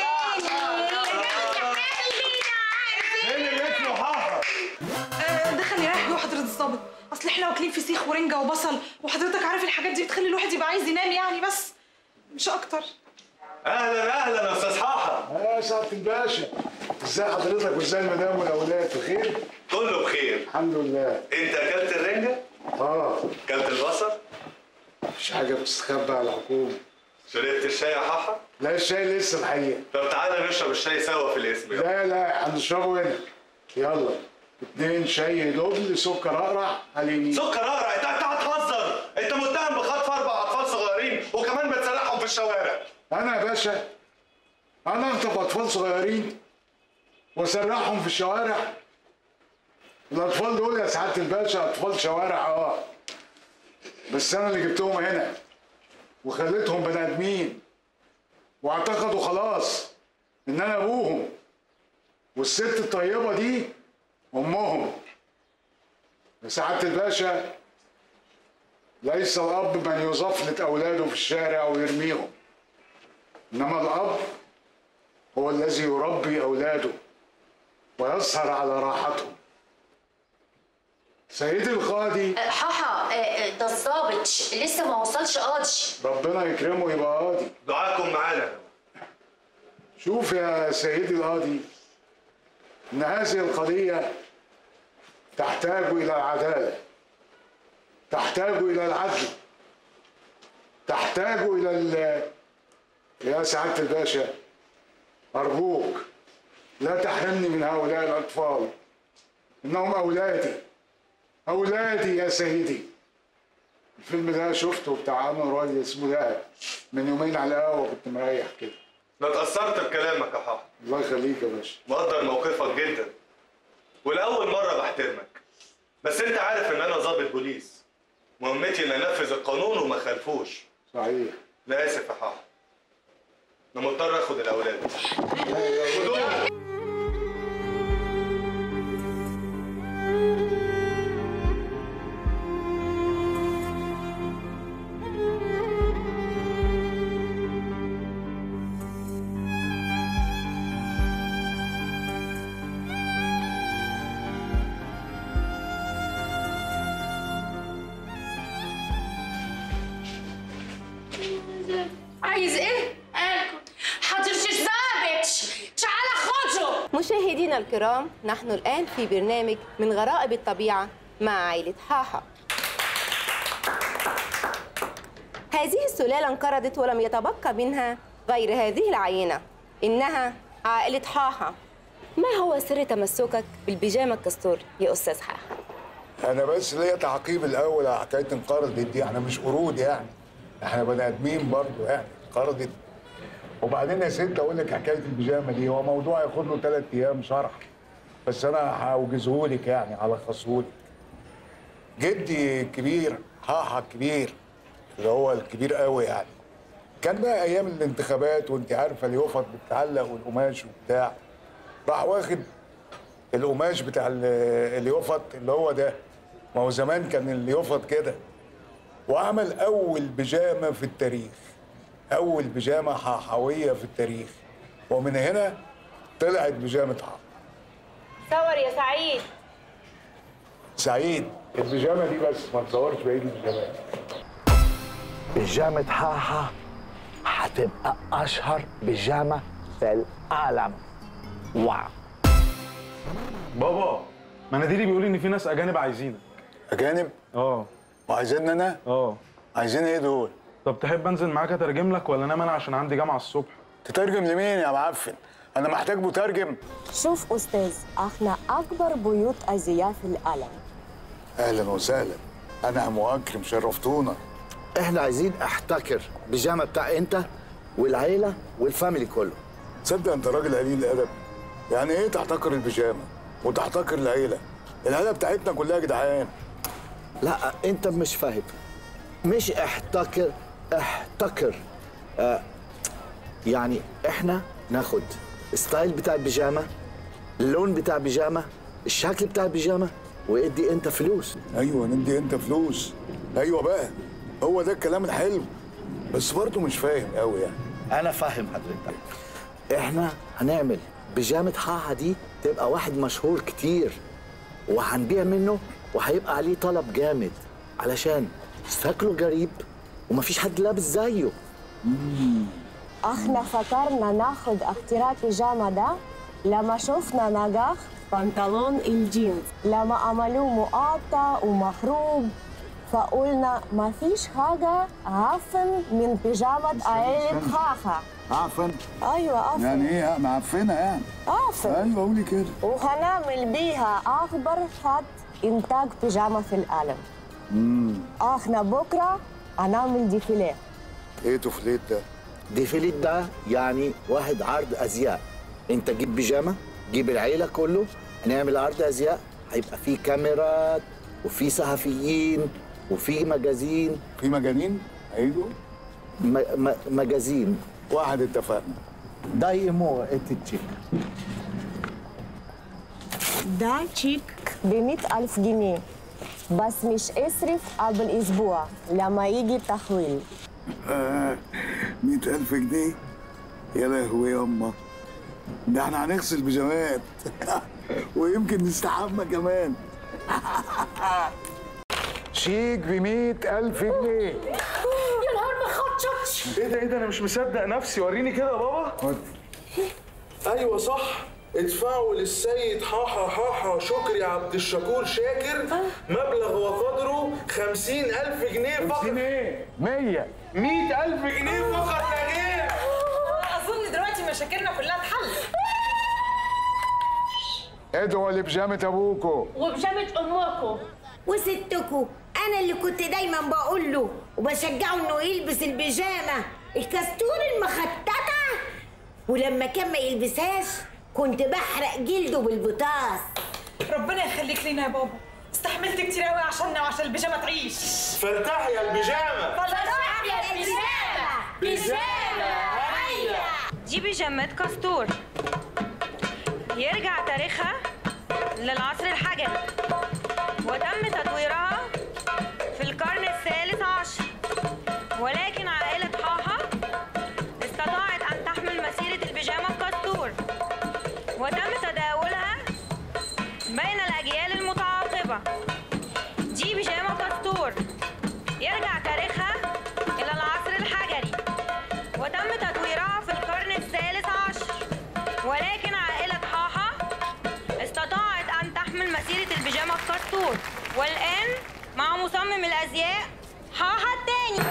مين اللي اسمه حافظ آه، دخل يريح له حضرة الظابط اصل احنا واكلين فسيخ ورنجة وبصل وحضرتك عارف الحاجات دي بتخلي الواحد يبقى عايز ينام يعني بس مش اكتر اهلا اهلا يا استاذ حاحه يا سعاده الباشا ازاي حضرتك وازاي المدام والاولاد بخير كله بخير الحمد لله انت اكلت الرنجه اه اكلت البصل مفيش حاجه بتستخبى على الحكومه شربت الشاي يا حاحه لا الشاي لسه الحقيقه طب تعالى نشرب الشاي سوا في الاسم يلا. لا لا هنشربه هنا يلا اتنين شاي دبل سكر اقرع على اليمين سكر اقرع انت انت هتهزر انت متهم بخطف اربع اطفال صغيرين وكمان بتسرحهم في الشوارع انا يا باشا انا اخطف اطفال صغيرين واسرحهم في الشوارع الاطفال دول يا سعاده الباشا اطفال شوارع اه بس انا اللي جبتهم هنا وخليتهم بني ادمين واعتقدوا خلاص ان انا ابوهم والست الطيبه دي امهم يا سعاده الباشا ليس الاب من يزفلت اولاده في الشارع ويرميهم انما الاب هو الذي يربي اولاده ويسهر على راحتهم سيدي القاضي حاحا ده الظابط لسه ما وصلش قاضي ربنا يكرمه يبقى قاضي دعاكم معانا شوف يا سيدي القاضي ان هذه القضيه تحتاج الى العداله تحتاج الى العدل تحتاج الى ال... يا سعاده الباشا ارجوك لا تحرمني من هؤلاء الاطفال انهم اولادي اولادي يا سيدي الفيلم ده شفته بتاع عمرو راجل اسمه دهب من يومين على القهوه كنت مريح كده انا اتأثرت بكلامك يا حاحة الله يخليك يا باشا مقدر موقفك جدا ولأول مرة بحترمك بس أنت عارف إن أنا ضابط بوليس مهمتي إن أنفذ القانون وما خالفوش صحيح لا آسف يا حاحة أنا مضطر آخد الأولاد خدوهم عايز ايه؟ اكل حضرتك ظابط تعالى خده مشاهدينا الكرام نحن الآن في برنامج من غرائب الطبيعة مع عائلة حاحة هذه السلالة انقرضت ولم يتبقى منها غير هذه العينة إنها عائلة حاحة ما هو سر تمسكك بالبيجامة الكستور يا أستاذ حاحة؟ انا بس ليا تعقيب الاول على حكايه انقرضت دي احنا مش قرود يعني احنا بني ادمين برضه يعني انقرضت وبعدين يا ست اقول لك حكايه البيجامه دي هو موضوع ياخد له ثلاث ايام شرح بس انا هوجزه لك يعني هلخصه لك جدي الكبير حاحا الكبير اللي هو الكبير قوي يعني كان بقى ايام الانتخابات وانت عارفه اليوفط بتتعلق والقماش وبتاع راح واخد القماش بتاع ال- اليوفط اللي هو ده ما هو زمان كان اليوفط كده وعمل اول بيجامه في التاريخ اول بيجامه حاحويه في التاريخ ومن هنا طلعت بيجامه حاح صور يا سعيد سعيد البيجامه دي بس ما تصورش بقيه البيجامات بيجامة حاحة هتبقى أشهر بيجامة في العالم واو بابا مناديلي بيقول ان في ناس اجانب عايزينك اجانب اه وعايزيني انا اه عايزين ايه دول طب تحب انزل معاك اترجم لك ولا انام انا عشان عندي جامعه الصبح تترجم لمين يا معفن انا محتاج مترجم شوف أستاذ احنا أكبر بيوت أزياء في العالم اهلا وسهلا انا مؤكرم شرفتونا احنا عايزين احتكر بيجامة بتاع انت والعيلة والفاميلي كله تصدق انت راجل قليل الادب يعني ايه تحتكر البيجامه وتحتكر العيله العيله بتاعتنا كلها جدعان لا انت مش فاهم مش احتكر احتكر آه يعني احنا ناخد ستايل بتاع البيجامة اللون بتاع البيجامة الشكل بتاع البيجامة وادي انت فلوس ايوه ندي انت فلوس ايوه بقى هو ده الكلام الحلو بس برضه مش فاهم قوي يعني انا فاهم حضرتك احنا هنعمل بيجامة حاحة دي تبقى واحد مشهور كتير وهنبيع منه وهيبقى عليه طلب جامد علشان شكله غريب ومفيش حد لابس زيه احنا فكرنا ناخد اختراع بيجامة ده لما شفنا نجاح بنطلون الجينز لما عملوه مقاطع ومخروب فقلنا ما فيش حاجة عفن من بيجامة عائلة خاخة عفن أيوة عفن يعني ايه معفنه يعني عفن ايوه قولي كده وهنعمل بيها أكبر خط إنتاج بيجامة في العالم امم احنا بكرة هنعمل ديفيليه ايه توفليت ده ديفيليت ده يعني واحد عرض ازياء انت جيب بيجامه جيب العيله كله هنعمل عرض ازياء هيبقى فيه كاميرات وفي صحفيين وفي مجازين في مجانين هيجوا م- م- مجازين واحد اتفقنا دايمو اتتشيك ده تشيك بمئة ألف جنيه بس مش اصرف قبل أسبوع لما يجي التحويل آه مئة ألف جنيه يا لهوي ياما ده احنا هنغسل بيجامات ويمكن نستحمى كمان شيك بمئة ألف جنيه يا نهار ما خطشتش ايه ده ايه ده انا مش مصدق نفسي وريني كده يا بابا ايوه صح ادفعوا للسيد حاحا حاحا شكري عبد الشكور شاكر مبلغ وقدره خمسين ألف جنيه فقط خمسين ايه؟ مية مية ألف جنيه فقط لا غير اظن دلوقتي مشاكلنا كلها اتحلت ادعوا لبيجامة أبوكوا وبجامة أمكم وستكو انا اللي كنت دايما بقول له وبشجعه انه يلبس البيجامه الكستور المخططه ولما كان ما يلبسهاش كنت بحرق جلده بالبطاس ربنا يخليك لينا يا بابا استحملت كتير قوي عشاننا وعشان البيجامه تعيش فارتاحي يا البيجامة فارتاحي يا البيجامة بيجامة دي بيجامات كاستور يرجع تاريخها للعصر الحجري وتم تطويرها في القرن الثالث عشر ولكن عائلة حاحا استطاعت أن تحمل مسيرة البيجامة الكاستور وتم تداولها بين الأجيال المتعاقبة دي بيجامة كاستور يرجع تاريخها إلى العصر الحجري وتم تطويرها في القرن الثالث عشر ولكن عائلة حاحا استطاعت أن تحمل مسيرة البيجامة الكاستور والآن مع مصمم الأزياء حاحا التاني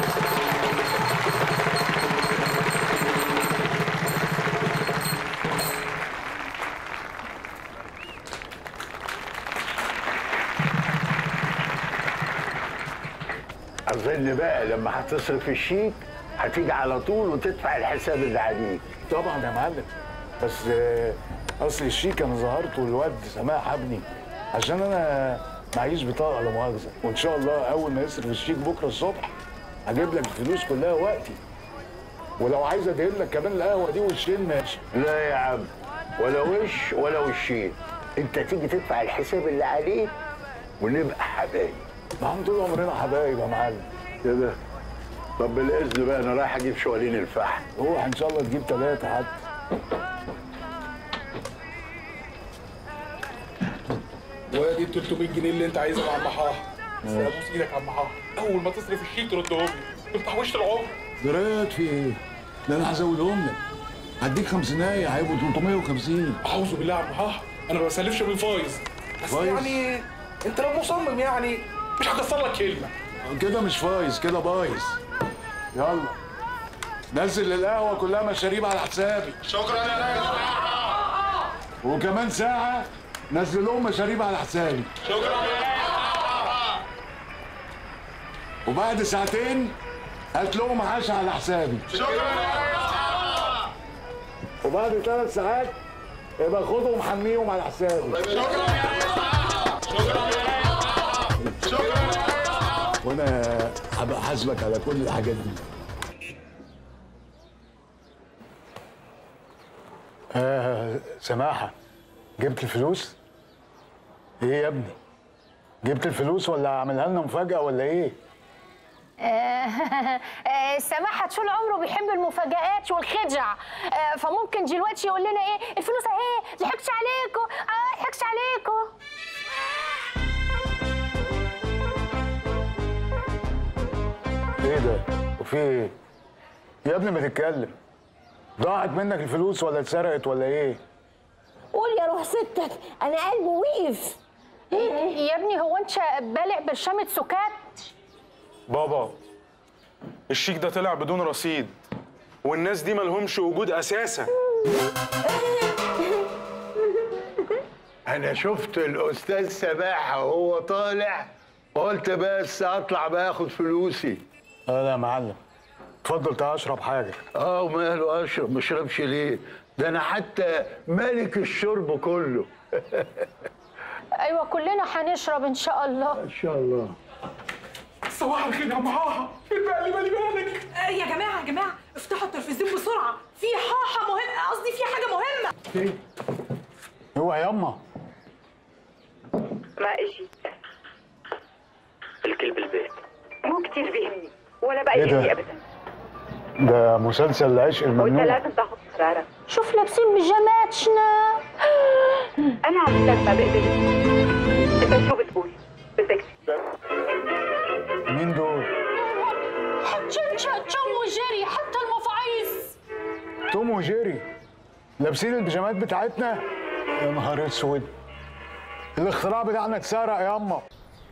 أظن بقى لما هتصرف الشيك هتيجي على طول وتدفع الحساب اللي عليك طبعا يا معلم بس آه، اصل الشيك انا ظهرته الواد سماح ابني عشان انا معيش بطاقه لا مؤاخذه وان شاء الله اول ما يصرف الشيك بكره الصبح هجيب لك الفلوس كلها وقتي ولو عايز ادهن لك كمان القهوه دي وشين ماشي لا يا عم ولا وش ولا وشين انت تيجي تدفع الحساب اللي عليك ونبقى حبايب ما احنا طول عمرنا حبايب يا معلم كده طب بالاذن بقى انا رايح اجيب شوالين الفحم روح ان شاء الله تجيب ثلاثه حتى وادي ال 300 جنيه اللي انت عايزها يا عم حاحة بس ماشي. ابوس ايدك يا عم حاحة اول ما تصرف الشيك تردهم لي دول تحويشة العمر جريت في ايه؟ ده انا هزودهم لك هديك خمسينية هيبقوا 350 اعوذ بالله يا عم حاحة انا ما بسلفش بالفايز بس فايز؟ يعني انت لو مصمم يعني مش هكسر لك كلمة كده مش فايز كده بايظ يلا نزل القهوة كلها مشاريب على حسابي شكرا يا ريس وكمان ساعة نزل لهم مشاريب على حسابي شكرا وبعد ساعتين هات لهم عشاء على حسابي وبعد ثلاث ساعات يبقى خدهم حميهم على حسابي وانا هبقى حاسبك على كل الحاجات دي آه سماحة جبت الفلوس؟ ايه يا ابني؟ جبت الفلوس ولا عاملها لنا مفاجأة ولا ايه؟ آه، سماحة طول عمره بيحب المفاجآت والخدع آه، فممكن دلوقتي يقول لنا ايه الفلوس اهي ضحكش عليكم اه ضحكش عليكم ايه ده؟ وفي ايه؟ يا ابني ما تتكلم ضاعت منك الفلوس ولا اتسرقت ولا ايه؟ قول يا روح ستك انا قلبي وقف يا ابني هو انت بالع برشامة سكات بابا الشيك ده طلع بدون رصيد والناس دي مالهمش وجود اساسا انا شفت الاستاذ سماحه وهو طالع قلت بس اطلع بقى اخد فلوسي اه يا معلم اتفضل تعال اشرب حاجه اه وماله اشرب ما اشربش ليه ده انا حتى ملك الشرب كله ايوه كلنا هنشرب ان شاء الله ان شاء الله صباح الخير يا معاها بالي بالي بالك آه، يا جماعه يا جماعه افتحوا التلفزيون بسرعه في حاحه مهمه قصدي في حاجه مهمه هو ياما ما اجي الكلب البيت مو كتير بيهمني ولا بقى إيه ده؟ يهمني ابدا ده مسلسل العشق وانت الممنوع لازم تاخذ قرارك شوف لابسين بيجاماتنا انا عم لك ما بقدر انت شو بتقول بدك مين دول؟ تشا توم وجيري حتى المفاعيز توم وجيري لابسين البيجامات بتاعتنا يا نهار اسود الاختراع بتاعنا اتسرق ياما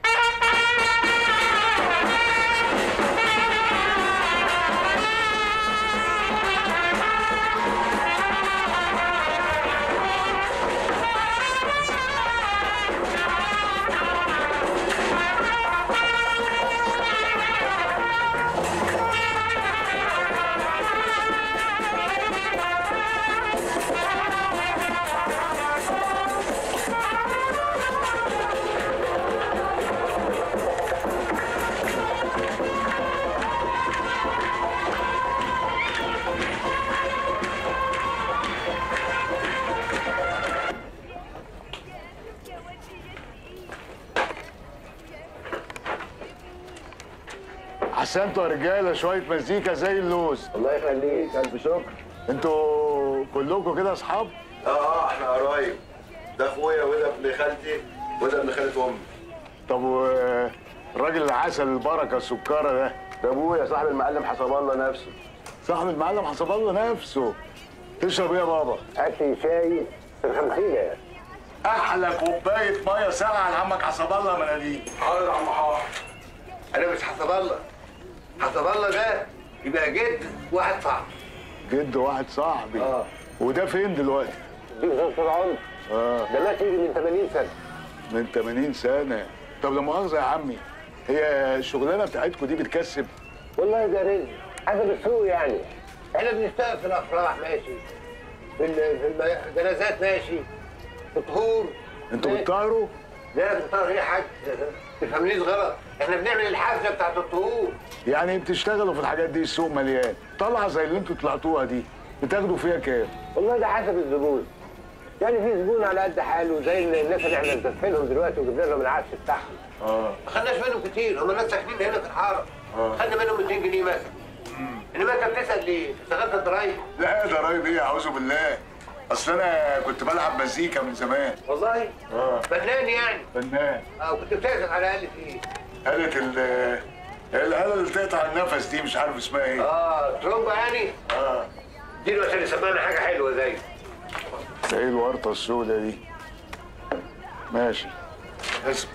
احسنتوا يا رجاله شويه مزيكا زي اللوز الله يخليك الف شكر انتوا كلكم كده اصحاب اه اه احنا قرايب ده اخويا وده ابن خالتي وده ابن خالة امي طب و- الراجل العسل البركه السكره ده ده ابويا صاحب المعلم حسب الله نفسه صاحب المعلم حسب الله نفسه تشرب ايه يا بابا؟ اكل شاي في الخمسينه احلى كوبايه ميه ساقعه لعمك حسب الله مناديل حاضر يا عم حاضر انا مش حسب الله حسب الله ده يبقى جد واحد صاحبي جد واحد صاحبي اه وده فين دلوقتي؟ دي غير فرعون اه ده مات يجي من 80 سنه من 80 سنه طب لا مؤاخذه يا عمي هي الشغلانه بتاعتكم دي بتكسب؟ والله ده رزق حسب السوق يعني احنا بنشتغل في الافراح ماشي في ال- في الم- الجنازات ماشي في الطهور انتوا بتطهروا؟ لا بنطهر ايه يا حاج ما تفهمنيش غلط احنا بنعمل الحفله بتاعت الطهور يعني بتشتغلوا في الحاجات دي السوق مليان طلعه زي اللي انتوا طلعتوها دي بتاخدوا فيها كام؟ والله ده حسب الزبون يعني في زبون على قد حاله زي الناس اللي احنا مزفينهم دلوقتي وجبنا لهم العفش بتاعهم اه ما خدناش منهم كتير هم ناس ساكنين هنا في الحاره اه. خدنا منهم 200 جنيه مثلا انما انت بتسال ليه؟ اشتغلت ضرايب لا ده رايب ايه اعوذ بالله اصل انا كنت بلعب مزيكا من زمان والله اه فنان يعني فنان اه وكنت بتعزف على الاقل في ايه؟ آلة ال الآلة اللي تقطع النفس دي مش عارف اسمها ايه اه ترومبا يعني؟ اه اديله عشان يسمعنا حاجه حلوه زي ده ايه الورطة السوداء دي ماشي اسم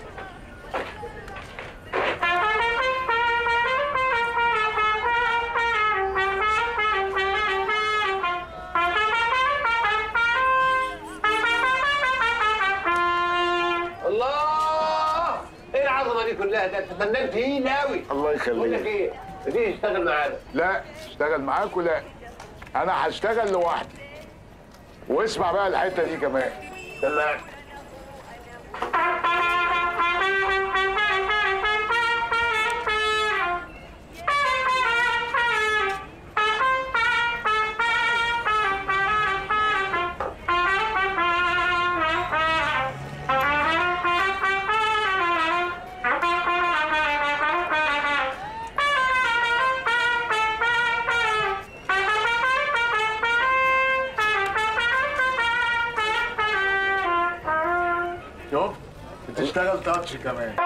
الله ايه العظمه دي كلها ده انت فنان تقيل قوي الله يخليك. بقول لك ايه ما تيجي تشتغل معانا لا اشتغل معاكوا لا انا هشتغل لوحدي واسمع بقى الحتة دي كمان سمعت شوف بتشتغل تاتش كمان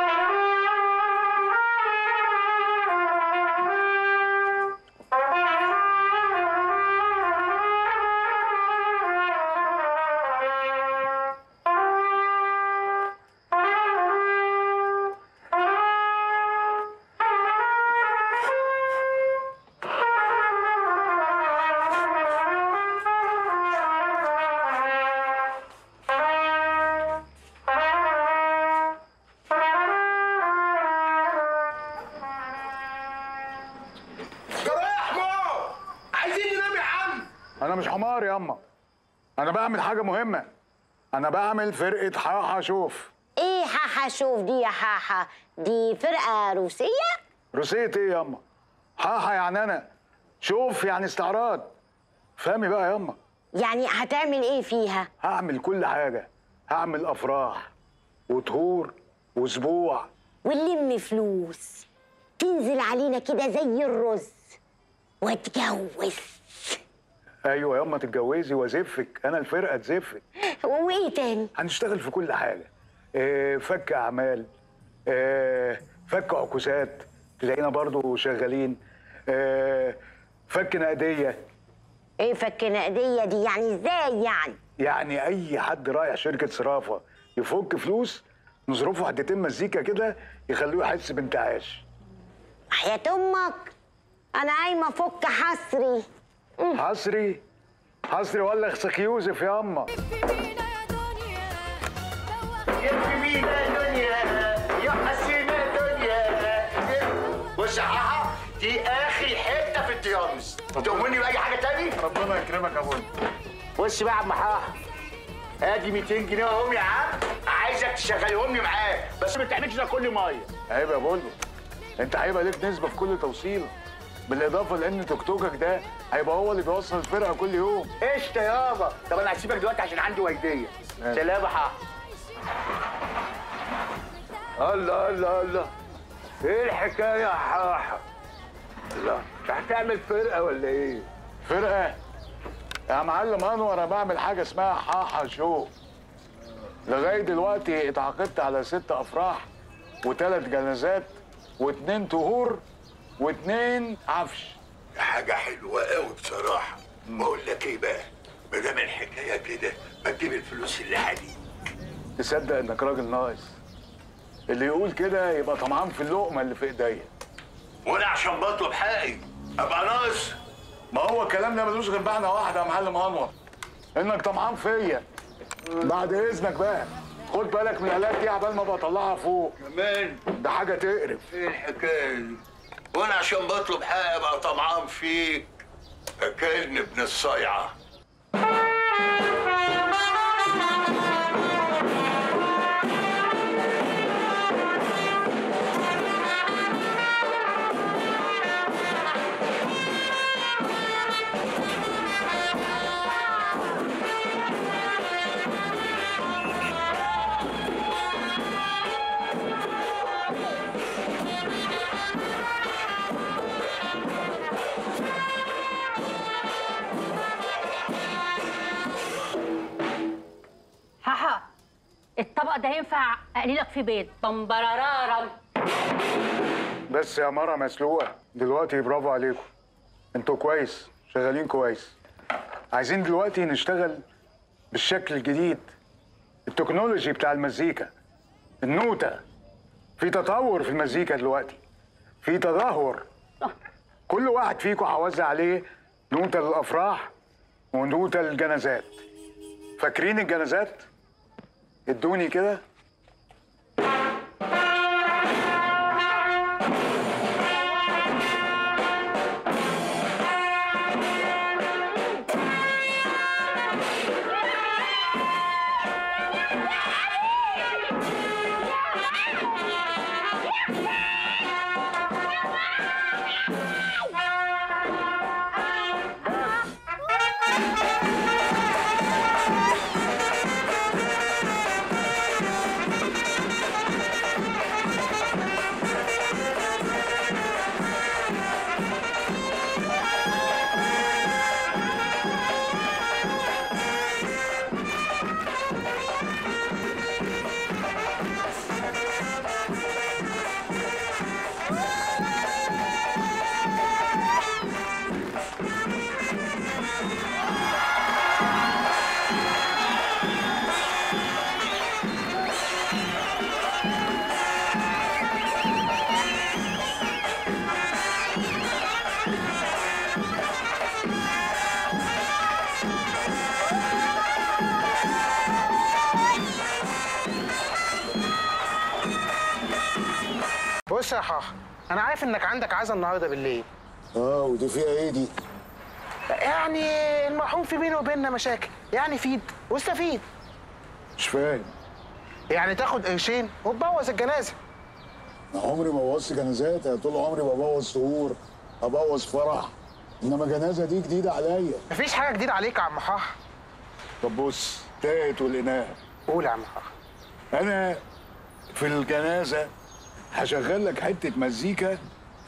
جراح مو عايزين ننام يا عم انا مش حمار ياما انا بعمل حاجة مهمة انا بعمل فرقة حاحة شوف ايه حاحة شوف دي يا حاحة دي فرقة روسية روسية ايه ياما حاحة يعني انا شوف يعني استعراض فهمي بقى ياما يعني هتعمل ايه فيها هعمل كل حاجة هعمل افراح وطهور واسبوع ونلم فلوس تنزل علينا كده زي الرز واتجوز ايوه ياما تتجوزي وازفك انا الفرقه تزفك وايه تاني هنشتغل في كل حاجه إيه فك اعمال إيه فك عكوسات تلاقينا برضو شغالين إيه فك نقديه ايه فك نقدية دي يعني ازاي يعني يعني اي حد رايح شركه صرافه يفك فلوس نظروفه حدتين مزيكا كده يخلوه يحس بانتعاش حياة امك انا قايمة افك حصري حصري حصري ولا خسخ يوسف يا اما يا دنيا يا حسينة دنيا بص يا حاحة دي آخر حتة في الديانوس تؤمني بأي حاجة تاني؟ ربنا يكرمك يا ابويا بص بقى يا عم حاحة ادي 200 جنيه اهم يا عم عايزك تشغلهم لي معاك بس ما تعملش ده كل ميه عيب يا بولو انت هيبقى ليك نسبه في كل توصيله بالاضافه لان توك توكك ده هيبقى هو اللي بيوصل الفرقه كل يوم قشطة يابا طب انا هسيبك دلوقتي عشان عندي ويدية ماشي. سلام يا حاحة الله الله الله ايه الحكايه يا حاحه الله انت هتعمل فرقه ولا ايه فرقه يا معلم انور انا بعمل حاجه اسمها حاحه شو لغايه دلوقتي اتعاقدت على ست افراح وثلاث جنازات واثنين طهور واثنين عفش حاجة حلوة قوي بصراحة بقول لك ايه بقى ما دام الحكاية كده ما تجيب الفلوس اللي عليك تصدق انك راجل ناقص اللي يقول كده يبقى طمعان في اللقمه اللي في ايديا وانا عشان بطلب حقي ابقى ناقص ما هو الكلام ده ملوش غير معنى واحد يا معلم انور انك طمعان فيا بعد اذنك بقى خد بالك من الالات دي عبال ما بطلعها فوق كمان ده حاجه تقرف ايه الحكاية دي وانا عشان بطلب حاجه ابقى طمعان فيك كأن ابن الصيعه حاحا الطبق ده ينفع اقليلك في بيض بمبرارارم بس يا مرة مسلوقة دلوقتي برافو عليكم انتوا كويس شغالين كويس عايزين دلوقتي نشتغل بالشكل الجديد التكنولوجي بتاع المزيكا النوتة في تطور في المزيكا دلوقتي في تدهور كل واحد فيكم هوزع عليه نوتة للأفراح ونوتة للجنازات فاكرين الجنازات؟ ادوني كده بص يا حاح انا عارف انك عندك عزا النهارده بالليل اه ودي فيها ايه دي؟ يعني المرحوم في بينه وبيننا مشاكل يعني فيد واستفيد مش فاهم يعني تاخد قرشين وتبوظ الجنازه أنا عمري ما بوظت جنازات أنا طول عمري ببوظ سهور ابوظ فرح انما جنازه دي جديده عليا مفيش حاجه جديده عليك يا عم حاح طب بص تاهت والإناء قول يا عم حاح انا في الجنازه هشغل لك حته مزيكا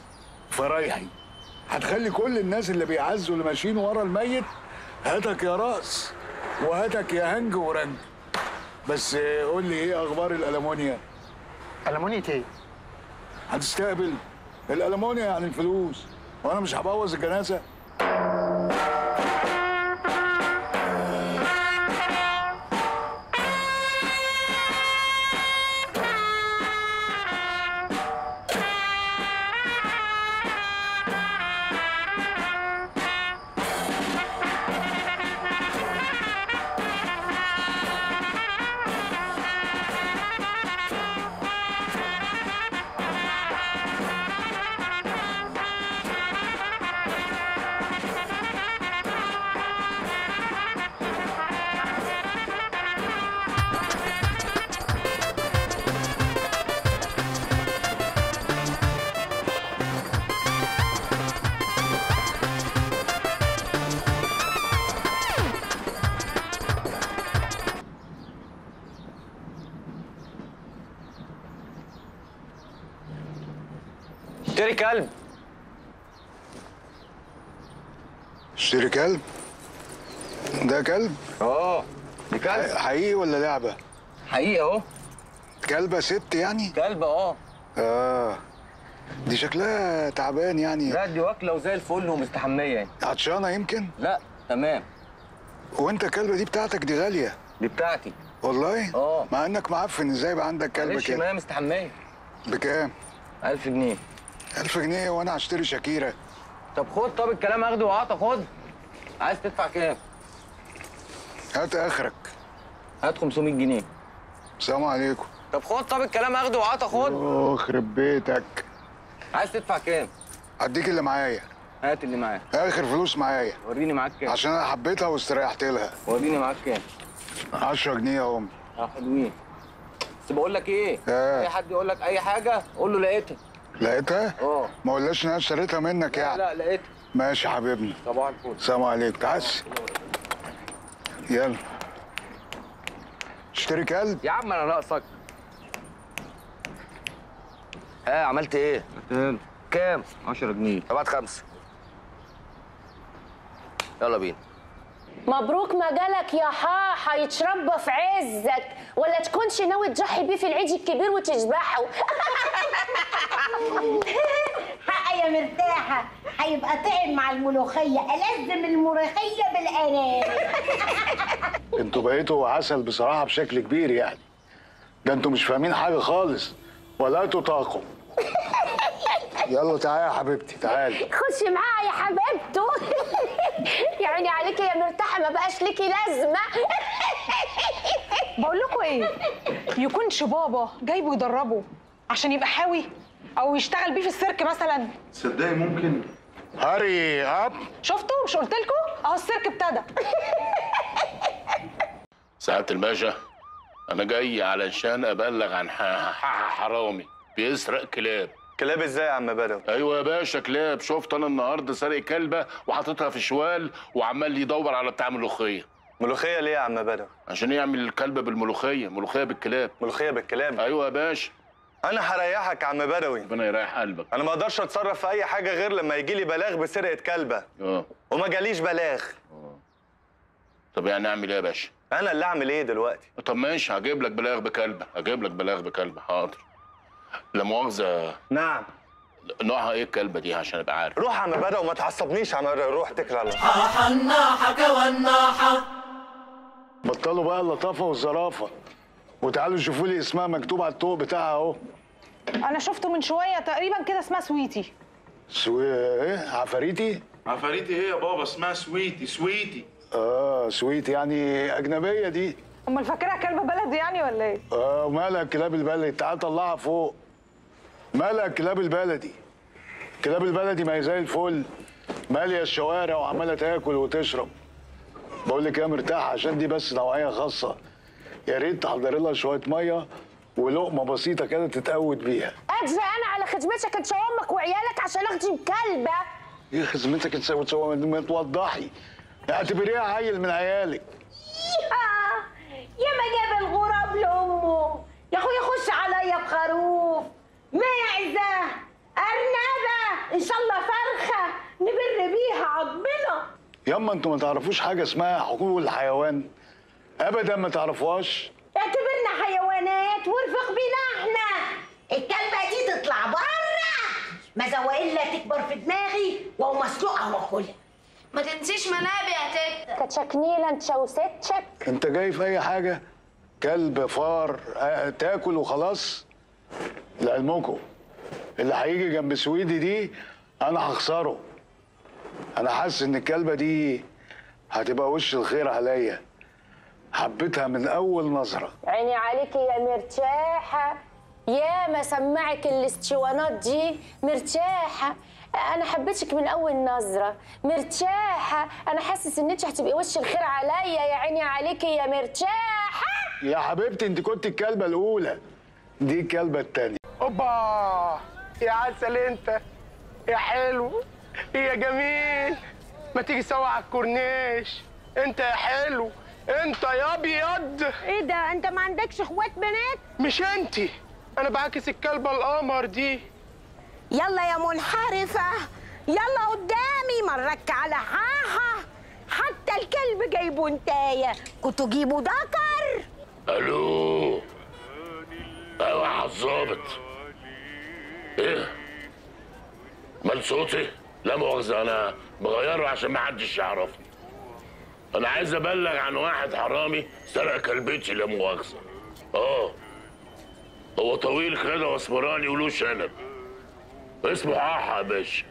فرايحي هتخلي كل الناس اللي بيعزوا اللي ماشيين ورا الميت هاتك يا راس وهاتك يا هنج ورنج بس قول لي ايه اخبار الالمونيا المونيا ايه هتستقبل الالمونيا يعني الفلوس وانا مش هبوظ الجنازه اشتري كلب اشتري كلب ده كلب اه دي كلب حقيقي ولا لعبه حقيقي اهو كلبه ست يعني كلب اه اه دي شكلها تعبان يعني لا دي واكله وزي الفل ومستحميه يعني عطشانه يمكن لا تمام وانت الكلبه دي بتاعتك دي غاليه دي بتاعتي والله اه مع انك معفن ازاي يبقى عندك كلب معلش ما كده هي مستحميه بكام 1000 جنيه 1000 جنيه وانا هشتري شاكيره طب خد طب الكلام اخده وعطا خد عايز تدفع كام هات اخرك هات 500 جنيه السلام عليكم طب خد طب الكلام اخده وعطا خد يخرب بيتك عايز تدفع كام هديك اللي معايا هات اللي معاك اخر فلوس معايا وريني معاك كام عشان انا حبيتها واستريحت لها وريني معاك كام 10 جنيه اهم اه حلوين بس بقول لك ايه آه. اي حد يقول لك اي حاجه قول له لقيتها لقيتها؟ اه ما قلناش ان انا اشتريتها منك لا يعني لا لقيتها ماشي يا حبيبنا صباح الفل السلام عليكم تعال يلا اشتري كلب يا عم انا ناقصك ها عملت ايه؟ كام؟ 10 جنيه طب هات خمسه يلا بينا مبروك مجالك يا حاحة يتربى في عزك ولا تكونش ناوي تضحي بيه في العيد الكبير وتذبحه حق يا مرتاحة هيبقى طعم مع الملوخية ألزم الملوخية بالأناني انتوا بقيتوا عسل بصراحه بشكل كبير يعني ده انتوا مش فاهمين حاجه خالص ولا تطاقوا يلا تعالي يا حبيبتي تعالي خشي معايا يا حبيبته يعني عليكي يا مرتاحة ما بقاش ليكي لازمة بقول لكم ايه يكونش بابا جايبه يدربه عشان يبقى حاوي او يشتغل بيه في السيرك مثلا تصدقي ممكن هاري اب شفتوا مش قلت لكم اهو السيرك ابتدى سعادة الباشا أنا جاي علشان أبلغ عن ح- ح- حرامي بيسرق كلاب كلاب ازاي يا عم بدوي؟ أيوة يا باشا كلاب شفت أنا النهاردة سارق كلبة وحاططها في شوال وعمال يدور على بتاع ملوخية ملوخية ليه يا عم بدوي؟ عشان يعمل الكلبة بالملوخية ملوخية بالكلاب ملوخية بالكلاب؟ أيوة يا باشا انا هريحك يا عم بدوي ربنا يريح قلبك انا ما اقدرش اتصرف في اي حاجه غير لما يجي لي بلاغ بسرقه كلبه اه وما جاليش بلاغ طب يعني أعمل إيه يا باشا؟ انا اللي اعمل ايه دلوقتي طب ماشي هجيب لك بلاغ بكلبة هجيب لك بلاغ بكلبة حاضر لا مؤاخذة نعم نوعها إيه الكلبة دي عشان أبقى عارف روح يا عم بدوي وما تعصبنيش يا عم بدوي، روح اتكل على الله حاحة الناحة كوالناحة بطلوا بقى اللطافه والظرافه وتعالوا شوفوا لي اسمها مكتوب على الطوق بتاعها اهو انا شفته من شويه تقريبا كده اسمها سويتي سوي ايه عفاريتي عفاريتي ايه يا بابا اسمها سويتي سويتي اه سويت يعني اجنبيه دي امال فاكرها كلبه بلدي يعني ولا ايه اه مالها الكلاب البلدي تعال طلعها فوق مالها الكلاب البلدي الكلاب البلدي ما هي زي الفل ماليه الشوارع وعماله تاكل وتشرب بقول لك يا مرتاح عشان دي بس نوعيه خاصه يا ريت تحضري لها شويه ميه ولقمه بسيطه كده تتقود بيها اجري انا على خدمتك انت وامك وعيالك عشان اخدم كلبة ايه خدمتك انت وتسوي ما توضحي اعتبريها عيل من عيالك يا ما جاب الغراب لأمه يا أخويا خش عليا بخروف معزة أرنبة إن شاء الله فرخة نبر بيها عضمنا ياما انتوا ما تعرفوش حاجه اسمها حقوق الحيوان ابدا ما تعرفوهاش اعتبرنا حيوانات وارفق بينا احنا الكلبة دي تطلع بره ما زوائلها تكبر في دماغي وهو مسلوقة واكلها ما تنسيش منابي يا تيتا كتشكنيلة انت وستشك انت جاي في اي حاجه كلب فار آه، تاكل وخلاص لعلمكم اللي هيجي جنب سويدي دي انا هخسره انا حاسس ان الكلبه دي هتبقى وش الخير عليا حبيتها من اول نظره عيني عليكي يا مرتاحة يا ما سمعك الاسطوانات دي مرتاحة أنا حبيتك من أول نظرة مرتاحة أنا حاسس إن أنت هتبقي وش الخير عليا يا عيني عليكي يا مرتاحة يا حبيبتي انت كنت الكلبه الاولى دي الكلبه التانيه اوبا يا عسل انت يا حلو يا جميل ما تيجي سوا على الكورنيش انت يا حلو انت يا ابيض ايه ده انت ما عندكش اخوات بنات مش انت انا بعاكس الكلبه القمر دي يلا يا منحرفة يلا قدامي مرك على حاحة حتى الكلب جايبه انتاية كنتوا جيبوا دكر الو ايوه يا الظابط ايه مال صوتي لا مؤاخذة انا بغيره عشان ما حدش يعرفني انا عايز ابلغ عن واحد حرامي سرق كلبتي لا مؤاخذة اه هو طويل كده واسمراني وله شنب اسمه حاحة يا باشا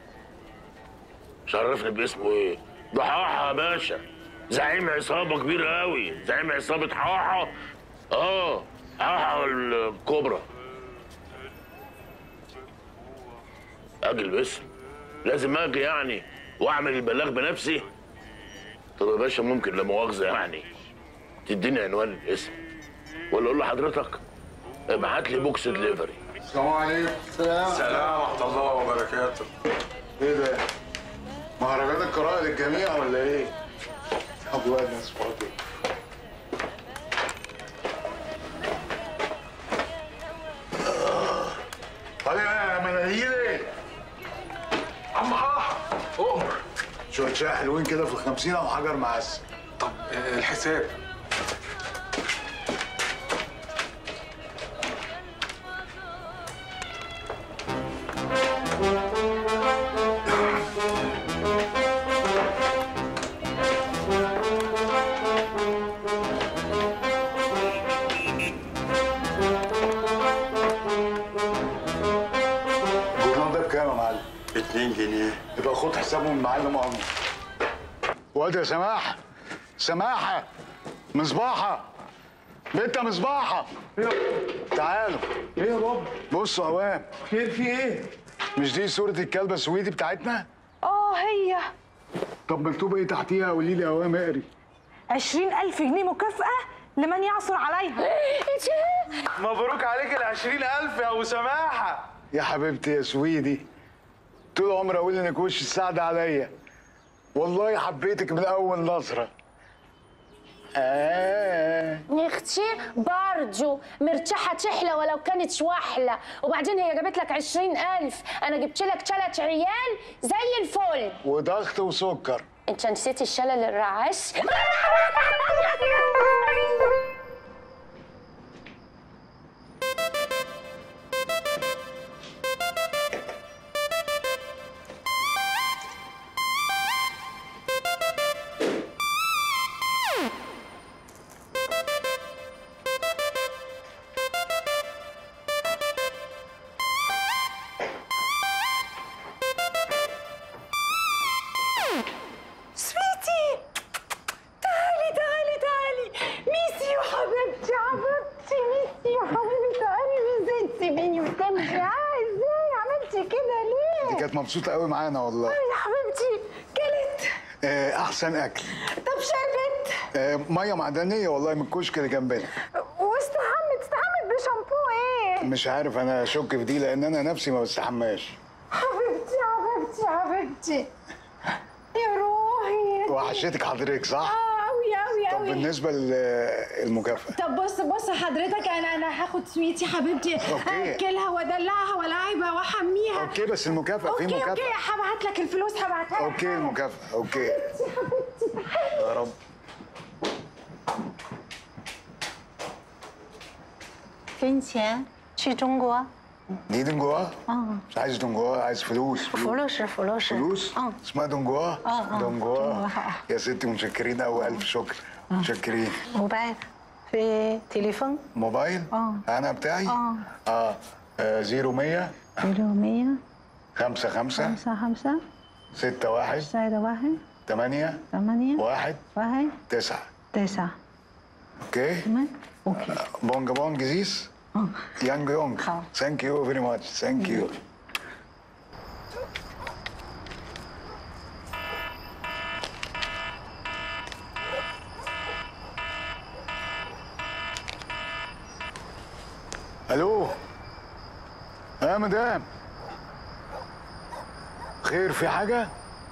مش عرفني باسمه ايه ده حاحة يا باشا زعيم عصابة كبيرة قوي زعيم عصابة حاحة اه حاحة الكبرى اجل باسم لازم اجي يعني واعمل البلاغ بنفسي طب يا باشا ممكن لا مؤاخذه يعني تديني عنوان الاسم ولا اقول لحضرتك ابعت لي بوكس دليفري السلام عليكم السلام سلام ورحمة الله وبركاته ايه ده؟ مهرجان القراءة للجميع ولا ايه؟ ابو الناس فاضي طيب يا مناديل عم حاح امر شوية شاي حلوين كده في الخمسين او حجر معسل طب الحساب الجورنال ده بكام يا معلم؟ 2 جنيه يبقى خد حسابه من المعلم عمرو واد يا سماحة سماحة مصباحة بنت يا مصباحة تعالوا ايه يا بابا؟ بصوا يا عوام خير في ايه؟ مش دي صورة الكلبة السويدي بتاعتنا؟ اه هي طب مكتوب ايه تحتيها قولي لي يا عوام اقري عشرين ألف جنيه مكافأة لمن يعثر عليها مبروك عليك ال 20000 يا ابو سماحه يا حبيبتي يا سويدي طول عمري اقول انك وش السعد عليا والله حبيتك من اول نظره آه. اختي برضو مرتاحة تحلى ولو كانت شوحلة وبعدين هي جابت لك عشرين ألف أنا جبت لك تلات عيال زي الفل وضغط وسكر أنت نسيت الشلل الرعاش سويتي تعالي تعالي تعالي ميسي وحبيبتي حبيبتي ميسي وحبيبتي تعالي ازاي تسيبيني وتمشي آه، ازاي عملتي كده دي ليه؟ كانت مبسوطه قوي معانا والله آه، يا حبيبتي كلت آه احسن اكل طب شربت آه ميه معدنيه والله من الكشك اللي جنبنا واستحمت استحمت بشامبو ايه؟ مش عارف انا اشك في دي لان انا نفسي ما بستحماش حبيبتي حبيبتي حبيبتي يا روحي وحشتك حضرتك صح؟ اه قوي قوي طب قوي بالنسبه للمكافاه طب بص بص حضرتك انا انا هاخد سويتي حبيبتي أوكي. اكلها وادلعها والعبها واحميها اوكي بس المكافاه في اوكي اوكي مكافاه هبعت لك الفلوس هبعتها لك اوكي المكافاه اوكي يا رب فين 去中国 دي دنجوا 嗯 مش عايز دنجوا عايز فلوس 福禄寿福禄寿 فلوس اسمها دنجوا اه اه دنجوا يا ستي متشكرين قوي الف شكر متشكرين موبايل في تليفون موبايل اه انا بتاعي اه اه آه، زيرو مية زيرو مية خمسة خمسة خمسة خمسة ستة واحد زائد واحد تمانية ثمانية واحد واحد تسعة تسعة اوكي تمام اوكي بونج بونج زيس يانج يونج ثانك يو فيري ماتش ثانك يو الو يا مدام خير في حاجه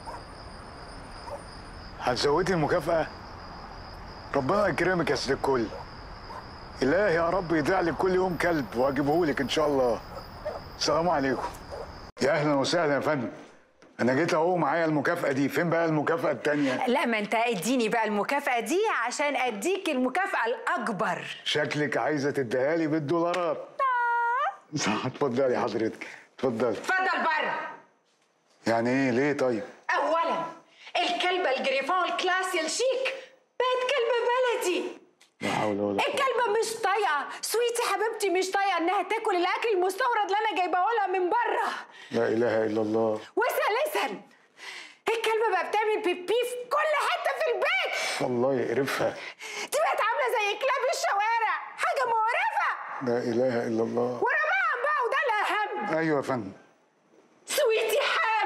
هتزودي المكافاه ربنا يكرمك يا ست الكل إلهي يا رب يضيع لك كل يوم كلب واجيبه لك ان شاء الله السلام عليكم يا اهلا وسهلا يا فندم انا جيت اهو معايا المكافاه دي فين بقى المكافاه التانية لا ما انت اديني بقى المكافأة دي عشان اديك المكافأة الأكبر شكلك عايزه تديها لي بالدولارات صح اتفضلي حضرتك اتفضلي اتفضل بره يعني ايه ليه طيب أولا الكلبة الجريفون الكلاسي الشيك بقت كلبة بلدي لا حول ولا قوه الكلبة مش طايقة سويتي حبيبتي مش طايقة انها تاكل الاكل المستورد اللي انا جايباه لها من بره لا اله الا الله وثالثا الكلبة بقى بتعمل بيبي في كل حتة في البيت الله يقرفها دي بقت عاملة زي كلاب الشوارع حاجة مقرفة لا اله الا الله ورماهم بقى وده الأهم ايوه يا فندم سويتي حامل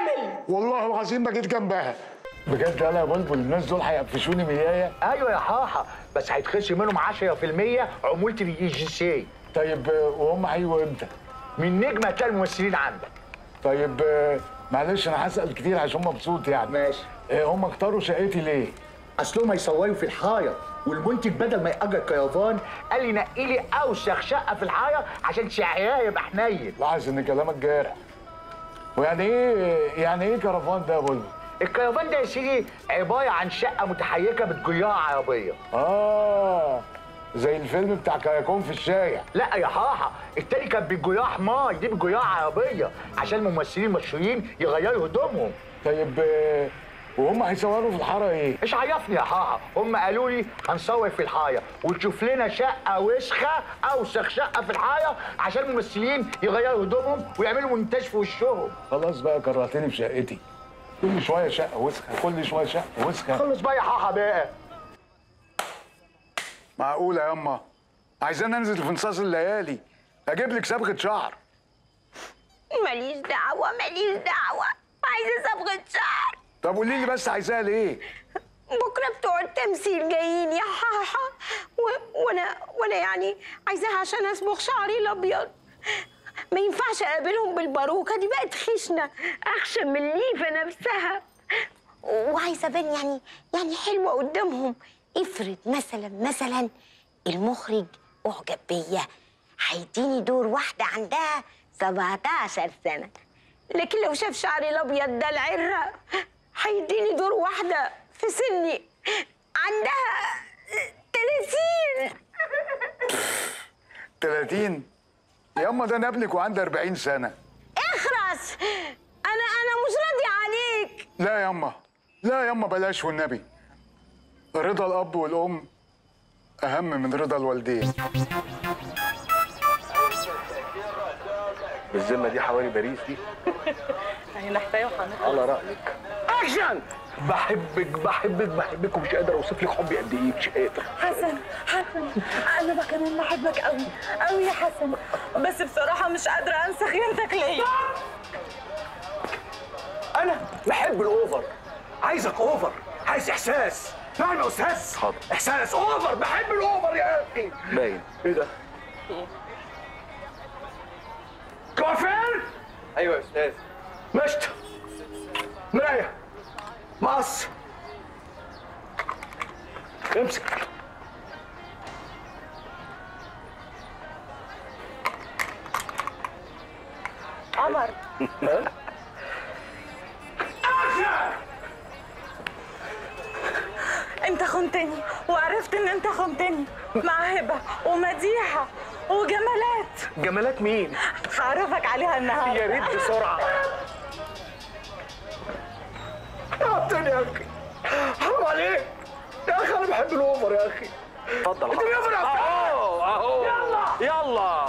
والله العظيم ما جيت جنبها بجد انا يا بلبل الناس دول هيقفشوني ميايه ايوه يا حاحه بس هيتخصم منهم 10% عموله الجي جي سي طيب آه، وهم هيجوا امتى؟ من نجمه هتلاقي الممثلين عندك طيب آه، معلش انا هسال كتير عشان مبسوط يعني ماشي هم اختاروا شقتي ليه؟ اصلهم هيصوروا في الحاره والمنتج بدل ما يأجر كيافان قال لي نقي لي اوسخ شقه في الحاره عشان شعرها يبقى حنين لاحظ ان كلامك جارح ويعني ايه يعني ايه كرفان ده يا بلبل؟ الكيافان ده يا سيدي عباره عن شقه متحركه بتجرها عربيه اه زي الفيلم بتاع كراكون في الشارع لا يا حاحه التاني كان بيجرها حمار دي بيجرها عربيه عشان الممثلين المشهورين يغيروا هدومهم طيب آه، وهم هيصوروا في الحاره ايه؟ ايش عرفني يا حاحه هم قالوا لي هنصور في الحاره وتشوف لنا شقه وسخه اوسخ شقه في الحاره عشان الممثلين يغيروا هدومهم ويعملوا مونتاج في وشهم خلاص بقى كرهتني في شقتي كل شويه شقه وسخه كل شويه شقه وسخه خلص بقى يا حاحه بقى معقوله يا اما عايزين انزل في نصاص الليالي اجيب لك صبغه شعر ماليش دعوة ماليش دعوة عايزة صبغة شعر طب قولي لي بس عايزاها ليه؟ بكرة بتوع التمثيل جايين يا حاحة و... وانا وانا يعني عايزاها عشان اصبغ شعري الابيض ما ينفعش اقابلهم بالباروكة دي بقت خشنة اخشن من الليفة نفسها وعايزة ابان يعني يعني حلوة قدامهم افرض مثلا مثلا المخرج اعجب بيا هيديني دور واحدة عندها 17 سنة لكن لو شاف شعري الابيض ده العرة هيديني دور واحدة في سني عندها 30 30 يا اما ده انا ابنك وعندي 40 سنه اخرس انا انا مش راضية عليك لا يا اما لا يا اما بلاش والنبي رضا الاب والام اهم من رضا الوالدين بالذمه دي حوالي باريس دي هي نحتاج وحنخلص على رايك اكشن بحبك بحبك بحبك ومش قادر اوصف لك حبي قد ايه مش قادر حسن حسن انا بقى كمان بحبك قوي قوي يا حسن بس بصراحه مش قادره انسى خيانتك ليا انا بحب الاوفر عايزك اوفر عايز احساس فاهم يا استاذ حاضر احساس اوفر بحب الاوفر يا اخي باين ايه ده كوافير ايوه يا استاذ مشت مرايه مقص امسك قمر انت خنتني وعرفت ان انت خنتني مع هبه ومديحه وجمالات جمالات مين؟ هعرفك عليها النهارده يا ريت بسرعه تعبتني يا اخي حرام عليك يا اخي انا بحب الاوفر يا اخي اتفضل انت الاوفر اهو اهو يلا يلا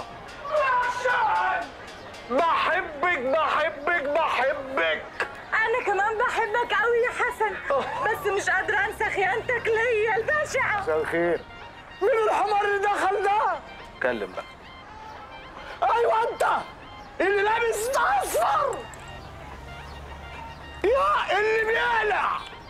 بحبك بحبك بحبك انا كمان بحبك قوي يا حسن بس مش قادره انسى خيانتك ليا البشعه مساء الخير مين الحمار اللي دخل ده؟ اتكلم بقى ايوه انت اللي لابس اصفر يا اللي بيقلع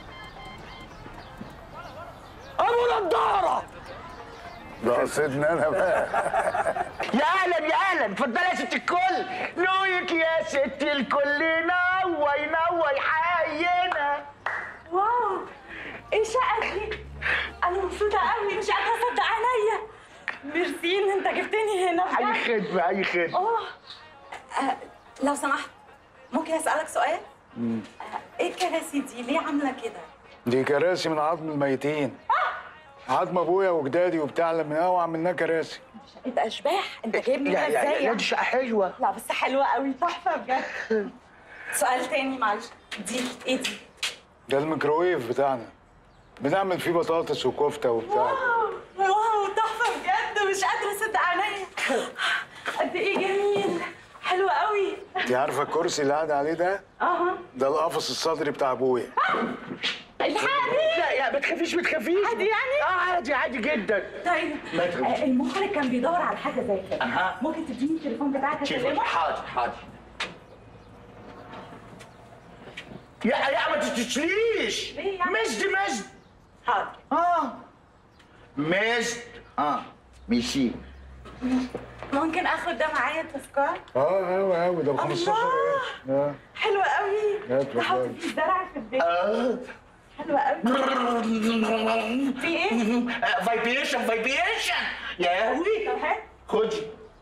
ابو نضاره ده قصدني انا بقى يا اهلا يا اهلا اتفضلي يا ست الكل نويك يا ست الكل نوي نوي حينا واو ايه الشقه دي انا مبسوطه قوي مش قادره اصدق عينيا ميرسي ان انت جبتني هنا بجد. اي خدمه اي خدمه اه آه، لو سمحت ممكن اسالك سؤال ايه الكراسي دي ليه عامله كده دي كراسي من عظم الميتين عظم ابويا وجدادي وبتاع لما قوي عملناه كراسي انت اشباح انت جايبني لا هنا لا ازاي لا دي شقه حلوه لا بس حلوه قوي تحفه بجد سؤال تاني معلش دي ايه دي ده الميكروويف بتاعنا بنعمل فيه بطاطس وكفته وبتاع واو واو تحفه بجد مش قادره اصدق عينيا قد ايه جميل حلو قوي انت عارفه الكرسي اللي قاعد عليه ده اها ده القفص الصدري بتاع ابويا الحقني لا يا ما تخافيش ما تخافيش عادي يعني اه عادي عادي جدا طيب ما تخافيش. آه، المخرج كان بيدور على حاجه زي كده أها. ممكن تديني التليفون بتاعك اكلمه حاضر حاضر يا يا ما تتشليش مجد مجد حاضر اه مجد اه ميشي ممكن اخد ده معايا تذكار اه قوي قوي ده ب 15 قرش اه حلوة قوي هات نحط والله. فيه زرع في البيت حلوة قوي في ايه؟ فايبريشن فايبريشن يا قوي طب هات خدي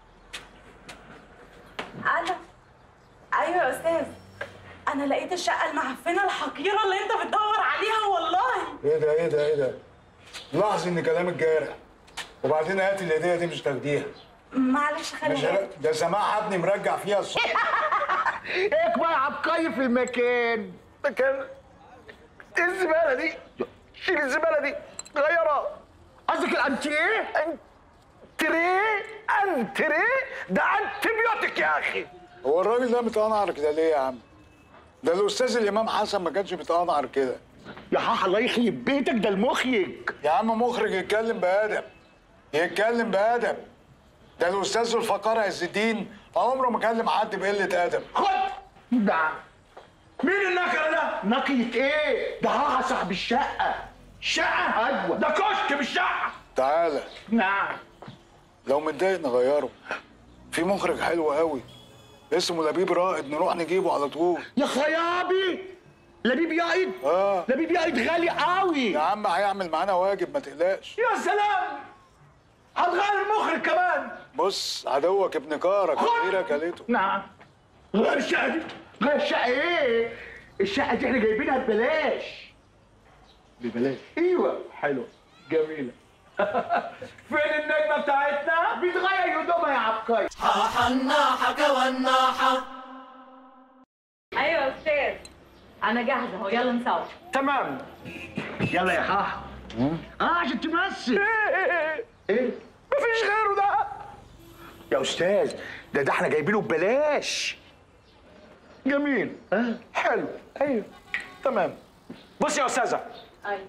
الو ايوه يا استاذ انا لقيت الشقه المعفنه الحقيره اللي انت بتدور عليها والله ايه ده ايه ده ايه ده لاحظ ان كلامك جارح وبعدين هات الهديه دي مش تاخديها معلش مش خليها ه- ده سماح ابني مرجع فيها الصبح ايه بقى عبقري في المكان مكان ايه الزباله دي شيل الزباله دي غيرها قصدك الانتريه انتريه انتريه ده انتبيوتيك يا اخي هو الراجل ده متقنعر كده ليه يا عم؟ ده الاستاذ الامام حسن ما كانش متقنعر كده يا حاح الله يخيب بيتك ده المخرج يا عم مخرج يتكلم بادب يتكلم بادب ده الاستاذ الفقار عز الدين عمره ما كلم حد بقله ادب خد ده مين النكره ده؟ نقية ايه؟ ده هاها صاحب الشقة شقة؟ ايوه ده كشك مش شقة تعالى نعم لو متضايق نغيره في مخرج حلو قوي اسمه لبيب رائد نروح نجيبه على طول يا خيابي لبيب يايد اه لبيب يايد غالي قوي يا عم هيعمل معانا واجب ما تقلقش يا سلام هتغير المخرج كمان بص عدوك ابن كارك غيره كلته نعم غير الشقة دي غير الشقة ايه؟ الشقة دي احنا جايبينها ببلاش ببلاش ايوه حلوة جميلة فين النجمة بتاعتنا؟ بتغير هدومها يا عبقري حاحة الناحة كوالناحة ايوه يا استاذ انا جاهزه اهو يلا نصور تمام يلا يا حاحة اه عشان تمثل ايه ايه مفيش غيره ده يا استاذ ده ده احنا جايبينه ببلاش جميل اه حلو ايوه تمام بص يا استاذه ايوه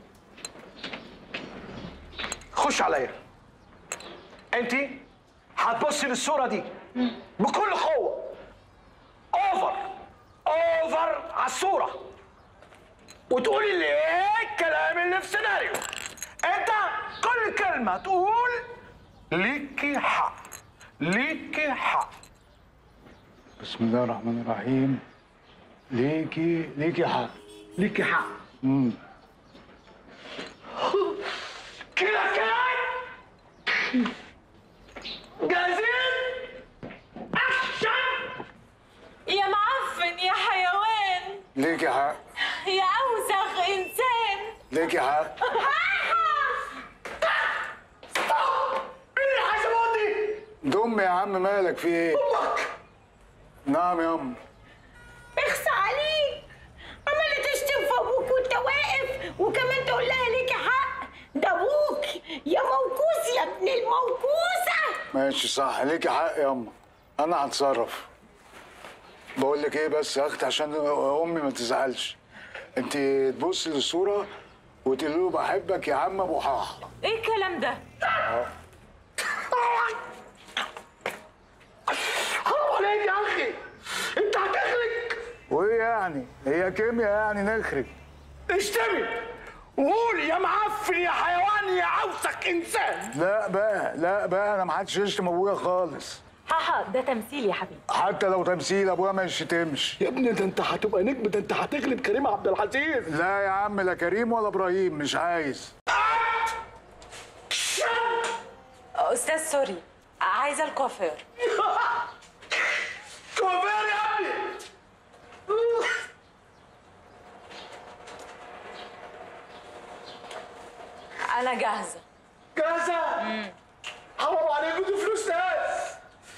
خش عليا انت هتبصي للصوره دي بكل قوه اوفر اوفر على الصوره وتقولي لي ايه الكلام اللي في سيناريو انت كل كلمه تقول ليكي حق ليكي حق بسم الله الرحمن الرحيم ليكي ليكي حق ليكي حق امم كده كان جاهزين اكشن يا معفن يا حيوان ليكي حق يا اوسخ انسان ليكي حق مين اللي حسبوا دي دم يا عم مالك في ايه؟ نعم يا ام اخس عليك عمالة تشتم في ابوك وانت واقف وكمان تقول لها ليكي حق ده ابوك يا موكوس يا ابن الموكوسة ماشي صح ليكي حق يا اما انا هتصرف بقول لك ايه بس يا اختي عشان امي ما تزعلش انت تبصي للصوره وتقولي له بحبك يا عم ابو حاحه ايه الكلام ده حرام عليك يا اخي انت هتخرج وايه يعني هي كيمياء يعني نخرج اشتمي وقول يا معفن يا حيوان يا عوسك انسان لا بقى لا بقى انا ما حدش يشتم ابويا خالص حاحا ده تمثيل يا حبيبي حتى لو تمثيل ابويا ما يشتمش يا ابني ده انت هتبقى نجم ده انت هتغلب كريم عبد العزيز لا يا عم لا كريم ولا ابراهيم مش عايز استاذ سوري عايزه الكوافير كوفير يا ابني انا جاهزه جاهزة؟ حرام عليك دي فلوس ناس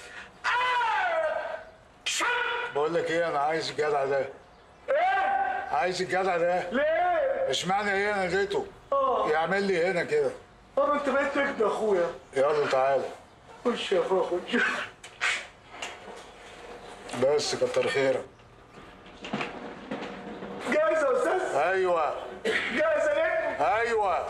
بقول لك ايه انا عايز الجدع ده ايه؟ عايز الجدع ده ليه؟ اشمعنى ايه انا اديته يعمل لي هنا كده طب انت بقيت نجم يا اخويا يلا تعالى خش يا اخويا خش بس كتر خيرك جاهز يا استاذ؟ ايوه جاهز يا نجم؟ ايوه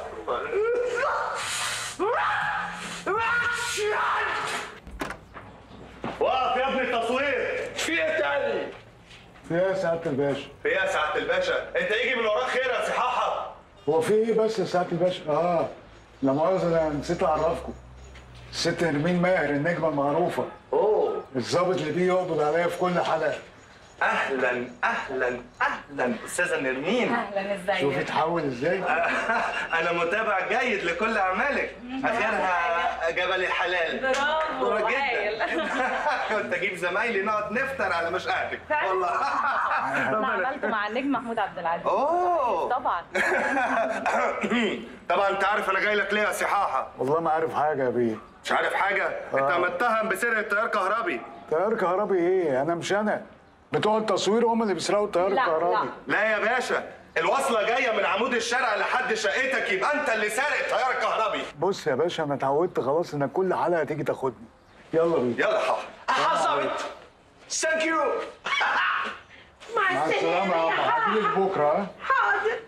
وقف يا ابني التصوير في ايه تاني؟ في ايه يا سعاده الباشا في ايه يا سعاده الباشا انت يجي من وراك خير يا صحاحه هو في ايه بس يا سعاده الباشا اه لا مؤاخذه انا نسيت اعرفكم الست نرمين ماهر النجمه المعروفه اوه الظابط اللي بيه يقبض عليا في كل حلقه اهلا اهلا اهلا استاذه نرمين اهلا ازيك شوفي اتحول ازاي انا متابع جيد لكل اعمالك اخرها جبل الحلال برافو، دورة هايل. جدا كنت اجيب زمايلي نقعد نفطر على مشقاتك والله انا عملته مع النجم محمود عبد العزيز اوه طبعا طبعا انت عارف انا جاي لك ليه يا صحاحه والله ما عارف حاجه يا بيه مش عارف حاجه انت متهم بسرقه تيار كهربي تيار كهربي ايه انا مش انا بتوع التصوير هم اللي بيسرقوا التيار الكهربي لا يا باشا الوصله جايه من عمود الشارع لحد شقتك يبقى انت اللي سارق التيار الكهربي بص يا باشا انا اتعودت خلاص انك كل حلقه تيجي تاخدني يلا بينا يلا حاضر حصلت ثانك يو مع السلامه يا عم هجيلك بكره ها حاضر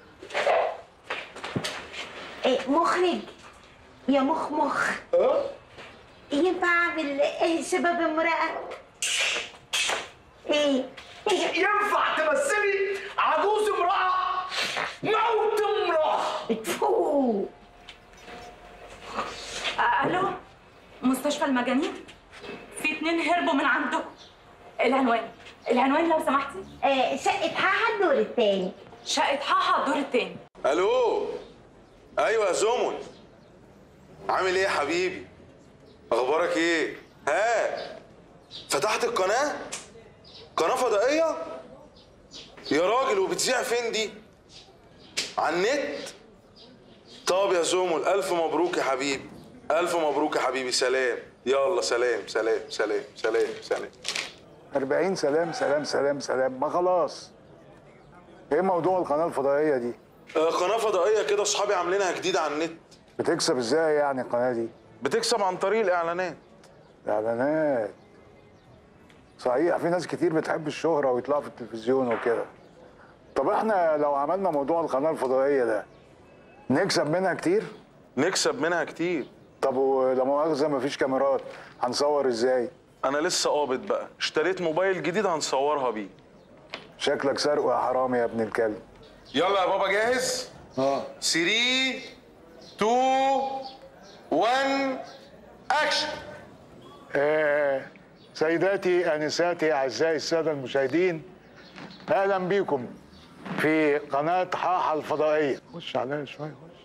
إيه مخرج يا مخ مخ ينفع اعمل إيه شباب امرأة؟ ايه؟ ينفع تمثلي عجوز امرأة موت امرأة تفو الو مستشفى المجانين في اتنين هربوا من عندكم العنوان العنوان لو سمحتي آه شقة حاحة الدور التاني شقة حاحة الدور التاني الو ايوه يا زمن عامل ايه يا حبيبي اخبارك ايه ها فتحت القناه قناه فضائيه يا راجل وبتذيع فين دي على النت طب يا زمل الف مبروك يا حبيبي الف مبروك يا حبيبي سلام يلا سلام سلام سلام سلام سلام 40 سلام سلام سلام سلام ما خلاص ايه موضوع القناه الفضائيه دي آه، قناه فضائيه كده اصحابي عاملينها جديده على النت بتكسب ازاي يعني القناه دي بتكسب عن طريق الاعلانات اعلانات صحيح في ناس كتير بتحب الشهرة ويطلعوا في التلفزيون وكده طب احنا لو عملنا موضوع القناة الفضائية ده نكسب منها كتير؟ نكسب منها كتير طب ولو مؤاخذة مفيش كاميرات هنصور ازاي؟ انا لسه قابض بقى اشتريت موبايل جديد هنصورها بيه شكلك سرقه يا حرامي يا ابن الكلب يلا يا بابا جاهز اه 3 2 1 اكشن آه سيداتي انساتي اعزائي الساده المشاهدين اهلا بيكم في قناه حاحه الفضائيه خش عليا شويه خش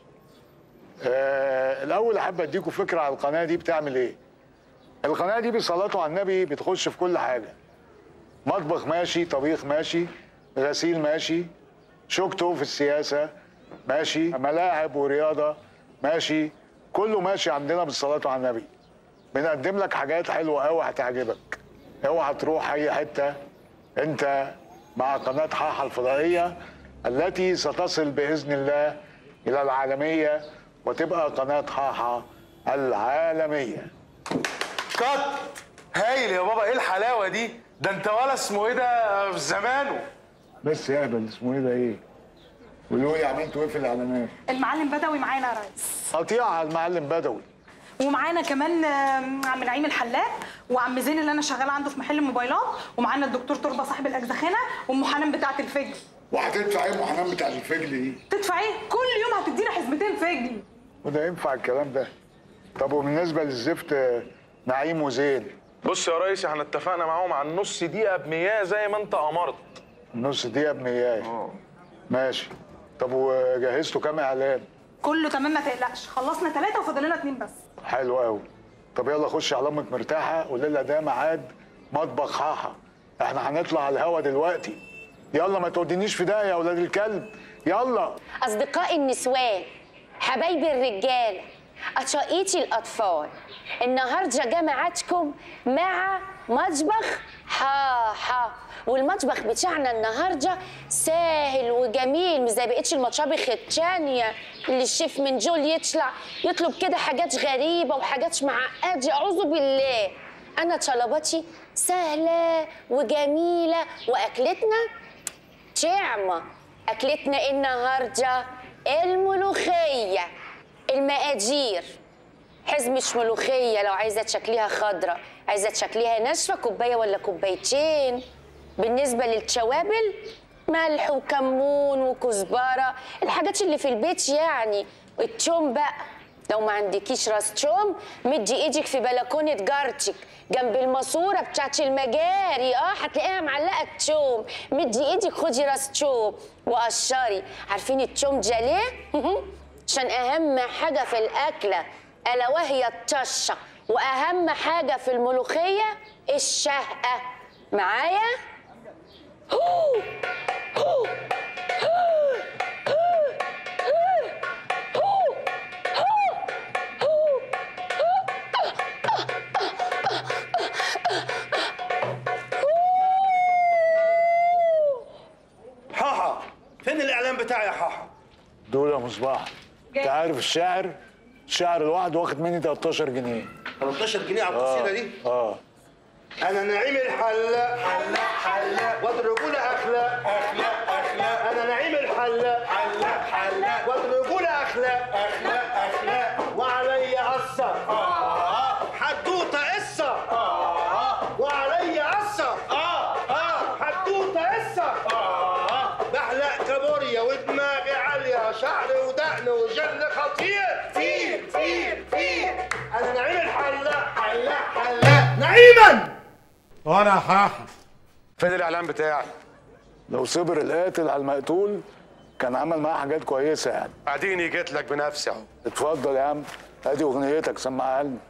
آه الاول احب اديكم فكره على القناه دي بتعمل ايه القناه دي بصلاته على النبي بتخش في كل حاجه مطبخ ماشي طبيخ ماشي غسيل ماشي شوكته في السياسه ماشي ملاعب ورياضه ماشي كله ماشي عندنا بالصلاه على النبي بنقدم لك حاجات حلوه قوي هتعجبك اوعى تروح اي حته انت مع قناه حاحه الفضائيه التي ستصل باذن الله الى العالميه وتبقى قناه حاحه العالميه كات هايل يا بابا ايه الحلاوه دي ده انت ولا اسمه ايه ده في زمانه بس يا اهبل اسمه ايه ده ايه قولوا لي عملتوا ايه في الاعلانات المعلم بدوي معانا يا ريس قطيعه على المعلم بدوي ومعانا كمان آم، عم نعيم الحلاق وعم زين اللي انا شغاله عنده في محل موبايلات ومعانا الدكتور تربه صاحب الاجزخانه وام حنان بتاعه الفجل وهتدفع ايه محنان بتاع الفجل دي تدفع ايه كل يوم هتدينا حزمتين فجل وده ينفع الكلام ده طب وبالنسبه للزفت آه، نعيم وزين بص يا ريس احنا اتفقنا معاهم على النص دقيقه بمياه زي ما انت امرت نص دقيقه بمياه ماشي طب وجهزتوا كام اعلان كله تمام ما تقلقش خلصنا ثلاثه وفاضل لنا اتنين بس حلو قوي طب يلا خش على امك مرتاحه قول لها ده ميعاد مطبخ حاحه احنا هنطلع على الهوا دلوقتي يلا ما تودينيش في ده يا اولاد الكلب يلا أصدقائي النسوان حبايبي الرجالة أشقيتي الأطفال النهاردة جه ميعادكم مع مطبخ حاحة والمطبخ بتاعنا النهارده سهل وجميل مش زي بقيتش المطابخ التانية اللي الشيف من جول يطلع يطلب كده حاجات غريبة وحاجات معقدة أعوذ بالله أنا طلباتي سهلة وجميلة وأكلتنا طعمة أكلتنا إيه النهاردة الملوخية المقادير حزمة ملوخية لو عايزة تشكليها خضرة عايزة تشكليها ناشفة كوباية ولا كوبايتين بالنسبة للتوابل ملح وكمون وكزبرة الحاجات اللي في البيت يعني التوم بقى لو ما عندكيش راس توم مدي ايدك في بلكونة جارتك جنب الماسورة بتاعت المجاري اه هتلاقيها معلقة التوم مدي ايدك خدي راس توم وقشري عارفين التوم ده ليه؟ عشان اهم حاجة في الأكلة ألا وهي الطشة وأهم حاجة في الملوخية الشهقة معايا؟ حاحة فين الاعلان بتاعي يا حاحة دول يا مصباح انت عارف الشاعر الشاعر الواحد واخد مني 13 جنيه 13 جنيه على القصيدة دي اه انا نعيم الحلاق حلاق حلاق واضربونا اخلاق اخلاق اخلاق انا نعيم الحلاق حلاق حلاق واضربونا اخلاق اخلاق اخلاق وعلي قصه اه حدوته قصه اه وعلي قصه اه اه حدوته قصه اه بحلق كابوريا ودماغي عاليه شعر ودقن وجل خطير فير فير فير انا نعيم الحلاق حلاق حلاق نعيما وانا حاحة فين الاعلان بتاعي لو صبر القاتل على المقتول كان عمل معاه حاجات كويسه يعني اديني جيت لك بنفسي اهو اتفضل يا عم ادي اغنيتك سمعها لنا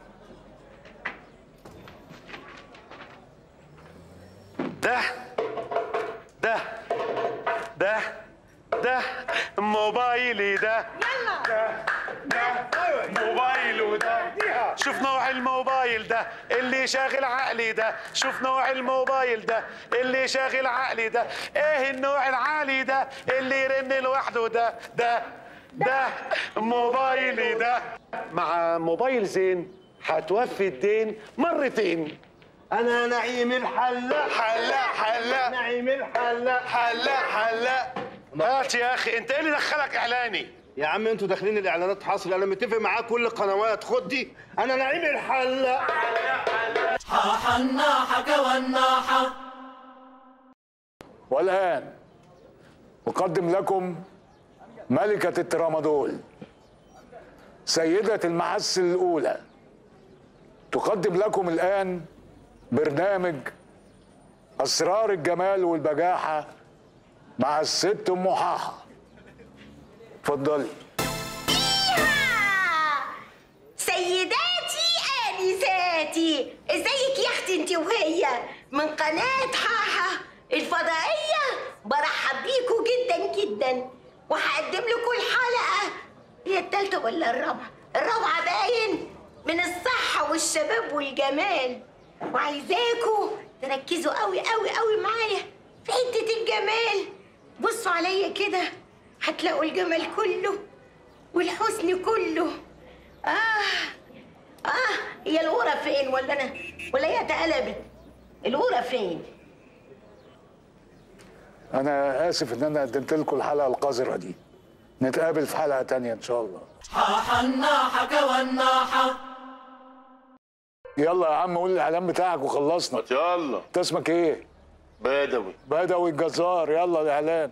ده ده ده ده موبايلي ده ده ده موبايله ده شوف نوع الموبايل ده اللي شاغل عقلي ده شوف نوع الموبايل ده اللي شاغل عقلي ده ايه النوع العالي ده اللي يرن لوحده ده ده ده موبايلي ده مع موبايل زين هتوفي الدين مرتين انا نعيم الحلاق حلاق حلاق نعيم الحلاق حلاق حلاق هات يا اخي انت ايه اللي دخلك اعلاني يا عم انتوا داخلين الاعلانات حصري انا متفق معاه كل القنوات خد دي انا نعيم الحلاق حاحة الناحة كوالناحة والآن أقدم لكم ملكة الترامادول سيدة المحس الأولى تقدم لكم الآن برنامج أسرار الجمال والبجاحة مع الست أم حاحة اتفضلي سيداتي آنساتي ازيك يا اختي انت وهي من قناة حاحة الفضائية برحب بيكوا جدا جدا وهقدم لكم الحلقة هي التالتة ولا الرابعة؟ الرابعة باين من الصحة والشباب والجمال وعايزاكوا تركزوا قوي قوي قوي معايا في حتة الجمال بصوا عليا كده هتلاقوا الجمال كله والحسن كله آه آه هي الورة فين ولا أنا ولا هي اتقلبت الورة فين؟ أنا آسف إن أنا قدمت لكم الحلقة القذرة دي نتقابل في حلقة تانية إن شاء الله حاحة الناحة كوالناحة يلا يا عم قول الإعلان بتاعك وخلصنا يلا أنت اسمك إيه؟ بدوي بدوي الجزار يلا الإعلان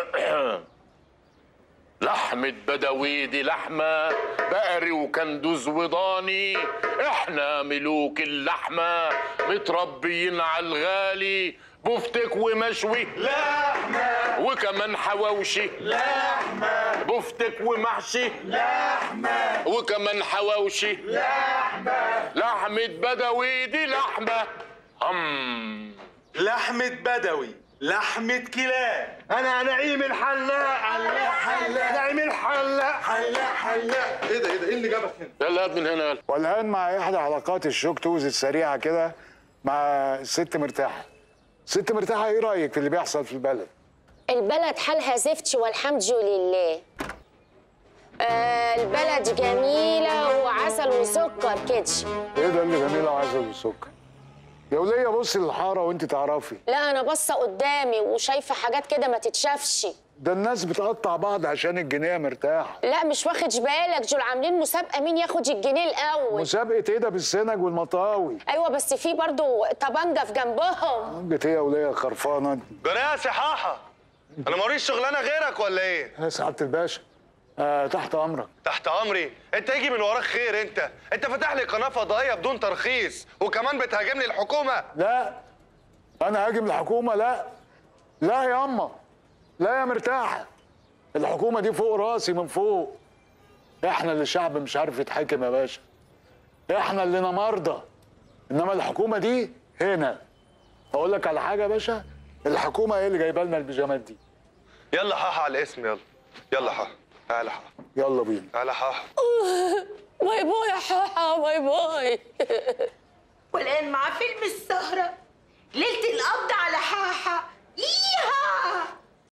لحمة بدوي دي لحمة بقري وكندوز وضاني احنا ملوك اللحمة متربيين على الغالي بفتك ومشوي لحمة وكمان حواوشي لحمة بفتك ومحشي لحمة وكمان حواوشي لحمة لحمة بدوي دي لحمة هم لحمة بدوي لحمة كلاب أنا نعيم الحلاق حلاق حلاق نعيم الحلاق حلاق حلاق إيه ده إيه ده إيه اللي جابك هنا؟ يلا هات من هنا يلا والآن مع إحدى حلقات الشوك توز السريعة كده مع الست مرتاحة ست مرتاحة إيه رأيك في اللي بيحصل في البلد؟ البلد حالها زفت والحمد لله آه البلد جميلة وعسل وسكر كده إيه ده اللي جميلة وعسل والسكر؟ يا ولية بصي للحارة وأنت تعرفي لا أنا باصة قدامي وشايفة حاجات كده ما تتشافش ده الناس بتقطع بعض عشان الجنيه مرتاح لا مش واخدش بالك دول عاملين مسابقه مين ياخد الجنيه الاول مسابقه ايه ده بالسنج والمطاوي ايوه بس في برضو طبنجه في جنبهم جت ايه يا وليه خرفانه انت جرايه يا سحاحه انا موريش شغلانه غيرك ولا ايه يا سعاده الباشا آه تحت امرك تحت امري انت يجي من وراك خير انت انت فاتح لي قناه فضائيه بدون ترخيص وكمان بتهاجمني الحكومه لا انا هاجم الحكومه لا لا يا اما لا يا مرتاحه الحكومه دي فوق راسي من فوق احنا اللي الشعب مش عارف يتحكم يا باشا احنا اللي مرضى انما الحكومه دي هنا اقول لك على حاجه يا باشا الحكومه هي اللي جايبه لنا البيجامات دي يلا حاحة على الاسم يلا يلا حاحة تعالى حاحة يلا بينا تعالى حاحة باي باي يا حاحة باي باي والآن مع فيلم السهرة ليلة القبض على حاحة إيها